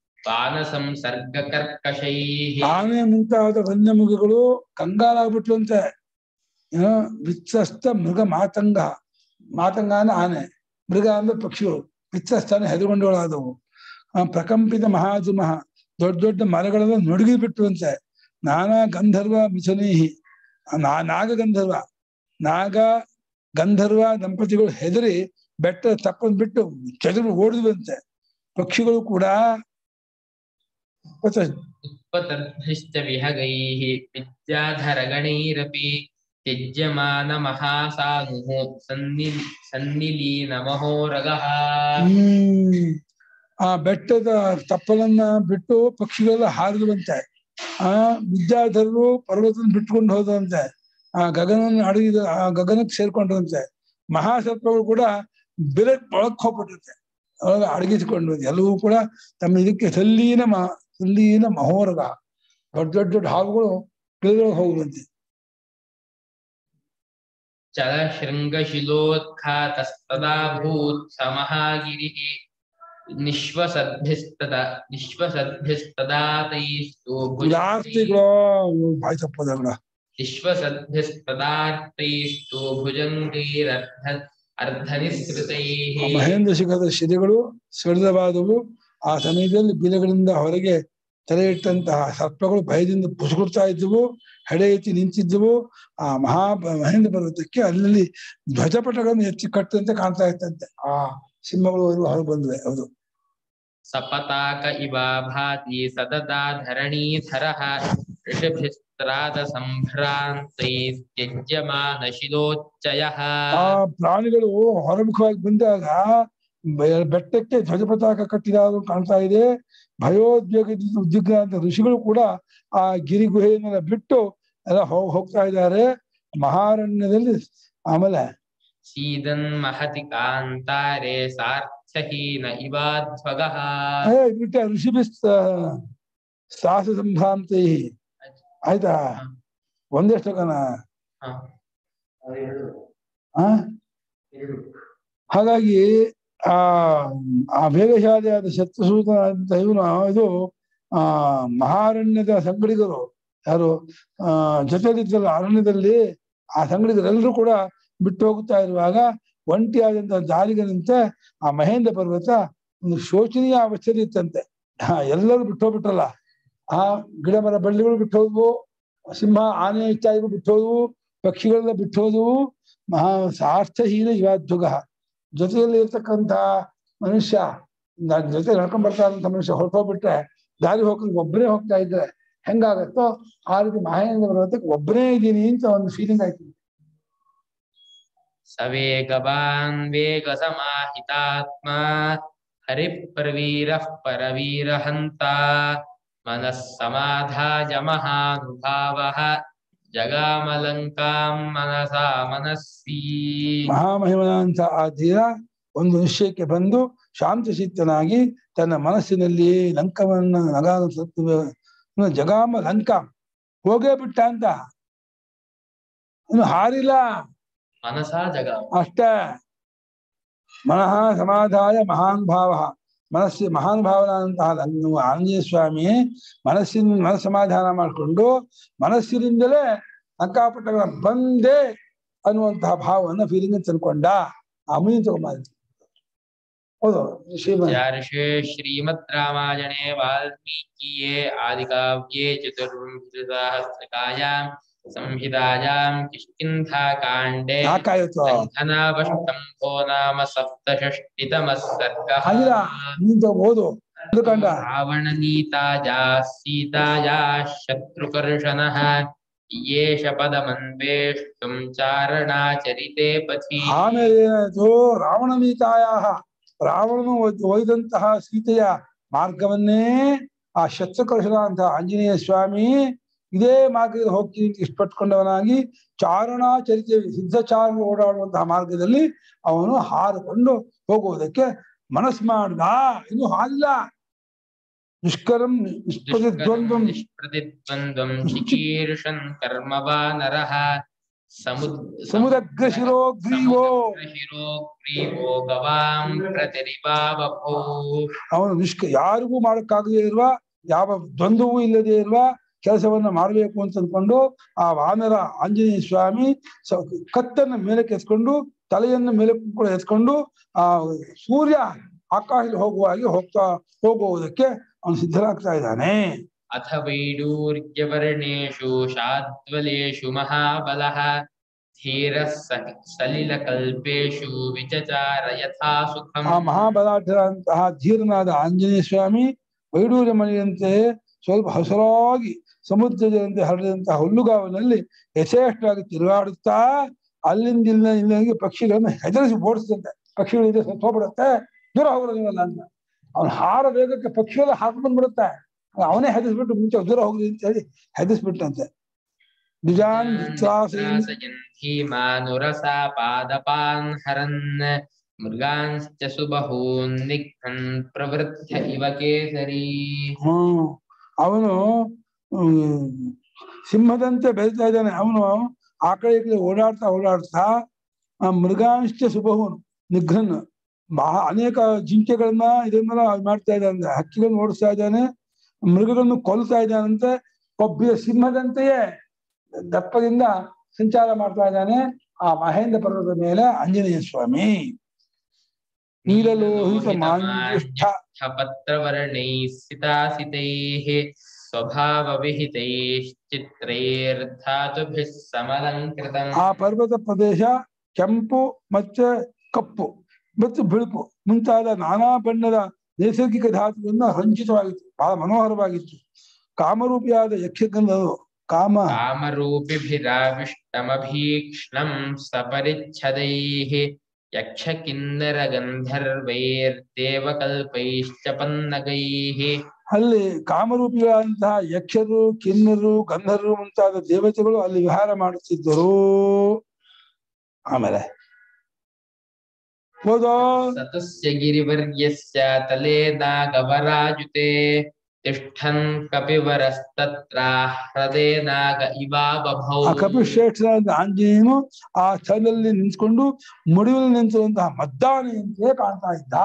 पानसंसर्गकर्कशैः
ಆನೆ ಮುಂತಾದ ವನ್ಯಮೃಗಗಳು ಕಂಗಾಲಾಗ್ಬಿಟ್ವಂತೆ ಏನೋ ವಿತ್ಸಸ್ತ ಮೃಗ ಮಾತಂಗ ಮಾತಂಗ ಅಂದ್ರೆ ಆನೆ ಮೃಗ ಅಂದ್ರೆ ಪಕ್ಷಿಗಳು ವಿತ್ಸಸ್ತಾನೆ ಹೆದರುಗೊಂಡವಳಾದವು ಆ ಪ್ರಕಂಪಿತ ಮಹಾಜುಮಃ ದೊಡ್ಡ ದೊಡ್ಡ ಮರಗಳೆಲ್ಲ ನಡುಗಿ ಬಿಟ್ಟುವಂತೆ ನಾನಾ ಗಂಧರ್ವ ಮಿಥುನೀಹಿ ನಾ ನಾಗ ಗಂಧರ್ವ ನಾಗ ಗಂಧರ್ವ ದಂಪತಿಗಳು ಹೆದರಿ ಬೆಟ್ಟ ತಪ್ಪನ್ ಬಿಟ್ಟು ಚದುರು ಓಡಿದ್ವಂತೆ ಪಕ್ಷಿಗಳು ಕೂಡ ಮತ್ತೆ
उपतद्भिश्च विहगैः विद्याधरगणैरपि त्यज्यमानमहासानुः सन्नि सन्निलीनमहोरगः
ಹ್ಮ್ ಆ ಬೆಟ್ಟದ ತಪ್ಪಲನ್ನ ಬಿಟ್ಟು ಪಕ್ಷಿಗಳೆಲ್ಲ ಹಾರಿದುವಂತೆ ಆ ವಿದ್ಯಾಧರರು ಪರ್ವತನ ಬಿಟ್ಕೊಂಡು ಹೋದಂತೆ ಆ ಗಗನವನ್ನು ಅಡಗಿದ ಆ ಗಗನಕ್ಕೆ ಸೇರ್ಕೊಂಡ್ರಂತೆ ಮಹಾಸತ್ವಗಳು ಕೂಡ ಬೆರಕ್ ಒಳಕ್ ಹೋಗ್ಬಿಟ್ಟಿರುತ್ತೆ ಅವಾಗ ಅಡಗಿಸಿಕೊಂಡು ಎಲ್ಲವೂ ಕೂಡ ತಮ್ಮ ಇದಕ್ಕೆ ಸಲ್ಲೀನ ಮ ಸಲ್ಲೀನ ಮಹೋರಗ ದೊಡ್ಡ ದೊಡ್ಡ ದೊಡ್ಡ ಹಾವುಗಳು ಬೆಳಗ್ಗೆ ಹೋಗುವಂತೆ
चलशृङ्गशिलोत्खातस्तदाभूत् स महागिरिः निःश्वसद्भिस्तदा निःश्वसद्भिस्तदा तैस्तु
ಜಾಸ್ತಿಗಳು ಬಾಯ್ ತಪ್ಪದಗಳ
निःश्वसद्भिस्तदार्तैस्तु भुजङ्गैरर्ध अर्धनिःसृतैः
ಆ ಮಹೇಂದ್ರ ಶಿಖರದ ಶಿಲೆಗಳು ಸೆಳೆದವಾದವು ಆ ಸಮಯದಲ್ಲಿ ಬಿಲಗಳಿಂದ ಹೊರಗೆ ತಲೆ ಇಟ್ಟಂತಹ ಸರ್ಪಗಳು ಭಯದಿಂದ ಪುಸುಗುಡ್ತಾ ಇದ್ದವು ಹೆಡೆ ಎತ್ತಿ ನಿಂತಿದ್ದವು ಆ ಮಹಾ ಮಹೇಂದ್ರ ಪರ್ವತಕ್ಕೆ ಅಲ್ಲಲ್ಲಿ ಧ್ವಜಪಟಗಳನ್ನು ಎತ್ತಿ ಕಟ್ಟಂತೆ ಕಾಣ್ತಾ ಇತ್ತಂತೆ ಆ ಸಿಂಹಗಳು ಇವು ಹೊರಗೆ ಬಂದ್ವೆ ಹೌದು
सपताक इवा भाति सददा धरणीधरः ऋषभिस्त्रादसम्भ्रान्तैस्त्यज्यमानशिलोच्चयः
ಆ ಪ್ರಾಣಿಗಳು ಹೊರಮುಖವಾಗಿ ಬಂದಾಗ ಬೆ- ಬೆಟ್ಟಕ್ಕೆ ಧ್ವಜಪತಾಕ ಕಟ್ಟಿದಾಗ ಕಾಣ್ತಾ ಇದೆ ಭಯೋದ್ವೇಗದಿಂದ ಉದ್ವಿಗ್ನ ಅಂತ ಋಷಿಗಳು ಕೂಡ ಆ ಗಿರಿ ಗುಹೆಯನ್ನೆಲ್ಲ ಬಿಟ್ಟು ಎಲ್ಲ ಹೋಗ್ ಹೋಗ್ತಾ ಇದ್ದಾರೆ ಮಹಾರಣ್ಯದಲ್ಲಿ ಆಮೇಲೆ
सीदन् महति कान्तारे सार्थहीन इवाध्वगः
ಏ ಬಿಟ್ಟ ಋಷಿಭಿ ಸಾಹಸ ಸಂಭ್ರಾಂತಿ ಆಯ್ತಾ ಒಂದೆಷ್ಟಕನ
ಹ.
ಆ ಹಾಗಾಗಿ ಆ ಆ ವೇಗಶಾಲಿಯಾದ ಶತ್ರುಸೂತನಾದಂತ ಇವನು ಇದು ಆ ಮಹಾರಣ್ಯದ ಸಂಗಡಿಗರು ಯಾರು ಆ ಜೊತೆಲಿದ್ದಲ್ಲ ಅರಣ್ಯದಲ್ಲಿ ಆ ಸಂಗಡಿಗರೆಲ್ಲರೂ ಕೂಡ ಬಿಟ್ಟು ಹೋಗ್ತಾ ಇರುವಾಗ ಒಂಟಿಯಾದಂತಹ ದಾರಿಗನಂತೆ ಆ ಮಹೇಂದ್ರ ಪರ್ವತ ಒಂದು ಶೋಚನೀಯ ಅವಸ್ಥೆಯಲ್ಲಿ ಇತ್ತಂತೆ ಹಾ ಎಲ್ಲರೂ ಬಿಟ್ಟು ಹೋಗ್ಬಿಟ್ರಲ್ಲ ಆ ಗಿಡ ಮರ ಬಳ್ಳಿಗಳು ಬಿಟ್ಟು ಹೋದ್ವು ಸಿಂಹ ಆನೆ ಇತ್ಯಾದಿಗಳು ಬಿಟ್ಟು ಹೋದ್ವು ಪಕ್ಷಿಗಳೆಲ್ಲ ಬಿಟ್ಟು ಹೋದವು ಮಹಾ ಸಾರ್ಥಹೀನ ಇವಾಧ್ಯುಗ ಜೊತೆಯಲ್ಲಿ ಇರ್ತಕ್ಕಂಥ ಮನುಷ್ಯ ನ- ಜೊತೆ ನಡ್ಕೊಂಡ್ ಬರ್ತಾ ಇರೋಂಥ ಮನುಷ್ಯ ಹೊರಟೋಗ್ಬಿಟ್ರೆ ದಾರಿ ಹೋಗಕ್ಕೆ ಒಬ್ಬನೇ ಹೋಗ್ತಾ ಇದ್ರೆ ಹೆಂಗಾಗತ್ತೋ ಆ ರೀತಿ ಮಹೇಂದ್ರ ಪರ್ವತಕ್ಕೆ ಒಬ್ಬನೇ ಇದ್ದೀನಿ ಅಂತ ಒಂದು ಫೀಲಿಂಗ್ ಆಯ್ತು
स वेगवान् वेगसमाहितात्मा हरिप्रवीरः परवीरहन्ता मनः समाधाय महानुभावः जगामलङ्कां मनसा मनस्वी
ಮಹಾಮಹಿಮನಾಂತ ಆ ತೀರ ಒಂದು ನಿಶ್ಚಯಕ್ಕೆ ಬಂದು ಶಾಂತಚಿತ್ತನಾಗಿ ತನ್ನ ಮನಸ್ಸಿನಲ್ಲಿ ಲಂಕವನ್ನ ನಗಾದ ಸತ್ತು ಜಗಾಮ ಲಂಕ ಹೋಗೇ ಬಿಟ್ಟ ಅಂತ ಇನ್ನು ಹಾರಿಲ್ಲ
मनसा जगाम
ಅಷ್ಟೇ ಮನಃ ಸಮಾಧಾಯ ಮಹಾನ್ ಭಾವ ಮನಸ್ಸು ಮಹಾನ್ ಭಾವನಾದಂತಹ ನೀವು ಆಂಜನೇಯ ಸ್ವಾಮಿ ಮನಸ್ಸಿನ ಮನಸ್ಸು ಸಮಾಧಾನ ಮಾಡಿಕೊಂಡು ಮನಸ್ಸಿನಿಂದಲೇ ಅಂಕಾಪಟ್ಟಗಳ ಬಂದೆ ಅನ್ನುವಂತಹ ಭಾವವನ್ನು ಫೀಲಿಂಗ್ ತಂದ್ಕೊಂಡ ಆ ಮುನಿ ತಗೊಂಬ ಹೌದು ಶ್ರೀಮಂತ
ಚಾರ್ಷೇ ಶ್ರೀಮದ್ ರಾಮಾಯಣೆ ವಾಲ್ಮೀಕಿಯೇ ಆದಿಕಾವ್ಯೇ ಚತುರ್ವಿಂಶತಿಸಹಸ್ರಕಾಯಾಂ ಸಂಹಿತಾಯಾಂ ಕಿಷ್ಕಿಂಧಾಕಾಂಡೇ
ಯಾಕಾಯ್ತು
ಧನಾವಷ್ಟಂಭೋ ನಾಮ ಸಪ್ತಷಷ್ಟಿತಮಃ ಸರ್ಗಃ
ಹಾಗಿಲ್ಲ ನೀನ್ ತಗೋಬಹುದು ಅದು ಕಂಡ
ರಾವಣನೀತಾಜಾ ಸೀತಾಯಾ ಶತ್ರುಕರ್ಷಣಃ ಯೇಷ ಪದಮನ್ವೇಷ್ಟುಂ ಚಾರಣಾಚರಿತೆ ಪಥಿ
ಆಮೇಲೆ ಏನಾಯ್ತು ರಾವಣ ಮೀತಾಯ ರಾವಣನು ಒಯ್ದ- ಒಯ್ದಂತಹ ಸೀತೆಯ ಮಾರ್ಗವನ್ನೇ ಆ ಶತ್ರುಕರ್ಷಣ ಅಂತ ಆಂಜನೇಯ ಸ್ವಾಮಿ ಇದೇ ಮಾರ್ಗದಲ್ಲಿ ಹೋಗ್ತೀನಿ ಅಂತ ಇಷ್ಟಪಟ್ಕೊಂಡವನಾಗಿ ಚಾರಣಾಚರಿತೆ ಸಿದ್ಧಚಾರಣ ಓಡಾಡುವಂತಹ ಮಾರ್ಗದಲ್ಲಿ ಅವನು ಹಾರಿಕೊಂಡು ಹೋಗುವುದಕ್ಕೆ ಮನಸ್ಸು ಮಾಡ್ದ ಇನ್ನು ಹಾಲಿಲ್ಲ ನಿಷ್ಕರಂ ನಿಷ್ಪ್ರತಿದ್ವಂದ್ವಂ
ನಿಷ್ಪ್ರತಿದ್ವಂದ್ವಂ ಚಿಕೀರ್ಷನ್ ಕರ್ಮವಾನರಃ ಸಮುದ್
ಸಮುದಗ್ರಶಿರೋ ಗ್ರೀವೋ
ಸಮುದ್ರಶಿರೋ ಗ್ರೀವೋ ಗವಾಂ ಪ್ರತಿರಿವಾವಭೋ
ಅವನು ನಿಷ್ಕ ಯಾರಿಗೂ ಮಾಡಕ್ಕಾಗದೇ ಇರುವ ಯಾವ ದ್ವಂದ್ವವೂ ಇಲ್ಲದೆ ಇರುವ ಕೆಲಸವನ್ನ ಮಾಡಬೇಕು ಅಂತ ಅಂದ್ಕೊಂಡು ಆ ವಾನರ ಆಂಜನೇಯ ಸ್ವಾಮಿ ಸ- ಕತ್ತನ್ನ ಮೇಲಕ್ಕೆ ಎತ್ಕೊಂಡು ತಲೆಯನ್ನು ಮೇಲಕ್ಕೆ ಕೂಡ ಎತ್ಕೊಂಡು ಆ ಸೂರ್ಯ ಆಕಾಶದಲ್ಲಿ ಹೋಗುವ ಹಾಗೆ ಹೋಗ್ತಾ ಹೋಗುವುದಕ್ಕೆ ಅವನು ಸಿದ್ಧರಾಗ್ತಾ ಇದ್ದಾನೆ
ಅಥ ವೈಡೂರ್ಯವರ್ಣೇಷು ಶಾದ್ವಲೇಷು ಮಹಾಬಲಃ ಧೀರಃ ಸ- ಸಲಿಲಕಲ್ಪೇಷು ವಿಚಚಾರ ಯಥಾ ಸುಖಂ
ಆ ಮಹಾಬಲಾಢ್ಯರಂತಹ ಧೀರನಾದ ಆಂಜನೇಯ ಸ್ವಾಮಿ ವೈಡೂರ್ಯ ಮನೆಯಂತೆ ಸ್ವಲ್ಪ ಹಸರಾಗಿ ಸಮುದ್ರದಂತೆ ಹರಡಿದಂತಹ ಹುಲ್ಲುಗಾವಲಿನಲ್ಲಿ ಯಥೇಷ್ಟವಾಗಿ ತಿರುಗಾಡುತ್ತಾ ಅಲ್ಲಿಂದ ಇಲ್ಲ ಇಲ್ಲಿಗೆ ಪಕ್ಷಿಗಳನ್ನು ಹೆದರಿಸಿ ಓಡಿಸ್ತಂತೆ ಪಕ್ಷಿಗಳಿದೆ ಸತ್ತೋಗ್ಬಿಡುತ್ತೆ ದೂರ ಹೋಗೋದು ನೀವಲ್ಲ ಅಂತ ಅವನ ಹಾರ ವೇಗಕ್ಕೆ ಪಕ್ಷಿಯೆಲ್ಲ ಹಾಕೊಂಡು ಬಂದ್ಬಿಡುತ್ತೆ ಅವನೇ ಹೆದರ್ಸ್ಬಿಟ್ಟು ಮುಂಚೆ ದೂರ ಹೋಗ್ಲಿ ಅಂತ ಹೇಳಿ ಹೆದರ್ಸ್ಬಿಟ್ಟಂತೆ ನಿಜಾನ್ ತ್ರಾಸೆಯಿಂದ
ತ್ರಾಸಯನ್ ಧೀಮಾನುರಸಾ ಪಾದಪಾನ್ ಹರನ್ ಮೃಗಾಂಶ್ಚ ಸುಬಹೂನ್ ನಿಘ್ನನ್ ಪ್ರವೃತ್ಯ ಇವ ಕೇಸರಿ
ಹ್ಮ್ ಅವನು ಹ್ಮ್, ಸಿಂಹದಂತೆ ಬೆಳಿತಾ ಇದ್ದಾನೆ ಅವನು ಆ ಕಡೆ ಈ ಕಡೆ ಓಡಾಡ್ತಾ ಓಡಾಡ್ತಾ ಆ ಮೃಗಾಂಶ ಸುಬಹುನ್ ನಿಘ್ರನ್ ಬಹಳ ಅನೇಕ ಜಿಂಕೆಗಳನ್ನ ಇದನ್ನೆಲ್ಲ ಮಾಡ್ತಾ ಇದ್ದಾನೆ ಹಕ್ಕಿಗಳನ್ನ ಓಡಿಸ್ತಾ ಇದ್ದಾನೆ ಮೃಗಗಳನ್ನು ಕೊಲ್ತಾ ಇದ್ದಾನಂತೆ ಕೊಬ್ಬಿದ ಸಿಂಹದಂತೆಯೇ ದಪ್ಪದಿಂದ ಸಂಚಾರ ಮಾಡ್ತಾ ಇದ್ದಾನೆ ಆ ಮಹೇಂದ್ರ ಪರ್ವತದ ಮೇಲೆ ಆಂಜನೇಯ ಸ್ವಾಮಿ ನೀಲಲೋಹಿತ ಮಾಂಜುಷ್ಠ
ಪತ್ರವರ್ಣೈः ಸಿತಾಸಿತೈः ಸ್ವಭಾವವಿಹಿತೈಶ್ಚಿತ್ರೈರ್ಧಾತುಭಿः ಸಮಲಂಕೃತम्
ಆ ಪರ್ವತ ಪ್ರದೇಶ ಕೆಂಪು ಮತ್ತೆ ಕಪ್ಪು ಮತ್ತು ಬಿಳುಪು ಮುಂತಾದ ನಾನಾ ಬಣ್ಣದ ನೈಸರ್ಗಿಕ ಧಾತುಗಳಿಂದ ರಂಜಿತವಾಗಿತ್ತು ಬಹಳ ಮನೋಹರವಾಗಿತ್ತು ಕಾಮರೂಪಿಯಾದ ಯಕ್ಷಗಂಧರು ಕಾಮ
ಕಾಮರೂಪಿಭಿರಾವಿಷ್ಟಮಭೀಕ್ಷ್ಣಂ ಸಪರಿಚ್ಛದೈः ಯಕ್ಷಕಿನ್ನರಗಂಧರ್ವೈರ್ದೇವಕಲ್ಪೈಶ್ಚ ಪನ್ನಗೈः
ಅಲ್ಲಿ ಕಾಮರೂಪಿಗಳಂತಹ ಯಕ್ಷರು ಕಿನ್ನರು ಗಂಧರ್ವರು ಮುಂತಾದ ದೇವತೆಗಳು ಅಲ್ಲಿ ವಿಹಾರ ಮಾಡುತ್ತಿದ್ದರು ಆಮೇಲೆ ಹೋದೋ
ಸತಸ್ಯ ಗಿರಿವರ್ಯಸ್ಯ ತಲೆ ನಾಗವರಾಜುತೆ ತಿಷ್ಠನ್ ಕಪಿವರಸ್ತತ್ರ ಹೃದಯ ನಾಗ ಇವಾ ಬಭೌ
ಆ ಕಪಿಶ್ರೇಷ್ಠನಾದ ಆಂಜನೇಯನು ಆ ಸ್ಥಳದಲ್ಲಿ ನಿಂತ್ಕೊಂಡು ಮುಡಿಯಲ್ಲಿ ನಿಂತಿರುವಂತಹ ಮದ್ದಾನೆಯಂತೆ ಕಾಣ್ತಾ ಇದ್ದ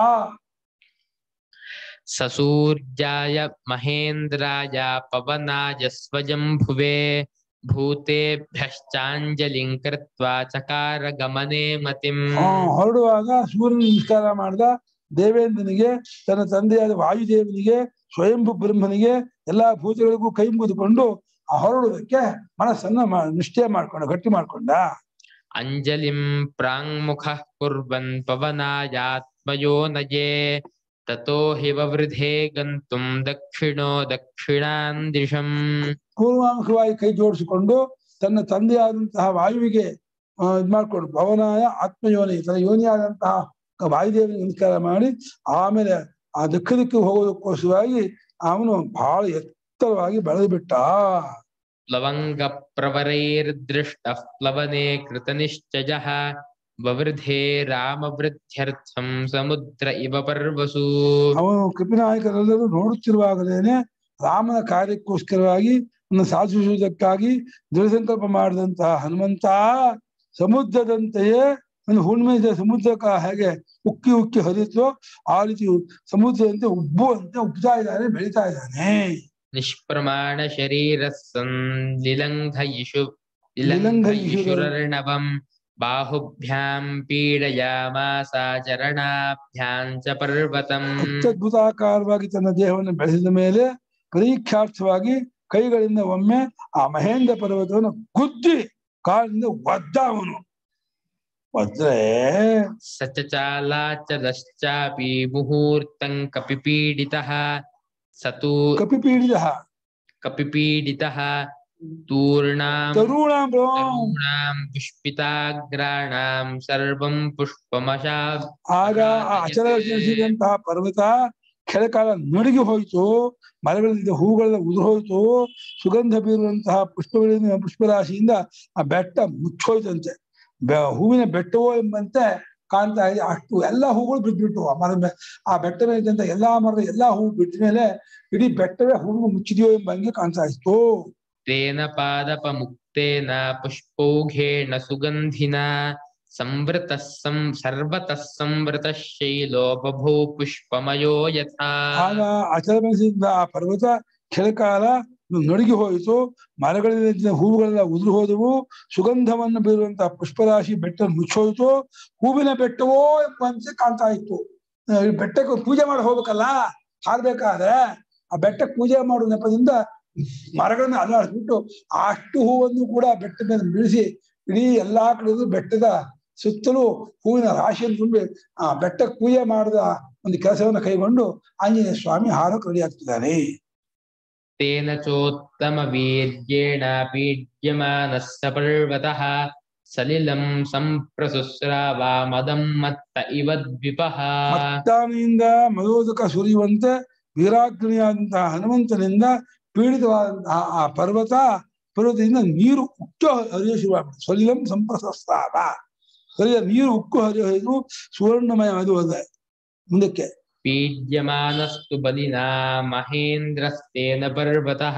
ಸಸೂರ್ಯಾಯ ಮಹೇಂದ್ರಾಯ ಪವನಾಯ ಸ್ವಯಂಭುವೆ ಭೂತೇಭ್ಯಶ್ಚಾಂಜಲಿಂ ಕೃತ್ವಾ ಚಕಾರ ಗಮನೆ ಮತಿಂ
ಆ, ಹೊರಡುವಾಗ ಸೂರ್ಯನ ನಮಸ್ಕಾರ ಮಾಡ್ದ ದೇವೇಂದ್ರನಿಗೆ ತನ್ನ ತಂದೆಯಾದ ವಾಯುದೇವನಿಗೆ ಸ್ವಯಂಭು ಬ್ರಹ್ಮನಿಗೆ ಎಲ್ಲಾ ಭೂತಗಳಿಗೂ ಕೈ ಮುಗಿದುಕೊಂಡು ಆ ಹೊರಡುವುದಕ್ಕೆ ಮನಸ್ಸನ್ನ ಮಾ- ನಿಶ್ಚಯ ಮಾಡ್ಕೊಂಡ ಗಟ್ಟಿ ಮಾಡ್ಕೊಂಡ
ಅಂಜಲಿಂ ಪ್ರಾಂಗ್ಮುಖ ಕುರ್ವನ್ ಪವನಾಯಾತ್ಮಯೋ ನಯೇ ತತೋ ಹಿ ವವೃಧೆ ಗಂತುಂ ದಕ್ಷಿಣೋ ದಕ್ಷಿಣಾನ್ ದಿಶಂ
ಪೂರ್ವಾಂಶವಾಗಿ ಕೈ ಜೋಡಿಸಿಕೊಂಡು ತನ್ನ ತಂದೆಯಾದಂತಹ ವಾಯುವಿಗೆ ಆ, ಇದ್ ಮಾಡ್ಕೊಂಡು ಭವನಾಯ ಆತ್ಮಯೋನಿ ತನ್ನ ಯೋನಿಯಾದಂತಹ ವಾಯುದೇವನಿಗೆ ನಮಸ್ಕಾರ ಮಾಡಿ ಆಮೇಲೆ ಆ ದಕ್ಕ ದಿಕ್ಕಿಗೆ ಹೋಗೋದಕ್ಕೋಸ್ಕರವಾಗಿ ಅವನು ಬಹಳ ಎತ್ತರವಾಗಿ ಬೆಳೆದು ಬಿಟ್ಟ
ಪ್ಲವಂಗ ಪ್ರವರೈರ್ದೃಷ್ಟ ಪ್ಲವನೆ ಕೃತನಿಶ್ಚಯಃ ವವೃಧೆ ರಾಮವೃದ್ಧ್ಯರ್ಥಂ ಸಮುದ್ರ ಇವ ಪರ್ವಸು
ಅವನು ಕೃಪಿನಾಯಕರೆಲ್ಲರೂ ನೋಡುತ್ತಿರುವಾಗಲೇನೆ ರಾಮನ ಕಾರ್ಯಕ್ಕೋಸ್ಕರವಾಗಿ ಅನ್ನು ಸಾಧಿಸುವುದಕ್ಕಾಗಿ ದೃಢ ಸಂಕಲ್ಪ ಮಾಡಿದಂತಹ ಹನುಮಂತ ಸಮುದ್ರದಂತೆಯೇ ಒಂದು ಹುಣ್ಣಿಮೆ ಇದೆ ಸಮುದ್ರಕ್ಕ ಹೇಗೆ ಉಕ್ಕಿ ಉಕ್ಕಿ ಹರಿಯುತ್ತೋ ಆ ರೀತಿ ಸಮುದ್ರದಂತೆ ಉಬ್ಬುವಂತೆ ಉಬ್ತಾ ಇದ್ದಾನೆ ಬೆಳೀತಾ ಇದ್ದಾನೆ
ನಿಷ್ಪ್ರಮಾಣ ಶರೀರ ಸಂಲಿಲಂಘಯಿಷು
ಲಿಲಂಘಯಿಷು-
ಲಿಲಂಘಯಿಷುರರ್ಣವಂ ಬಾಹುಭ್ಯಾಂ ಪೀಡಯಾಮಾಸ ಚರಣಾಭ್ಯಾಂ ಚ ಪರ್ವತಂ
ಅತ್ಯದ್ಭುತಾಕಾರವಾಗಿ ತನ್ನ ದೇಹವನ್ನು ಬೆಳೆಸಿದ ಮೇಲೆ ಪರೀಕ್ಷಾರ್ಥವಾಗಿ ಕೈಗಳಿಂದ ಒಮ್ಮೆ ಆ ಮಹೇಂದ್ರ ಪರ್ವತವನ್ನು ಗುದ್ದಿ ಕಾಲಿಂದ ಒದ್ದ ಅವನು ಒದ್ರೆ
ಸ ಚ ಚಾಲಾಚಲಶ್ಚಾಪಿ ಮುಹೂರ್ತಂ ಕಪಿಪೀಡಿತಃ ಸ ತೂ
ಕಪಿಪೀಡಿದ
ಕಪಿಪೀಡಿತಃ ತೂರ್ಣಾಂ
ತರುಣಾಂ
ತರೂಣಾಂ ಪುಷ್ಪಿತಾಗ್ರಾಣಾಂ ಸರ್ವಂ ಪುಷ್ಪಮಶಾ
ಆಗ ಆ ಅಚಲ ಜನಿಸಿದಂತಹ ಪರ್ವತ ಕೆಳಕಾಲ ನಡುಗಿ ಹೋಯಿತು ಮರಗಳಿಂದ ಹೂಗಳೆಲ್ಲ ಉದುರು ಹೋಯಿತು ಸುಗಂಧ ಬೀರುವಂತಹ ಪುಷ್ಪಗಳಿಂದ ಪುಷ್ಪರಾಶಿಯಿಂದ ಆ ಬೆಟ್ಟ ಮುಚ್ಚೋಯ್ತಂತೆ ಬೆ- ಹೂವಿನ ಬೆಟ್ಟವೋ ಎಂಬಂತೆ ಕಾಣ್ತಾ ಇದೆ ಅಷ್ಟು ಎಲ್ಲಾ ಹೂಗಳು ಬಿದ್ಬಿಟ್ಟು ಆ ಮರದ ಮೇ- ಆ ಬೆಟ್ಟ ಮೇಲೆ ಇದ್ದಂತ ಎಲ್ಲಾ ಮರದ ಎಲ್ಲಾ ಹೂ ಬಿಟ್ಟ ಮೇಲೆ ಇಡೀ ಬೆಟ್ಟವೇ ಹೂವು ಮುಚ್ಚಿದೆಯೋ ಎಂಬಂಗೆ ಕಾಣ್ತಾ ಇತ್ತು
ತೇನ ಪಾದಪಮುಕ್ತೇನ ಪುಷ್ಪೌಘೇಣ ಸುಗಂಧಿನಾ ಸಂವೃತಃ ಸಂ ಸರ್ವತಃ ಸಂವೃತಃ ಶೈಲೋ ಬಭೂ ಪುಷ್ಪಮಯೋ ಯಥಾ
ಆಗ ಅಚಲ ಮನಸ್ಸಿಂದ ಆ ಪರ್ವತ ಕೆಳಕಾಲ ನಡುಗಿ ಹೋಯಿತು ಮರಗಳಿಂದ ಹೂವುಗಳೆಲ್ಲ ಉದುರು ಹೋದವು ಸುಗಂಧವನ್ನು ಬೀರುವಂತಹ ಪುಷ್ಪರಾಶಿ ಬೆಟ್ಟ ಮುಚ್ಚೋಯ್ತು ಹೂವಿನ ಬೆಟ್ಟವೋ ಎಂಬಂತೆ ಕಾಣ್ತಾ ಇತ್ತು ಆ, ಈ ಬೆಟ್ಟಕ್ಕೆ ಪೂಜೆ ಮಾಡಿ ಹೋಗ್ಬೇಕಲ್ಲ ಹಾರ್ಬೇಕಾದ್ರೆ ಆ ಬೆಟ್ಟಕ್ಕೆ ಪೂಜೆ ಮಾಡುವ ನೆಪದಿಂದ ಮರಗಳನ್ನ ಅಲ್ಲಾಡಿಸ್ಬಿಟ್ಟು ಅಷ್ಟು ಹೂವನ್ನು ಕೂಡ ಬೆಟ್ಟದ ಮೇಲೆ ಬೀಳಿಸಿ ಇಡೀ ಎಲ್ಲಾ ಕಡೆಯೂ ಬೆಟ್ಟದ ಸುತ್ತಲೂ ಹೂವಿನ ರಾಶಿಯನ್ನು ತುಂಬಿ ಆ ಬೆಟ್ಟಕ್ಕೆ ಪೂಜೆ ಮಾಡಿದ ಒಂದು ಕೆಲಸವನ್ನು ಕೈಗೊಂಡು ಆಂಜನೇಯ ಸ್ವಾಮಿ ಹಾರಕ್ಕೆ ರೆಡಿ ಆಗ್ತಿದ್ದಾನೆ
ತೇನ ಚೋತ್ತಮ ವೀರ್ಯೇಣ ಪೀಡ್ಯಮಾನಃ ಸ ಪರ್ವತಃ ಸಲಿಲಂ ಸಂಪ್ರಸುಸ್ರಾವ ಮದಂ ಮತ್ತ ಇವ ದ್ವಿಪಃ
ಮತ್ತಾನೆಯಿಂದ ಮದೋದಕ ಸುರಿಯುವಂತೆ ವೀರಾಗ್ನಿಯಾದಂತಹ ಹನುಮಂತನಿಂದ ಪೀಡಿತವಾದಂತಹ ಆ ಪರ್ವತ ಪರ್ವತದಿಂದ ನೀರು ಉಕ್ಕು ಹರಿಯ ಶುರುವಾಗ್ಬಿಟ್ಟು ಸಲಿಲಂ ಸಂಪ್ರಸಸ್ತಾವ ಹರಿಯ ನೀರು ಉಕ್ಕು ಹರಿಯೋದು ಸುವರ್ಣಮಯ ಅದು ಅಲ್ಲ ಮುಂದಕ್ಕೆ
ಪೀಡ್ಯಮಾನಸ್ತು ಬಲಿನಾ ಮಹೇಂದ್ರಸ್ತೇನ ಪರ್ವತಃ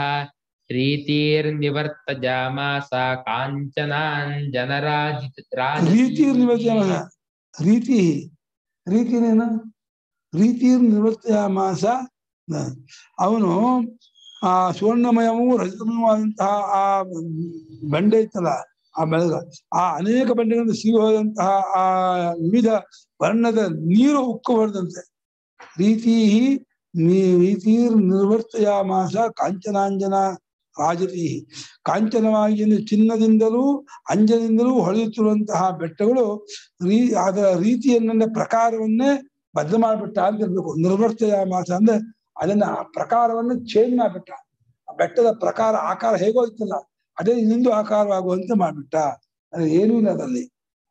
ರೀತಿರ್ನಿವರ್ತಜಾಮಾಸ ಕಾಂಚನಾಂಜನರಾಜಿತ
ರೀತಿ ನಿವರ್ತಯಾಮಾಸ ರೀತಿ ರೀತಿನೇನು ರೀತಿ ನಿವರ್ತಯಾಮಾಸ ಅವನು ಆ ಸುವರ್ಣಮಯವೂ ರಜತಮಯವಾದಂತಹ ಆ ಬಂಡೆ ಇತ್ತಲ್ಲ ಆ ಬೆಳಗ ಆ ಅನೇಕ ಬಂಡೆಗಳಿಂದ ಸಿಗಿ ಹೋದಂತಹ ಆ ವಿವಿಧ ವರ್ಣದ ನೀರು ಉಕ್ಕು ಹೊಡೆದಂತೆ ರೀತಿ ರೀತಿ ನಿರ್ವರ್ತಯಾಮಾಸ ಕಾಂಚನಾಂಜನ ರಾಜತಿ ಕಾಂಚನವಾಗಿ ಅಂದ್ರೆ ಚಿನ್ನದಿಂದಲೂ ಅಂಜನಿಂದಲೂ ಹೊಳೆಯುತ್ತಿರುವಂತಹ ಬೆಟ್ಟಗಳು ರೀ ಅದರ ರೀತಿಯನ್ನ ಪ್ರಕಾರವನ್ನೇ ಬದಲು ಮಾಡ್ಬಿಟ್ಟ ಅಂತ ಇರ್ಬೇಕು ನಿರ್ವರ್ತಯಾಮಾಸ ಅಂದ್ರೆ ಅದನ್ನ ಆ ಪ್ರಕಾರವನ್ನು ಚೇಂಜ್ ಮಾಡ್ಬಿಟ್ಟ ಆ ಬೆಟ್ಟದ ಪ್ರಕಾರ ಆಕಾರ ಹೇಗೋ ಇತ್ತಲ್ಲ ಅದೇ ಇನ್ನೊಂದು ಆಕಾರವಾಗುವಂತೆ ಮಾಡ್ಬಿಟ್ಟ ಅದು ಏನೂ ಇಲ್ಲ ಅದರಲ್ಲಿ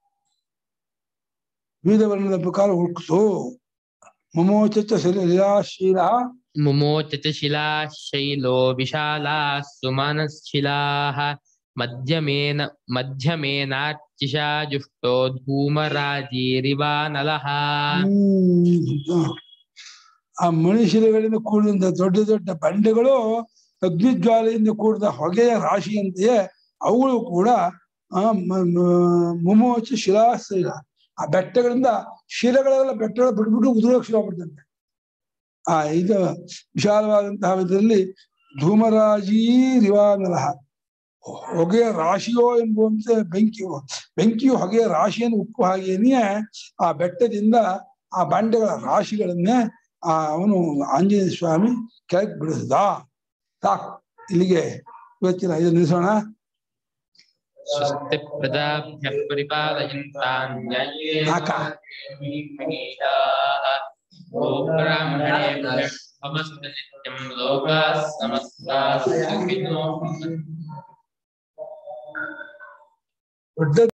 ವಿವಿಧ ವರ್ಣದ ಪ್ರಕಾರ ಹುಡುಕ್ತು ಮಮೋಚ ಲೀಲಾಶೀಲ
ಮುಮೋಚ ಚ ಶಿಲಾಶೈಲೋ ವಿಶಾಲಾः ಸುಮನಃಶಿಲಾः ಮಧ್ಯಮೇನ ಮಧ್ಯಮೇನಾರ್ಚಿಷಾ ಜುಷ್ಟೋ ಧೂಮರಾಜೀರಿವಾನಲಃ
ಹ್ಮ್. ಆ ಮನುಷ್ಯರುಗಳಿಂದ ಕೂಡಿದ ದೊಡ್ಡ ದೊಡ್ಡ ಬಂಡೆಗಳು ಅಗ್ನಿಜ್ವಾಲೆಯಿಂದ ಕೂಡಿದ ಹೊಗೆಯ ರಾಶಿಯಂತೆಯೇ ಅವುಗಳು ಕೂಡ ಆ ಮ- ಮ- ಮುಮೋಚ ಶಿಲಾಶೈಲ ಆ ಬೆಟ್ಟಗಳಿಂದ ಶಿಲೆಗಳೆಲ್ಲ ಬೆಟ್ಟಗಳು ಬಿಟ್ಬಿಟ್ಟು ಉದುರೋಕ್ ಶುರು ಆಗ್ಬಿಡ್ತಂತೆ ಆ ಇದು ವಿಶಾಲವಾದಂತಹ ಇದರಲ್ಲಿ ಧೂಮರಾಜೀ ರಿವಾನಲಹ ಹೊಗೆಯ ರಾಶಿಯೋ ಎಂಬುವಂತೆ ಬೆಂಕಿಯು ಬೆಂಕಿಯು ಹೊಗೆಯ ರಾಶಿಯನ್ನು ಉಪ್ಪು ಹಾಗೇನೆಯೇ ಆ ಬೆಟ್ಟದಿಂದ ಆ ಬಂಡೆಗಳ ರಾಶಿಗಳನ್ನೇ ಆ ಅವನು ಆಂಜನೇಯ ಸ್ವಾಮಿ ಕೆಳಗೆ ಬಿಡಿಸ್ದ ಸಾಕು ಇಲ್ಲಿಗೆ ಇವತ್ತಿನ ಇದು ನಿಲ್ಲಿಸೋಣ
ಸ್ವಸ್ತಿ ಪ್ರಜಾಭ್ಯಃ ಪರಿಪಾಲಯಂತಾನ್ ನ್ಯಾಯೇನ
ನಾಕ.
ಮಹಿಷಾಃ ಗೋಬ್ರಾಹ್ಮಣೇಭ್ಯಃ ನಮಸ್ತೆ ನಿತ್ಯಂ ಲೋಕಾಃ ಸಮಸ್ತಾಃ ಸುಖಿನೋ ಭವಂತು.
ದೊಡ್ಡ